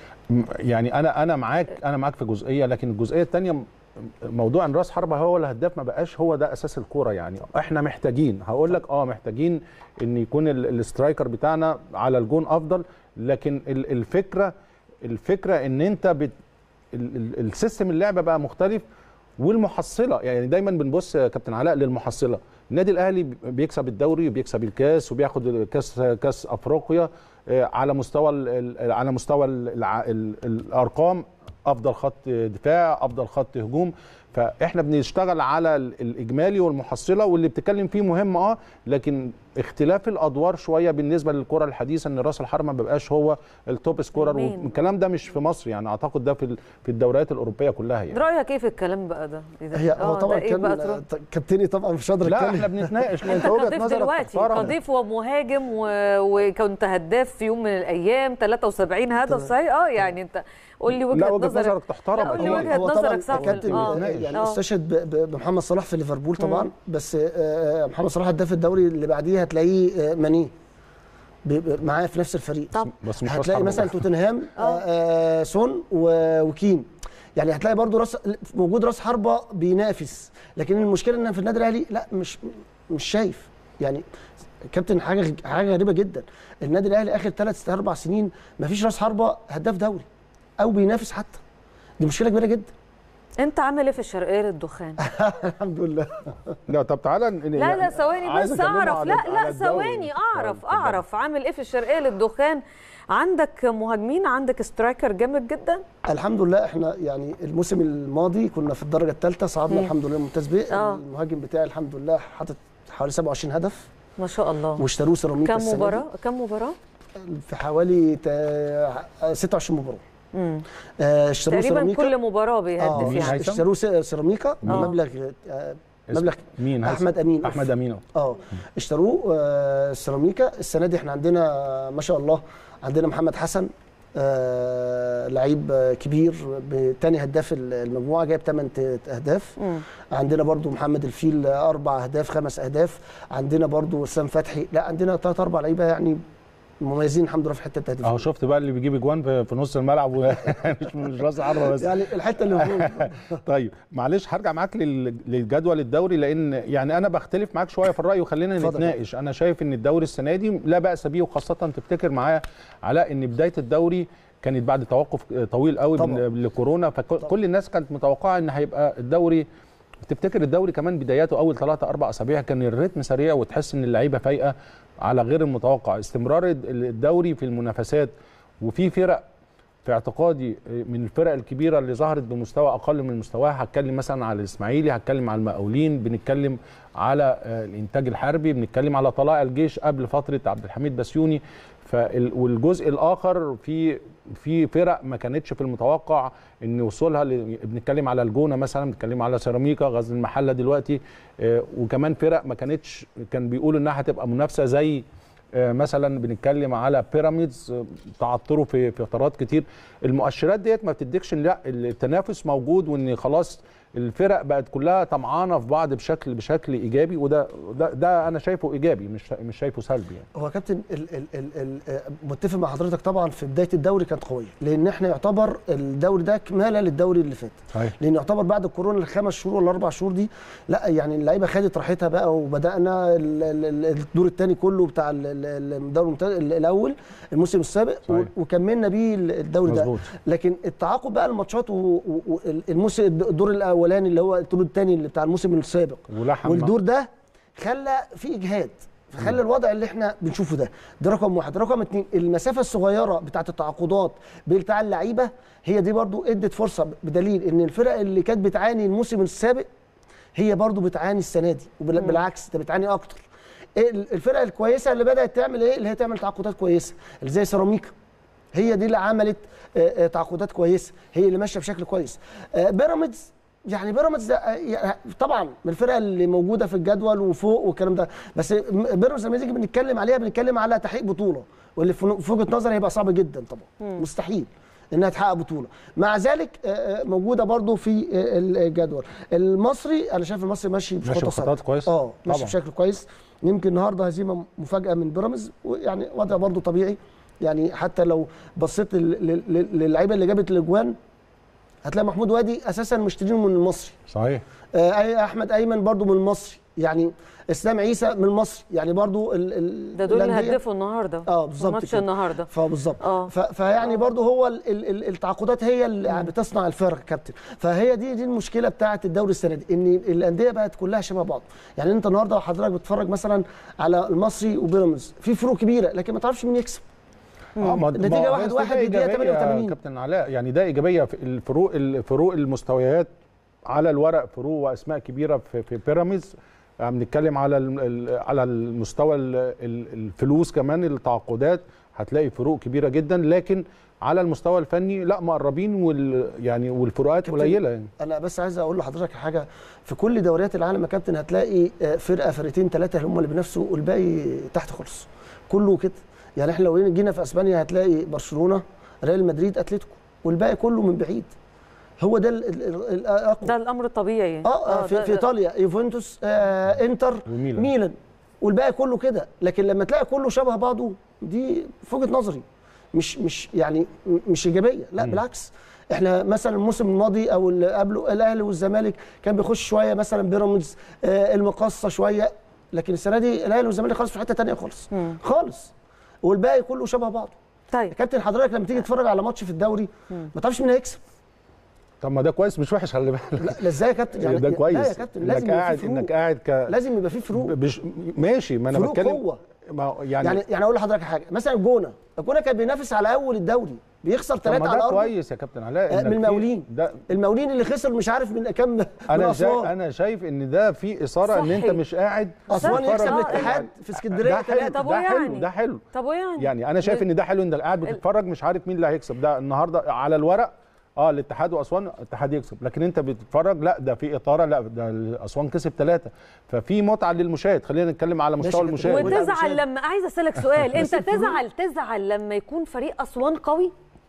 Speaker 2: يعني انا انا معاك انا معاك في جزئيه لكن الجزئيه الثانيه موضوع ان راس حربه هو الهداف ما بقاش هو ده اساس الكوره يعني احنا محتاجين هقول لك اه محتاجين ان يكون ال- الاسترايكر بتاعنا على الجون افضل لكن ال- الفكره الفكره ان انت بت ال- ال- السيستم اللعبه بقى مختلف والمحصله يعني دايما بنبص يا كابتن علاء للمحصله النادي الاهلي بيكسب الدوري وبيكسب الكاس وبياخد كاس كاس افريقيا آه، على مستوى ال- ال- على مستوى ال- الع- ال- الارقام افضل خط دفاع افضل خط هجوم فاحنا بنشتغل على ال- الاجمالي والمحصله واللي بتتكلم فيه مهم اه لكن اختلاف الادوار شويه بالنسبه للكره الحديثه ان راس الحربه ما بقاش هو التوب سكورر
Speaker 1: مين؟
Speaker 2: والكلام ده مش في مصر يعني اعتقد ده في ال- في الدوريات الاوروبيه كلها يعني
Speaker 1: رايك ايه في الكلام بقى ده؟ إذا-
Speaker 4: هي هو
Speaker 1: آه،
Speaker 4: طبعا
Speaker 1: ده إيه بقى
Speaker 4: كان
Speaker 1: ترد؟
Speaker 4: كابتني طبعا مش قادر
Speaker 2: لا
Speaker 4: اتكلم
Speaker 2: احنا بنتناقش
Speaker 1: انت
Speaker 2: انت وجهه
Speaker 1: كضيف
Speaker 2: نظرك
Speaker 1: دلوقتي
Speaker 2: تحترم.
Speaker 1: كضيف ومهاجم و... وكنت هداف في يوم من الايام 73 هدف صحيح اه يعني انت قول لي وجهه
Speaker 2: لا وجهه
Speaker 1: نظرك
Speaker 2: نظرك تحترم
Speaker 1: لا، قول لي
Speaker 2: أكيد.
Speaker 1: وجهة
Speaker 4: هو طبعا
Speaker 1: نظرك صح في
Speaker 4: كابتن
Speaker 1: ال- آه.
Speaker 4: يعني
Speaker 1: آه.
Speaker 4: استشهد ب- ب- بمحمد صلاح في ليفربول طبعا بس آه، محمد صلاح هداف الدوري اللي بعديه هتلاقيه آه، ماني ب- ب- معاه في نفس الفريق
Speaker 1: طب
Speaker 2: بس مش راس
Speaker 4: هتلاقي
Speaker 2: حربة.
Speaker 4: مثلا توتنهام آه، آه، سون و- وكين يعني هتلاقي برضو راس موجود راس حربه بينافس لكن المشكله ان في النادي الاهلي لا مش مش شايف يعني كابتن حاجه حاجه غريبه جدا النادي الاهلي اخر ثلاث اربع سنين ما فيش راس حربه هداف دوري او بينافس حتى دي مشكله كبيره جدا
Speaker 5: انت عامل ايه في الشرقيه للدخان
Speaker 4: الحمد لله
Speaker 2: لا طب تعالى ن-
Speaker 1: لا
Speaker 2: يعني
Speaker 1: لا ثواني
Speaker 2: عايز
Speaker 1: بس
Speaker 2: أكلمه
Speaker 1: اعرف
Speaker 2: على-
Speaker 1: لا
Speaker 2: على
Speaker 1: لا
Speaker 2: الدوري.
Speaker 1: ثواني اعرف
Speaker 2: طيب، اتفضل.
Speaker 1: اعرف عامل ايه في الشرقيه للدخان عندك مهاجمين عندك سترايكر جامد جدا
Speaker 4: الحمد لله احنا يعني الموسم الماضي كنا في الدرجه الثالثه صعدنا
Speaker 1: مم.
Speaker 4: الحمد لله ممتاز بيه
Speaker 1: آه.
Speaker 4: المهاجم بتاعي الحمد لله حاطط حوالي 27 هدف
Speaker 1: ما شاء الله
Speaker 4: واشتروه سيراميكا
Speaker 1: كم
Speaker 4: السنة دي
Speaker 1: مباراه كم مباراه
Speaker 4: في حوالي تا- 26 مباراه
Speaker 1: مم.
Speaker 4: آه، اشتروه
Speaker 1: تقريبا
Speaker 4: سيراميكا
Speaker 1: كل مباراه
Speaker 4: اه
Speaker 1: بيهدف
Speaker 2: مين
Speaker 1: يعني
Speaker 2: هيثم؟
Speaker 4: اشتروه س- سيراميكا
Speaker 1: آه.
Speaker 4: مبلغ آه،
Speaker 2: اسم-
Speaker 4: مبلغ
Speaker 2: مين هيثم؟
Speaker 4: احمد امين
Speaker 2: احمد امين
Speaker 4: اه اشتروه آه، سيراميكا السنه دي احنا عندنا آه، ما شاء الله عندنا محمد حسن آه لعيب آه، كبير بتاني هداف المجموعه جايب 8 اهداف
Speaker 1: مم.
Speaker 4: عندنا برضو محمد الفيل آه، اربع اهداف خمس اهداف عندنا برضو وسام فتحي لا عندنا ثلاث اربع لعيبه يعني مميزين الحمد لله في حته التهديف
Speaker 2: اهو شفت بقى اللي بيجيب اجوان في في نص الملعب و- مش مش راس عرضه بس
Speaker 4: يعني الحته اللي فوق
Speaker 2: طيب معلش هرجع معاك لل- للجدول الدوري لان يعني انا بختلف معاك شويه في الراي وخلينا
Speaker 4: اتفضل.
Speaker 2: نتناقش انا شايف ان الدوري السنه دي لا باس به وخاصه تفتكر معايا علاء ان بدايه الدوري كانت بعد توقف طويل قوي
Speaker 4: طبعا.
Speaker 2: من لكورونا فكل الناس كانت متوقعه ان هيبقى الدوري تفتكر الدوري كمان بداياته اول ثلاثة أربع أسابيع كان الريتم سريع وتحس إن اللعيبة فايقة على غير المتوقع استمرار الدوري في المنافسات وفي فرق في اعتقادي من الفرق الكبيره اللي ظهرت بمستوى اقل من مستواها هتكلم مثلا على الاسماعيلي هتكلم على المقاولين بنتكلم على آه، الانتاج الحربي بنتكلم على طلائع الجيش قبل فتره عبد الحميد بسيوني فال- والجزء الاخر في في فرق ما كانتش في المتوقع ان وصولها ل- بنتكلم على الجونه مثلا بنتكلم على سيراميكا غزل المحله دلوقتي آه، وكمان فرق ما كانتش كان بيقولوا انها هتبقى منافسه زي آه، مثلا بنتكلم على بيراميدز آه، تعثروا في في فترات كتير المؤشرات ديت ما بتديكش إن لا التنافس موجود وان خلاص الفرق بقت كلها طمعانه في بعض بشكل بشكل ايجابي وده ده, ده انا شايفه ايجابي مش مش شايفه سلبي يعني
Speaker 4: هو يا كابتن ال ال ال ال آه، متفق مع حضرتك طبعا في بدايه الدوري كانت قويه لان احنا يعتبر الدوري ده كماله للدوري اللي فات
Speaker 2: صحيح
Speaker 4: لان يعتبر بعد الكورونا الخمس شهور ولا اربع شهور دي لا يعني اللعيبه خدت راحتها بقى وبدانا ال- ال- ال- الدور الثاني كله بتاع ال- ال- الدوري الممتاز ال- الاول الموسم السابق و-
Speaker 2: صحيح.
Speaker 4: وكملنا بيه الدوري ده
Speaker 2: مظبوط
Speaker 4: لكن التعاقب بقى الماتشات والموسم الدور الاولاني اللي هو الدور الثاني اللي بتاع الموسم السابق
Speaker 2: ولحم
Speaker 4: والدور ده خلى في اجهاد فخلى الوضع اللي احنا بنشوفه ده ده رقم واحد رقم اتنين المسافه الصغيره بتاعت التعاقدات بتاع اللعيبه هي دي برضو ادت فرصه بدليل ان الفرق اللي كانت بتعاني الموسم السابق هي برضو بتعاني السنه دي وبالعكس ده بتعاني اكتر ال- الفرق الكويسه اللي بدات تعمل ايه اللي هي تعمل تعاقدات كويسه اللي زي سيراميكا هي دي اللي عملت آه، آه، تعاقدات كويسه هي اللي ماشيه بشكل كويس آه، بيراميدز يعني بيراميدز ده آه، يعني طبعا من الفرق اللي موجوده في الجدول وفوق والكلام ده بس م- بيراميدز لما نيجي بنتكلم عليها بنتكلم على تحقيق بطوله واللي في في وجهه نظري هيبقى صعب جدا طبعا مستحيل انها تحقق بطوله مع ذلك آه، آه، موجوده برضو في آه، الجدول المصري انا شايف المصري ماشي
Speaker 2: ماشي
Speaker 4: بخطى
Speaker 2: بخطوات
Speaker 4: ثابته
Speaker 2: كويسة.
Speaker 4: اه ماشي
Speaker 2: طبعا.
Speaker 4: بشكل كويس يمكن النهارده هزيمه مفاجاه من بيراميدز ويعني وضع برضو طبيعي يعني حتى لو بصيت لل- لل- للعيبه اللي جابت الاجوان هتلاقي محمود وادي اساسا مشترينه من المصري
Speaker 2: صحيح
Speaker 4: آه، أي- احمد ايمن برضو من المصري يعني اسلام عيسى من المصري يعني برضو ال ال
Speaker 1: ده دول اللي
Speaker 4: الأندية-
Speaker 1: هدفوا النهارده
Speaker 4: اه بالظبط
Speaker 1: ماتش
Speaker 4: كده.
Speaker 1: النهارده
Speaker 4: فبالظبط
Speaker 1: آه.
Speaker 4: ف- فيعني برضو هو ال- ال- ال- التعاقدات هي اللي بتصنع الفرق يا كابتن فهي دي دي المشكله بتاعه الدوري السنه دي ان الانديه بقت كلها شبه بعض يعني انت النهارده حضرتك بتتفرج مثلا على المصري وبيراميدز في فروق كبيره لكن ما تعرفش مين يكسب
Speaker 2: اه ما
Speaker 4: النتيجة
Speaker 2: ما-
Speaker 4: واحد
Speaker 2: بس
Speaker 4: واحد
Speaker 2: ده
Speaker 4: للدقيقة
Speaker 2: إيجابية يا
Speaker 4: 88.
Speaker 2: كابتن علاء يعني ده ايجابيه في الفروق الفروق المستويات على الورق فروق واسماء كبيره في في بيراميدز آه، بنتكلم على ال- ال- على المستوى ال- ال- الفلوس كمان التعاقدات هتلاقي فروق كبيره جدا لكن على المستوى الفني لا مقربين وال يعني والفروقات
Speaker 4: كابتن،
Speaker 2: قليله يعني
Speaker 4: انا بس عايز اقول لحضرتك حاجه في كل دوريات العالم يا كابتن هتلاقي آه، فرقه فرقتين ثلاثه هم اللي بينافسوا والباقي تحت خالص كله كده يعني احنا لو جينا في اسبانيا هتلاقي برشلونه ريال مدريد اتلتيكو والباقي كله من بعيد هو ده ال- ال- ال- الاقوى
Speaker 1: ده الامر الطبيعي
Speaker 4: اه, آه في,
Speaker 1: ده-
Speaker 4: في
Speaker 1: ده-
Speaker 4: ايطاليا يوفنتوس آه انتر
Speaker 2: وميلان.
Speaker 4: ميلان والباقي كله كده لكن لما تلاقي كله شبه بعضه دي في وجهه نظري مش مش يعني م- مش ايجابيه لا بالعكس احنا مثلا الموسم الماضي او اللي قبله الاهلي والزمالك كان بيخش شويه مثلا بيراميدز آه المقصه شويه لكن السنه دي الاهلي والزمالك خالص في حته ثانيه خالص خالص والباقي كله شبه بعضه
Speaker 1: طيب
Speaker 4: كابتن حضرتك لما تيجي تتفرج على ماتش في الدوري ما تعرفش مين هيكسب
Speaker 2: طب ما ده كويس مش وحش خلي بالك
Speaker 4: لا لا ازاي يا كابتن
Speaker 2: يعني ده كويس
Speaker 4: لا يا كابتن
Speaker 2: انك
Speaker 4: لازم يبقى
Speaker 2: قاعد
Speaker 4: في فروق
Speaker 2: انك قاعد ك
Speaker 4: لازم يبقى في فروق
Speaker 2: بش... ماشي ما انا
Speaker 4: فروق
Speaker 2: بتكلم
Speaker 4: قوة.
Speaker 2: ما يعني
Speaker 4: يعني
Speaker 2: يعني
Speaker 4: يعني اقول لحضرتك حاجه مثلا الجونه الجونه كان بينافس على اول الدوري بيخسر
Speaker 2: طب
Speaker 4: ثلاثه
Speaker 2: ما
Speaker 4: على
Speaker 2: ده
Speaker 4: الارض
Speaker 2: كويس يا كابتن علاء
Speaker 4: آه،
Speaker 2: إنك
Speaker 4: من
Speaker 2: في-
Speaker 4: المقاولين.
Speaker 2: ده
Speaker 4: المقاولين اللي خسر مش عارف من كام من
Speaker 2: انا شايف
Speaker 4: اسوان
Speaker 2: انا شايف ان ده في اثاره ان انت
Speaker 1: صحي.
Speaker 2: مش قاعد
Speaker 4: اسوان
Speaker 2: تتفرج.
Speaker 4: يكسب
Speaker 1: آه،
Speaker 4: الاتحاد في اسكندريه
Speaker 2: ده حلو
Speaker 4: ثلاثه
Speaker 1: طب
Speaker 2: ده حلو
Speaker 1: ويعني؟
Speaker 2: ده حلو
Speaker 1: طب ويعني
Speaker 2: يعني انا شايف ان ده حلو ان قاعد بتتفرج مش عارف مين اللي هيكسب ده النهارده على الورق اه الاتحاد واسوان الاتحاد يكسب لكن انت بتتفرج لا ده في اثاره لا ده اسوان كسب ثلاثه ففي متعه للمشاهد خلينا نتكلم على
Speaker 4: ماشي
Speaker 2: مستوى
Speaker 4: كده.
Speaker 2: المشاهد
Speaker 4: وده-
Speaker 1: وتزعل لما عايزه اسالك سؤال انت
Speaker 4: الفروق-
Speaker 1: تزعل تزعل لما يكون فريق اسوان قوي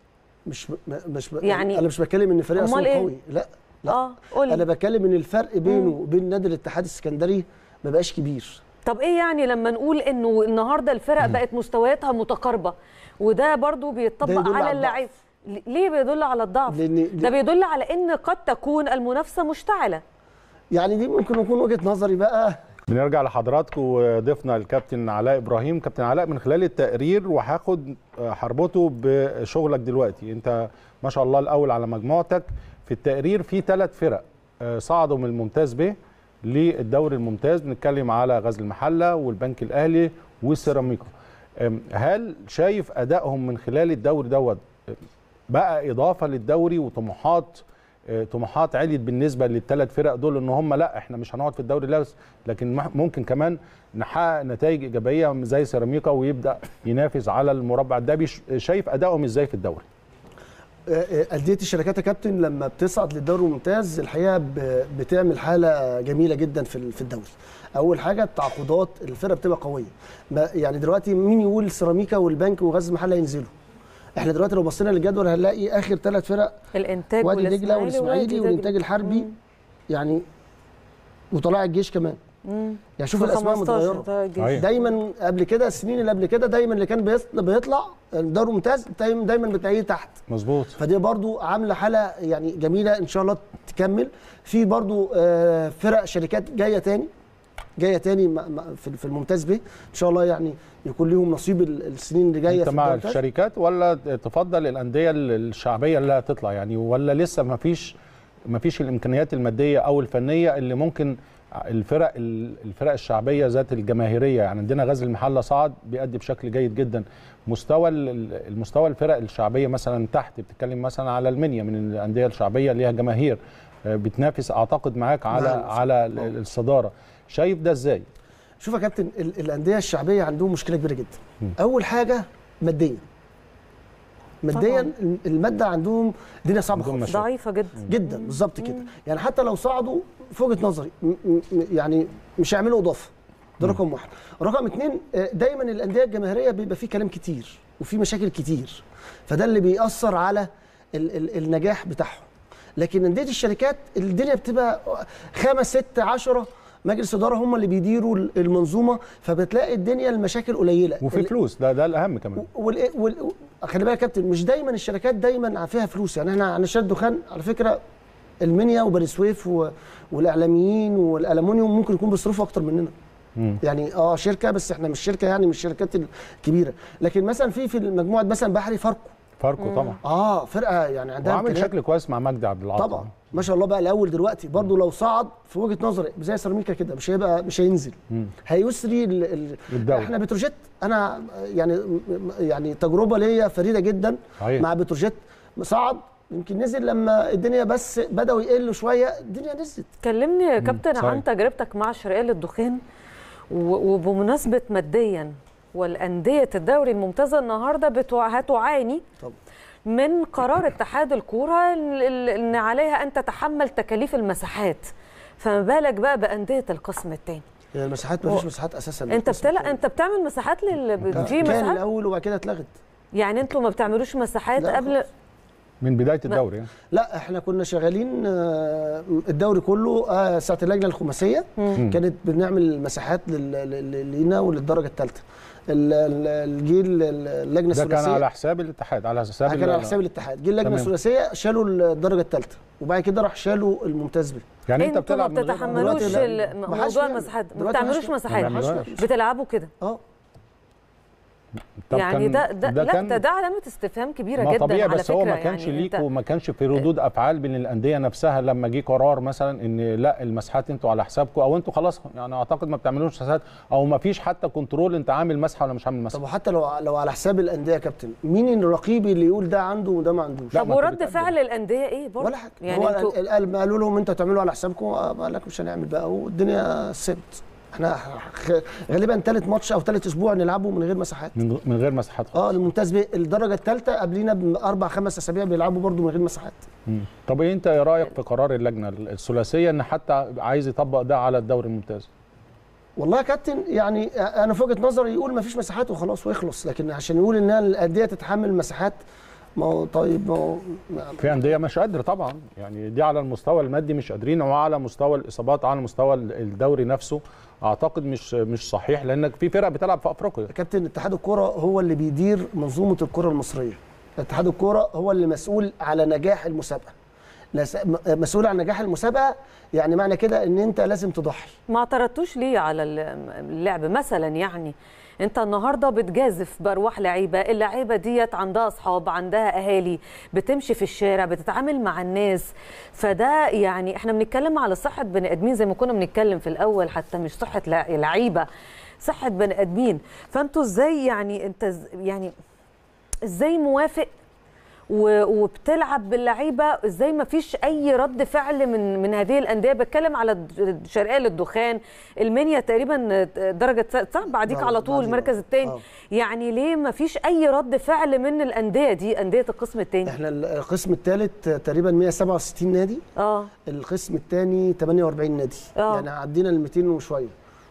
Speaker 4: مش ب- مش ب-
Speaker 1: يعني-
Speaker 4: انا مش بتكلم ان فريق
Speaker 1: أمال
Speaker 4: اسوان
Speaker 1: إيه؟
Speaker 4: قوي لا لا
Speaker 1: اه قول
Speaker 4: انا
Speaker 1: لي
Speaker 4: بتكلم ان الفرق بينه وبين نادي الاتحاد السكندري ما بقاش كبير
Speaker 1: طب ايه يعني لما نقول انه النهارده الفرق بقت مستوياتها متقاربه وده برضو
Speaker 4: ده
Speaker 1: بيطبق
Speaker 4: يدل
Speaker 1: على
Speaker 4: على
Speaker 1: اللعيب ليه بيدل على الضعف
Speaker 4: لأن-
Speaker 1: ده بيدل على ان قد تكون المنافسه مشتعله
Speaker 4: يعني دي ممكن يكون وجهه نظري بقى
Speaker 2: بنرجع لحضراتكم وضيفنا الكابتن علاء ابراهيم كابتن علاء من خلال التقرير وهاخد حربته بشغلك دلوقتي انت ما شاء الله الاول على مجموعتك في التقرير في ثلاث فرق آه، صعدوا من الممتاز ب للدوري الممتاز بنتكلم على غزل المحله والبنك الاهلي والسيراميكا آم، هل شايف ادائهم من خلال الدوري دوت آه، بقى اضافه للدوري وطموحات آه، طموحات عليت بالنسبه للثلاث فرق دول ان هم لا احنا مش هنقعد في الدوري لا بس لكن مح- ممكن كمان نحقق نتائج ايجابيه زي سيراميكا ويبدا ينافس على المربع الذهبي ش- شايف ادائهم ازاي في الدوري
Speaker 4: آه، آه، انديه الشركات يا كابتن لما بتصعد للدوري الممتاز الحقيقه ب- بتعمل حاله جميله جدا في ال- في الدوري اول حاجه التعاقدات الفرقه بتبقى قويه ما- يعني دلوقتي مين يقول سيراميكا والبنك وغزل المحله ينزلوا احنا دلوقتي لو بصينا للجدول هنلاقي اخر ثلاث فرق
Speaker 1: الانتاج
Speaker 4: وادي دجله
Speaker 1: والإسماعيلي
Speaker 4: والاسماعيلي
Speaker 1: ووادي
Speaker 4: والانتاج
Speaker 1: دجلة.
Speaker 4: الحربي
Speaker 1: مم.
Speaker 4: يعني وطلائع الجيش كمان
Speaker 1: مم.
Speaker 4: يعني شوف
Speaker 1: في
Speaker 4: الاسماء
Speaker 1: 15
Speaker 4: متغيره
Speaker 1: ده الجيش.
Speaker 2: أيوة.
Speaker 4: دايما قبل كده السنين اللي قبل كده دايما اللي كان بيطلع, بيطلع الدوري الممتاز دايما دايما بتلاقيه تحت
Speaker 2: مظبوط
Speaker 4: فدي برضو عامله حاله يعني جميله ان شاء الله تكمل في برضو آه، فرق شركات جايه تاني جايه تاني م- م- في في الممتاز ب ان شاء الله يعني يكون ليهم نصيب ال- السنين اللي جايه
Speaker 2: انت
Speaker 4: في
Speaker 2: مع
Speaker 4: الدوري الممتاز.
Speaker 2: الشركات ولا تفضل الانديه الشعبيه اللي هتطلع يعني ولا لسه ما فيش ما فيش الامكانيات الماديه او الفنيه اللي ممكن الفرق الفرق الشعبيه ذات الجماهيريه يعني عندنا غزل المحله صعد بيأدي بشكل جيد جدا مستوى ال- المستوى الفرق الشعبيه مثلا تحت بتتكلم مثلا على المنيا من الانديه الشعبيه اللي ليها جماهير آه، بتنافس اعتقد معاك على
Speaker 4: نعم.
Speaker 2: على ال- الصداره شايف ده ازاي
Speaker 4: شوف يا كابتن ال- الانديه الشعبيه عندهم مشكله كبيره جدا اول حاجه ماديا ماديا
Speaker 1: طبعاً.
Speaker 4: الماده عندهم الدنيا صعبه
Speaker 2: عندهم
Speaker 4: خالص
Speaker 2: مشاكل.
Speaker 1: ضعيفه جدا
Speaker 4: جدا بالظبط كده يعني حتى لو صعدوا في وجهه نظري م- م- يعني مش هيعملوا اضافه ده رقم واحد رقم اتنين آه، دايما الانديه الجماهيريه بيبقى فيه كلام كتير وفي مشاكل كتير فده اللي بيأثر على ال ال النجاح بتاعهم لكن انديه الشركات الدنيا بتبقى خمس ست عشرة مجلس اداره هم اللي بيديروا المنظومه فبتلاقي الدنيا المشاكل قليله
Speaker 2: وفي
Speaker 4: ال-
Speaker 2: فلوس ده ده الاهم كمان
Speaker 4: وال... وال... خلي بالك يا كابتن مش دايما الشركات دايما فيها فلوس يعني احنا عن شركه دخان على فكره المنيا وبني سويف و... والاعلاميين والالومنيوم ممكن يكون بيصرفوا اكتر مننا
Speaker 2: مم.
Speaker 4: يعني اه شركه بس احنا مش شركه يعني مش الشركات الكبيره لكن مثلا في في مجموعه مثلا بحري فاركو
Speaker 2: فاركو طبعا
Speaker 4: اه فرقه يعني عندها
Speaker 2: وعامل
Speaker 4: إمكانيات.
Speaker 2: شكل كويس مع مجدي عبد العاطي
Speaker 4: طبعا ما شاء الله بقى الاول دلوقتي برضو لو صعد في وجهه نظري زي سيراميكا كده مش هيبقى مش هينزل
Speaker 2: مم.
Speaker 4: هيسري ال- ال-
Speaker 2: الدوري.
Speaker 4: احنا بتروجيت انا يعني يعني تجربه ليا فريده جدا
Speaker 2: صحيح.
Speaker 4: مع بتروجيت صعد يمكن نزل لما الدنيا بس بداوا يقلوا شويه الدنيا نزلت
Speaker 1: كلمني يا كابتن
Speaker 2: صحيح.
Speaker 1: عن تجربتك مع شرقية الدخان و- وبمناسبة ماديا والأندية الدوري الممتازة النهاردة بتوع هتعاني
Speaker 4: طبعا.
Speaker 1: من قرار اتحاد الكورة ال- ال- ان عليها ان تتحمل تكاليف المساحات فما بالك بقى بأندية القسم الثاني
Speaker 4: يعني المساحات ما فيش مساحات اساسا
Speaker 1: انت بتلا انت بتعمل مساحات لل في
Speaker 4: كان
Speaker 1: مساحات
Speaker 4: الاول وبعد كده اتلغت
Speaker 1: يعني انتوا ما بتعملوش مساحات
Speaker 4: لا
Speaker 1: قبل
Speaker 4: خالص.
Speaker 2: من بدايه الدوري يعني.
Speaker 4: لا احنا كنا شغالين آه، الدوري كله آه، ساعه اللجنه الخماسيه كانت بنعمل مساحات لل- لل- لينا وللدرجه الثالثه الجيل اللجنه
Speaker 2: ده كان
Speaker 4: الثلاثيه
Speaker 2: على حساب الاتحاد على حساب
Speaker 4: كان
Speaker 2: ال-
Speaker 4: على حساب الاتحاد جه اللجنه
Speaker 2: تمام.
Speaker 4: الثلاثيه شالوا الدرجه الثالثه وبعد كده راح شالوا الممتاز به
Speaker 2: يعني انت
Speaker 1: انتوا ما
Speaker 2: بتلعب من غير-
Speaker 1: بتتحملوش
Speaker 4: دلوقتي لا.
Speaker 1: ال-
Speaker 4: ما حدش
Speaker 1: موضوع
Speaker 4: بيعمل.
Speaker 1: المساحات ما
Speaker 4: دلوقتي ما
Speaker 1: بتعملوش
Speaker 4: حدش-
Speaker 1: مساحات
Speaker 2: ما بيعملوش.
Speaker 1: بتلعبوا كده
Speaker 4: اه
Speaker 2: طب
Speaker 1: يعني
Speaker 2: كان-
Speaker 1: ده ده, لا
Speaker 2: كان-
Speaker 1: ده, ده علامه استفهام كبيره
Speaker 2: ما
Speaker 1: جدا
Speaker 2: طبيعي
Speaker 1: على
Speaker 2: بس
Speaker 1: فكره
Speaker 2: هو ما كانش
Speaker 1: يعني
Speaker 2: ليك
Speaker 1: أنت-
Speaker 2: وما كانش في ردود افعال بين الانديه نفسها لما جه قرار مثلا ان لا المساحات انتوا على حسابكم او انتوا خلاص يعني اعتقد ما بتعملوش مساحات او ما فيش حتى كنترول انت عامل مسحه ولا مش عامل
Speaker 4: طب
Speaker 2: مسحه
Speaker 4: وحتى لو لو على حساب الانديه يا كابتن مين الرقيب اللي يقول ده عنده وده ما عندوش
Speaker 2: لا،
Speaker 1: طب
Speaker 2: ما أنت
Speaker 1: ورد
Speaker 2: بتقدم.
Speaker 1: فعل الانديه ايه برضه
Speaker 4: ولا حاجه
Speaker 1: يعني
Speaker 4: هو
Speaker 1: انتوا
Speaker 4: ال- ال- قالوا لهم انتوا تعملوا على حسابكم آه، قال لك مش هنعمل بقى والدنيا سبت احنا خ- غالبا ثالث ماتش او ثالث اسبوع نلعبه من غير مساحات
Speaker 2: من من غير مساحات
Speaker 4: اه
Speaker 2: خالص
Speaker 4: الممتاز بيه الدرجه الثالثه قبلينا باربع خمس اسابيع بيلعبوا برضو من غير مساحات
Speaker 2: مم. طب إيه انت ايه رايك في قرار اللجنه الثلاثيه ان حتى عايز يطبق ده على الدوري الممتاز
Speaker 4: والله يا كابتن يعني انا في وجهه نظري يقول ما فيش مساحات وخلاص ويخلص لكن عشان يقول ان الانديه تتحمل مساحات ما هو طيب ما هو ما-
Speaker 2: في انديه مش قادره طبعا يعني دي على المستوى المادي مش قادرين وعلى مستوى الاصابات على مستوى الدوري نفسه اعتقد مش مش صحيح لانك في فرق بتلعب في افريقيا
Speaker 4: يا كابتن اتحاد الكرة هو اللي بيدير منظومة الكرة المصرية اتحاد الكرة هو اللي مسؤول على نجاح المسابقة لس- م- مسؤول عن نجاح المسابقة يعني معنى كده ان انت لازم تضحي
Speaker 1: ما اعترضتوش ليه على ال- اللعب مثلا يعني انت النهارده بتجازف بارواح لعيبه اللعيبه ديت عندها اصحاب عندها اهالي بتمشي في الشارع بتتعامل مع الناس فده يعني احنا بنتكلم على صحه بني ادمين زي ما كنا بنتكلم في الاول حتى مش صحه لع- لعيبه صحه بني ادمين فانتوا ازاي يعني انت ز- يعني ازاي موافق و- وبتلعب باللعيبه ازاي ما فيش اي رد فعل من من هذه الانديه بتكلم على الد- شرقيه للدخان المنيا تقريبا درجه س- صح بعديك
Speaker 4: بعد-
Speaker 1: على طول
Speaker 4: بعدين.
Speaker 1: المركز الثاني
Speaker 4: آه.
Speaker 1: يعني ليه ما فيش اي رد فعل من الانديه دي انديه القسم الثاني
Speaker 4: احنا القسم الثالث تقريبا 167 نادي
Speaker 1: اه
Speaker 4: القسم الثاني 48 نادي
Speaker 1: آه.
Speaker 4: يعني عدينا ال 200 وشوية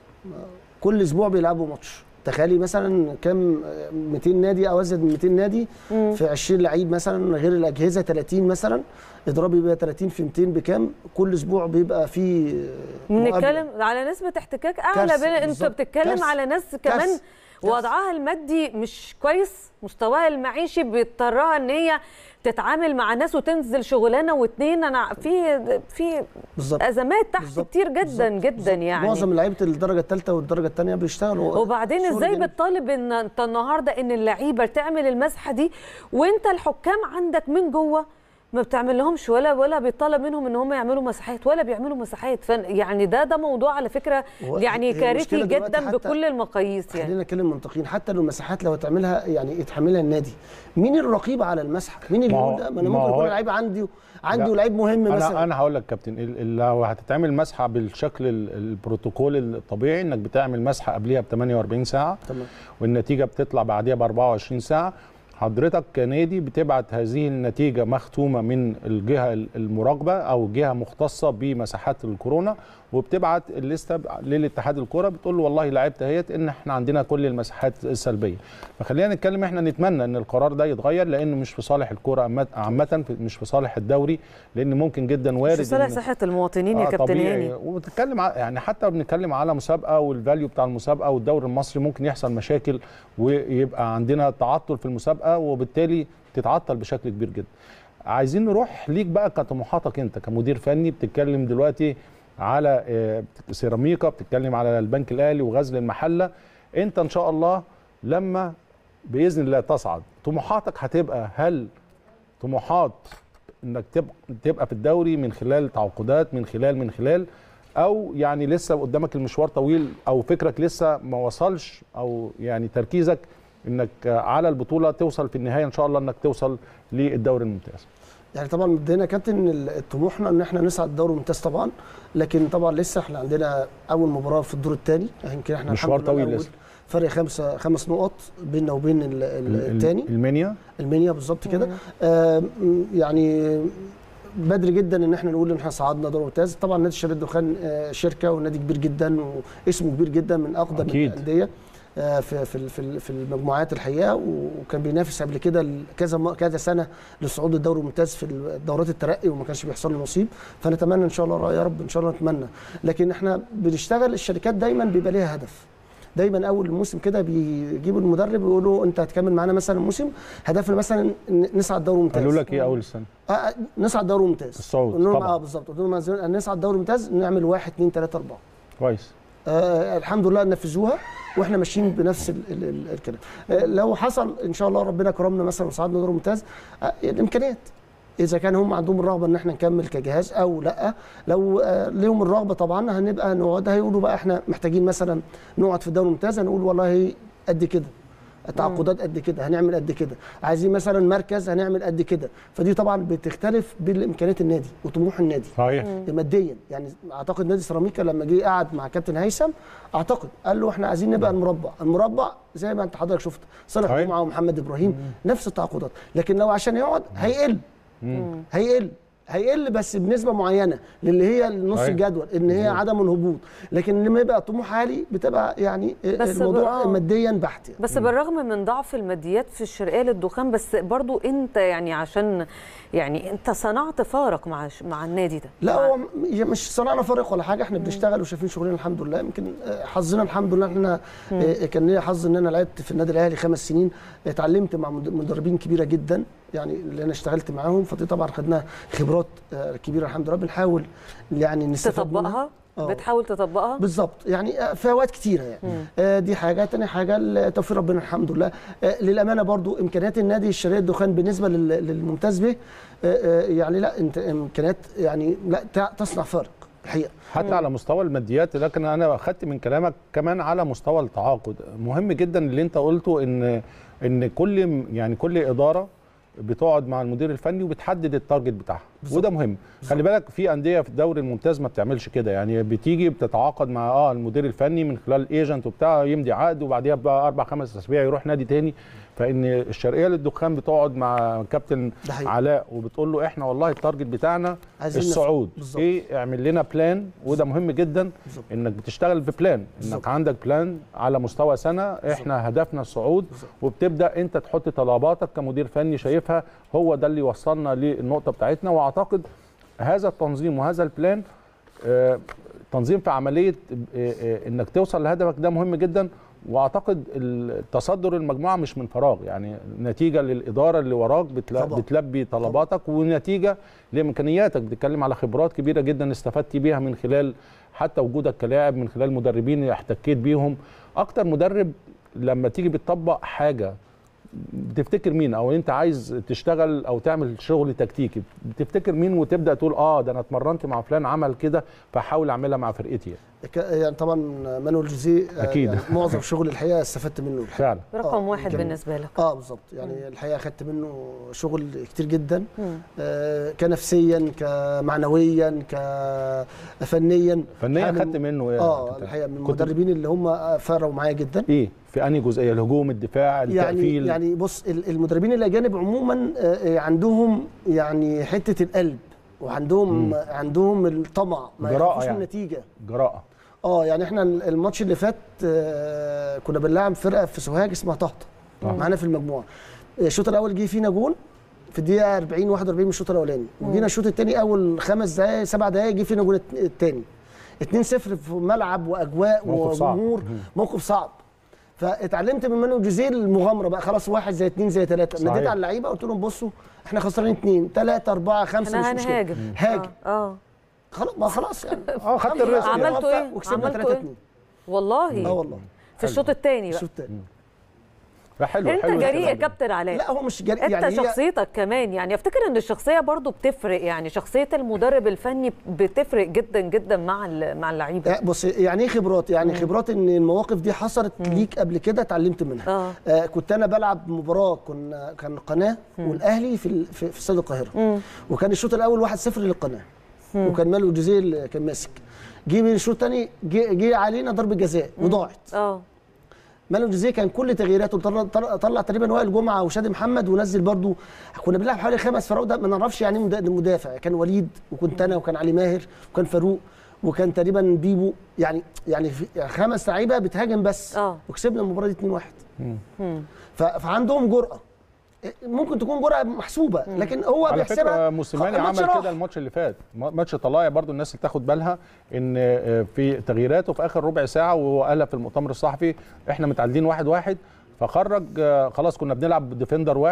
Speaker 4: كل اسبوع بيلعبوا ماتش تخيلي مثلا كام 200 نادي او ازيد من 200 نادي في 20 لعيب مثلا غير الاجهزه 30 مثلا اضربي بقى 30 في 200 بكام كل اسبوع بيبقى في مقابلة.
Speaker 1: بنتكلم على نسبه احتكاك اعلى
Speaker 4: كارثة،
Speaker 1: بين انت
Speaker 4: بالظبط.
Speaker 1: بتتكلم
Speaker 4: كارثة.
Speaker 1: على ناس كمان
Speaker 4: كارثة.
Speaker 1: وضعها المادي مش كويس مستواها المعيشي بيضطرها ان هي تتعامل مع ناس وتنزل شغلانه واتنين انا في في
Speaker 4: بالظبط
Speaker 1: ازمات تحت
Speaker 4: بالظبط.
Speaker 1: كتير جدا
Speaker 4: بالظبط.
Speaker 1: جدا
Speaker 4: بالظبط.
Speaker 1: يعني
Speaker 4: معظم لعيبه الدرجه الثالثه والدرجه الثانيه بيشتغلوا
Speaker 1: وبعدين
Speaker 4: شغل
Speaker 1: ازاي
Speaker 4: جميل.
Speaker 1: بتطالب ان انت النهارده ان اللعيبه تعمل المسحه دي وانت الحكام عندك من جوه ما بتعمل لهمش ولا ولا بيطالب منهم ان هم يعملوا مساحات ولا بيعملوا مساحات فن يعني ده ده موضوع على فكره
Speaker 4: هو
Speaker 1: يعني
Speaker 4: هي
Speaker 1: كارثي
Speaker 4: المشكلة دلوقتي
Speaker 1: جدا
Speaker 4: حتى-
Speaker 1: بكل المقاييس يعني
Speaker 4: خلينا نتكلم منطقيين حتى لو المساحات لو هتعملها يعني يتحملها النادي مين الرقيب على المسحه مين اللي
Speaker 2: ما هو-
Speaker 4: يقول ده ما انا
Speaker 2: ما
Speaker 4: ممكن
Speaker 2: هو-
Speaker 4: يكون لعيب عندي عندي
Speaker 2: لا.
Speaker 4: ولعيب مهم
Speaker 2: انا
Speaker 4: مثلا
Speaker 2: انا هقول لك كابتن ال- ال- لو هتتعمل مسحه بالشكل ال- البروتوكول الطبيعي انك بتعمل مسحه قبلها ب 48 ساعه
Speaker 4: تمام
Speaker 2: والنتيجه بتطلع بعديها ب 24 ساعه حضرتك كنادي بتبعت هذه النتيجه مختومه من الجهه المراقبه او جهه مختصه بمساحات الكورونا وبتبعت الليسته للاتحاد الكوره بتقول له والله لعبت اهيت ان احنا عندنا كل المساحات السلبيه فخلينا نتكلم احنا نتمنى ان القرار ده يتغير لانه مش في صالح الكوره عامه عامة، مش في صالح الدوري لان ممكن جدا وارد
Speaker 1: مش صالح
Speaker 2: إن-
Speaker 1: صحه المواطنين يا
Speaker 2: آه
Speaker 1: كابتن
Speaker 2: طبيعي.
Speaker 1: هاني
Speaker 2: وبتتكلم ع- يعني حتى بنتكلم على مسابقه والفاليو بتاع المسابقه والدوري المصري ممكن يحصل مشاكل ويبقى عندنا تعطل في المسابقه وبالتالي تتعطل بشكل كبير جدا. عايزين نروح ليك بقى كطموحاتك انت كمدير فني بتتكلم دلوقتي على آه، سيراميكا بتتكلم على البنك الاهلي وغزل المحله انت ان شاء الله لما باذن الله تصعد طموحاتك هتبقى هل طموحات انك تبقى تبقى في الدوري من خلال تعاقدات من خلال من خلال او يعني لسه قدامك المشوار طويل او فكرك لسه ما وصلش او يعني تركيزك انك على البطوله توصل في النهايه ان شاء الله انك توصل للدوري الممتاز
Speaker 4: يعني طبعا مبدئيا يا كابتن ال- طموحنا ان احنا نصعد الدوري الممتاز طبعا لكن طبعا لسه احنا عندنا اول مباراه في الدور الثاني يمكن احنا
Speaker 2: مشوار
Speaker 4: الحمد لله
Speaker 2: طويل
Speaker 4: الأول.
Speaker 2: لسه.
Speaker 4: فرق خمسه خمس نقط بيننا وبين ال- ال- الثاني
Speaker 2: المنيا
Speaker 4: المنيا بالظبط كده آه م- يعني بدري جدا ان احنا نقول ان احنا صعدنا دوري ممتاز طبعا نادي الشباب الدخان آه، شركه ونادي كبير جدا واسمه كبير جدا من اقدم
Speaker 2: أكيد.
Speaker 4: الانديه آه، في في في في المجموعات الحقيقه وكان بينافس قبل كده ل- كذا م- كذا سنه للصعود الدوري الممتاز في دورات الترقي وما كانش بيحصل له نصيب فنتمنى ان شاء الله يا رب ان شاء الله نتمنى لكن احنا بنشتغل الشركات دايما بيبقى ليها هدف دايما اول الموسم كده بيجيبوا المدرب يقولوا انت هتكمل معانا مثلا الموسم هدفنا مثلا ن- نصعد دوري ممتاز
Speaker 2: قالوا لك ايه اول السنه
Speaker 4: آه، آه، نصعد دوري ممتاز
Speaker 2: الصعود
Speaker 4: قلنا لهم
Speaker 2: طبعاً.
Speaker 4: اه بالظبط قلنا لهم عايزين نصعد دوري ممتاز نعمل واحد اثنين ثلاثه اربعه
Speaker 2: كويس
Speaker 4: آه الحمد لله نفذوها واحنا ماشيين بنفس ال- ال- ال- الكلام آه لو حصل ان شاء الله ربنا كرمنا مثلا وصعدنا دور ممتاز آه الامكانيات اذا كان هم عندهم الرغبه ان احنا نكمل كجهاز او لا لو آه ليهم الرغبه طبعا هنبقى نقعد هيقولوا بقى احنا محتاجين مثلا نقعد في الدوري الممتاز هنقول والله قد كده التعاقدات قد كده هنعمل قد كده عايزين مثلا مركز هنعمل قد كده فدي طبعا بتختلف بالامكانيات النادي وطموح النادي
Speaker 2: صحيح
Speaker 4: ماديا يعني اعتقد نادي سيراميكا لما جه قعد مع كابتن هيثم اعتقد قال له احنا عايزين نبقى المربع المربع زي ما انت حضرتك شفت صالح
Speaker 2: صحيح.
Speaker 4: جمعه ومحمد ابراهيم نفس التعاقدات لكن لو عشان يقعد هيقل هيقل هيقل بس بنسبه معينه للي هي نص
Speaker 2: صحيح.
Speaker 4: الجدول ان هي عدم الهبوط لكن لما يبقى طموح عالي بتبقى يعني
Speaker 1: بس
Speaker 4: الموضوع
Speaker 1: بقى-
Speaker 4: ماديا بحت يعني.
Speaker 1: بس بالرغم من ضعف الماديات في الشرقيه للدخان بس برضو انت يعني عشان يعني انت صنعت فارق مع مع النادي ده
Speaker 4: لا
Speaker 1: مع-
Speaker 4: هو م- مش صنعنا فارق ولا حاجه احنا بنشتغل وشايفين شغلنا الحمد لله يمكن آه، حظنا الحمد لله احنا آه، كان ليا حظ ان انا لعبت في النادي الاهلي خمس سنين اتعلمت مع مد- مدربين كبيره جدا يعني اللي انا اشتغلت معاهم فدي طبعا خدنا خبرات آه، كبيره الحمد لله بنحاول يعني نستفاد منها.
Speaker 1: تطبقها
Speaker 4: آه.
Speaker 1: بتحاول تطبقها
Speaker 4: بالظبط يعني آه، في اوقات كتيره يعني آه، دي حاجه تاني حاجه ال- توفيق ربنا الحمد لله آه، للامانه برضو امكانيات النادي الشرقيه الدخان بالنسبه لل- للممتاز به آه، آه، يعني لا انت امكانيات يعني لا تع- تصنع فارق الحقيقه
Speaker 2: حتى على مستوى الماديات لكن انا اخدت من كلامك كمان على مستوى التعاقد مهم جدا اللي انت قلته ان ان كل يعني كل اداره بتقعد مع المدير الفني وبتحدد التارجت بتاعها وده مهم خلي بالك في انديه في الدوري الممتاز ما بتعملش كده يعني بتيجي بتتعاقد مع اه المدير الفني من خلال ايجنت وبتاع يمضي عقد وبعديها بقى اربع خمس اسابيع يروح نادي تاني فان الشرقيه للدخان بتقعد مع كابتن
Speaker 4: ده حقيقي.
Speaker 2: علاء وبتقول له احنا والله التارجت بتاعنا
Speaker 4: عايزين نف-
Speaker 2: الصعود
Speaker 4: بالظبط.
Speaker 2: ايه اعمل لنا بلان وده مهم جدا
Speaker 4: بالظبط.
Speaker 2: انك بتشتغل ببلان انك
Speaker 4: بالظبط.
Speaker 2: عندك بلان على مستوى سنه احنا هدفنا الصعود وبتبدا انت تحط طلباتك كمدير فني شايفها هو ده اللي وصلنا للنقطه بتاعتنا واعتقد هذا التنظيم وهذا البلان آه، تنظيم في عمليه آه، آه، انك توصل لهدفك ده مهم جدا واعتقد التصدر المجموعه مش من فراغ يعني نتيجه للاداره اللي وراك بتلا-
Speaker 4: طبعا.
Speaker 2: بتلبي طلباتك ونتيجه لامكانياتك بتتكلم على خبرات كبيره جدا استفدت بيها من خلال حتى وجودك كلاعب من خلال مدربين اللي احتكيت بيهم اكتر مدرب لما تيجي بتطبق حاجه بتفتكر مين او انت عايز تشتغل او تعمل شغل تكتيكي بتفتكر مين وتبدا تقول اه ده انا اتمرنت مع فلان عمل كده فاحاول اعملها مع فرقتي يعني.
Speaker 4: ك- يعني طبعا مانويل جوزيه آه،
Speaker 2: أكيد.
Speaker 4: يعني معظم شغل الحقيقه استفدت منه الحقيقة.
Speaker 2: فعلا
Speaker 1: رقم
Speaker 4: آه،
Speaker 1: واحد
Speaker 4: يمكن-
Speaker 1: بالنسبه لك
Speaker 4: اه بالظبط يعني الحقيقه خدت منه شغل كتير جدا آه كنفسيا كمعنويا كفنيا
Speaker 2: فنيا
Speaker 4: حاجة
Speaker 2: خدت منه ايه يا
Speaker 4: اه
Speaker 2: كابتن؟
Speaker 4: الحقيقه من
Speaker 2: كنت-
Speaker 4: المدربين اللي هم فرقوا معايا جدا
Speaker 2: ايه في انهي جزئيه الهجوم الدفاع
Speaker 4: يعني
Speaker 2: التقفيل
Speaker 4: يعني بص ال- المدربين الاجانب عموما آه، آه، عندهم يعني حته القلب وعندهم
Speaker 2: مم.
Speaker 4: عندهم الطمع ما
Speaker 2: جراءة
Speaker 4: يخافوش من
Speaker 2: يعني.
Speaker 4: النتيجه
Speaker 2: جراءه
Speaker 4: اه يعني احنا الماتش اللي فات آه، كنا بنلعب فرقه في سوهاج اسمها طهطا
Speaker 2: آه.
Speaker 4: معانا في المجموعه الشوط الاول جه فينا جون في الدقيقه 40 41 من الشوط الاولاني وجينا الشوط الثاني اول خمس دقائق سبع دقائق جه فينا جون الثاني 2-0 في ملعب واجواء
Speaker 2: موقف صعب.
Speaker 4: وجمهور
Speaker 2: مم.
Speaker 4: موقف صعب فاتعلمت من مانو جوزيه المغامره بقى خلاص واحد زي اثنين زي ثلاثه
Speaker 2: صحيح.
Speaker 4: ناديت على اللعيبه قلت لهم بصوا احنا خسرانين اثنين ثلاثه اربعه خمسه
Speaker 1: احنا
Speaker 4: مش مشكله
Speaker 1: هنهاجم
Speaker 4: هاجم
Speaker 1: اه, آه.
Speaker 4: خلاص ما خلاص يعني
Speaker 2: اه خدت الريسك
Speaker 1: عملت- عملتوا
Speaker 4: موفق
Speaker 1: إيه؟
Speaker 4: وكسبنا
Speaker 1: عملتوا
Speaker 4: 3
Speaker 1: إيه؟
Speaker 4: 2
Speaker 1: والله
Speaker 4: اه والله
Speaker 1: في الشوط الثاني بقى
Speaker 4: الشوط الثاني
Speaker 2: لا حلو
Speaker 1: انت
Speaker 2: حلو
Speaker 1: جريء يا
Speaker 2: الكلام ده.
Speaker 1: كابتن علاء
Speaker 4: لا هو مش جريء
Speaker 1: انت
Speaker 4: يعني هي
Speaker 1: شخصيتك كمان يعني افتكر ان الشخصيه برضو بتفرق يعني شخصيه المدرب الفني بتفرق جدا جدا مع ال- مع اللعيبه
Speaker 4: آه، بص يعني ايه خبرات يعني خبرات ان المواقف دي حصلت ليك قبل كده اتعلمت منها
Speaker 1: اه
Speaker 4: آه كنت انا بلعب مباراه كنا كان قناه والاهلي في ال- في, في استاد القاهره
Speaker 1: مم.
Speaker 4: وكان الشوط الاول 1-0 للقناه وكان مالو جوزيه اللي كان ماسك جه من الشوط الثاني جه جه علينا ضربه جزاء وضاعت
Speaker 1: اه
Speaker 4: مالو جوزيه كان كل تغييراته طلع, طلع, طلع تقريبا وائل جمعه وشادي محمد ونزل برضو كنا بنلعب حوالي خمس فراوده ده ما نعرفش يعني ايه مدا- مدافع كان وليد وكنت انا وكان علي ماهر وكان فاروق وكان تقريبا بيبو يعني يعني في يعني خمس لعيبه بتهاجم بس
Speaker 1: اه
Speaker 4: وكسبنا المباراه دي 2-1
Speaker 1: مم.
Speaker 4: ف- فعندهم جرأه ممكن تكون جرأه محسوبه لكن هو
Speaker 2: على
Speaker 4: بيحسبها
Speaker 2: فكره موسيماني
Speaker 4: الماتش
Speaker 2: عمل
Speaker 4: راح.
Speaker 2: كده الماتش اللي فات م- ماتش طلايع برضو الناس اللي تاخد بالها ان آه، في تغييراته في اخر ربع ساعه وهو قالها في المؤتمر الصحفي احنا متعادلين واحد واحد فخرج آه، خلاص كنا بنلعب ديفندر واحد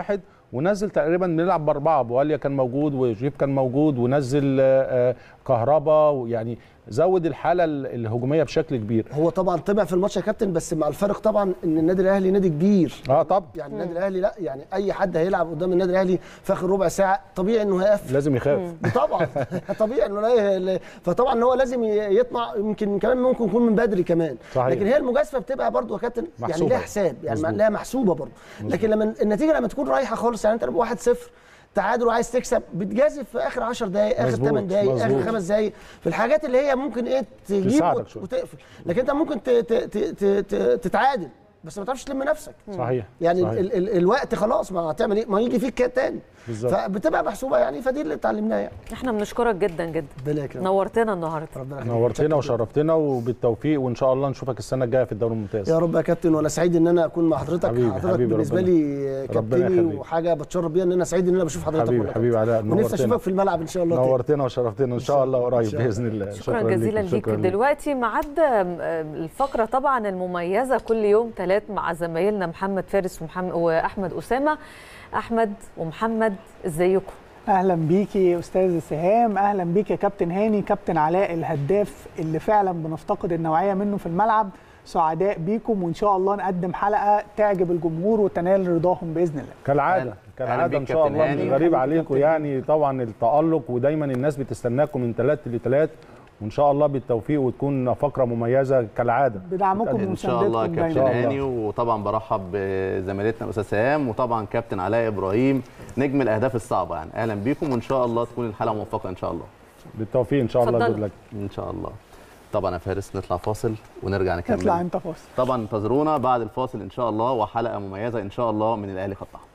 Speaker 2: ونزل تقريبا نلعب باربعه بواليا كان موجود وجيب كان موجود ونزل آه، آه، كهربا ويعني زود الحاله ال- الهجوميه بشكل كبير
Speaker 4: هو طبعا طمع في الماتش يا كابتن بس مع الفرق طبعا ان النادي الاهلي نادي كبير
Speaker 2: اه طب
Speaker 4: يعني النادي الاهلي لا يعني اي حد هيلعب قدام النادي الاهلي في اخر ربع ساعه طبيعي انه هيقفل
Speaker 2: لازم يخاف
Speaker 4: طبعا طبيعي انه لا ي- فطبعا هو لازم ي- يطمع يمكن كمان ممكن يكون من بدري كمان
Speaker 2: صحيح.
Speaker 4: لكن هي المجازفه بتبقى برضو يا كابتن يعني
Speaker 2: محسوبة.
Speaker 4: ليها حساب يعني
Speaker 2: مظبوط.
Speaker 4: لها محسوبه برضو لكن لما النتيجه لما تكون رايحه خالص يعني انت 1-0 تعادل وعايز تكسب بتجازف في اخر 10 دقائق اخر
Speaker 2: مظبوط،
Speaker 4: 8 دقائق اخر
Speaker 2: مظبوط.
Speaker 4: 5 دقائق في الحاجات اللي هي ممكن ايه تجيب
Speaker 2: تساعدك
Speaker 4: وت-
Speaker 2: شوية.
Speaker 4: وتقفل لكن انت ممكن ت- ت- ت- ت- ت- تتعادل بس ما تعرفش تلم نفسك
Speaker 2: صحيح
Speaker 4: يعني
Speaker 2: صحيح.
Speaker 4: ال ال الوقت خلاص ما هتعمل ايه ما يجي فيك كده تاني
Speaker 2: بالظبط.
Speaker 4: فبتبقى محسوبه يعني فدي اللي اتعلمناها يعني
Speaker 1: احنا بنشكرك جدا جدا
Speaker 4: ربنا يكرمك
Speaker 1: نورتنا النهارده
Speaker 4: ربنا يخليك.
Speaker 2: نورتنا
Speaker 4: متشكر
Speaker 2: وشرفتنا وبالتوفيق وان شاء الله نشوفك السنه الجايه في الدوري الممتاز
Speaker 4: يا رب يا كابتن وانا سعيد ان انا اكون مع حضرتك
Speaker 2: حبيبي،
Speaker 4: حضرتك
Speaker 2: حبيبي،
Speaker 4: بالنسبه
Speaker 2: ربنا-
Speaker 4: لي
Speaker 2: ربنا
Speaker 4: كابتني
Speaker 2: يخليك.
Speaker 4: وحاجه بتشرف بيها ان انا سعيد ان انا بشوف حضرتك
Speaker 2: حبيبي
Speaker 4: والله.
Speaker 2: حبيبي علاء
Speaker 4: ونفسي
Speaker 2: نورتنا
Speaker 4: اشوفك في الملعب ان شاء الله تاني.
Speaker 2: نورتنا وشرفتنا ان شاء الله قريب
Speaker 4: شاء الله.
Speaker 2: باذن الله
Speaker 1: شكرا جزيلا
Speaker 2: ليك،
Speaker 1: ليك
Speaker 2: شكراً ليك.
Speaker 1: دلوقتي معد الفقره طبعا المميزه كل يوم ثلاث مع زمايلنا محمد فارس ومحمد واحمد اسامه احمد ومحمد ازيكم
Speaker 6: اهلا بيكي يا استاذ سهام اهلا بيك يا كابتن هاني كابتن علاء الهداف اللي فعلا بنفتقد النوعيه منه في الملعب سعداء بيكم وان شاء الله نقدم حلقه تعجب الجمهور وتنال رضاهم باذن الله
Speaker 2: كالعاده
Speaker 7: أهلا
Speaker 2: كالعاده
Speaker 7: بيك
Speaker 2: ان شاء
Speaker 7: كابتن
Speaker 2: الله
Speaker 7: هاني.
Speaker 2: مش غريب
Speaker 6: أهلا بيك
Speaker 2: عليكم
Speaker 6: كابتن
Speaker 2: يعني طبعا التالق ودايما الناس بتستناكم من ثلاث لثلاث وان شاء الله بالتوفيق وتكون فقره مميزه كالعاده
Speaker 6: بدعمكم
Speaker 7: ان شاء الله
Speaker 6: ومساندتكم
Speaker 7: كابتن
Speaker 6: دايما
Speaker 2: الله.
Speaker 7: هاني وطبعا برحب بزميلتنا الاستاذ سهام وطبعا كابتن علاء ابراهيم نجم الاهداف الصعبه يعني اهلا بيكم وان شاء الله تكون الحلقه موفقه ان شاء الله
Speaker 2: بالتوفيق ان شاء الله
Speaker 1: اتفضل.
Speaker 2: جود لك
Speaker 7: ان شاء الله طبعا يا فارس نطلع فاصل ونرجع نكمل
Speaker 6: اطلع انت فاصل
Speaker 7: طبعا انتظرونا بعد الفاصل ان شاء الله وحلقه مميزه ان شاء الله من الاهلي خط احمر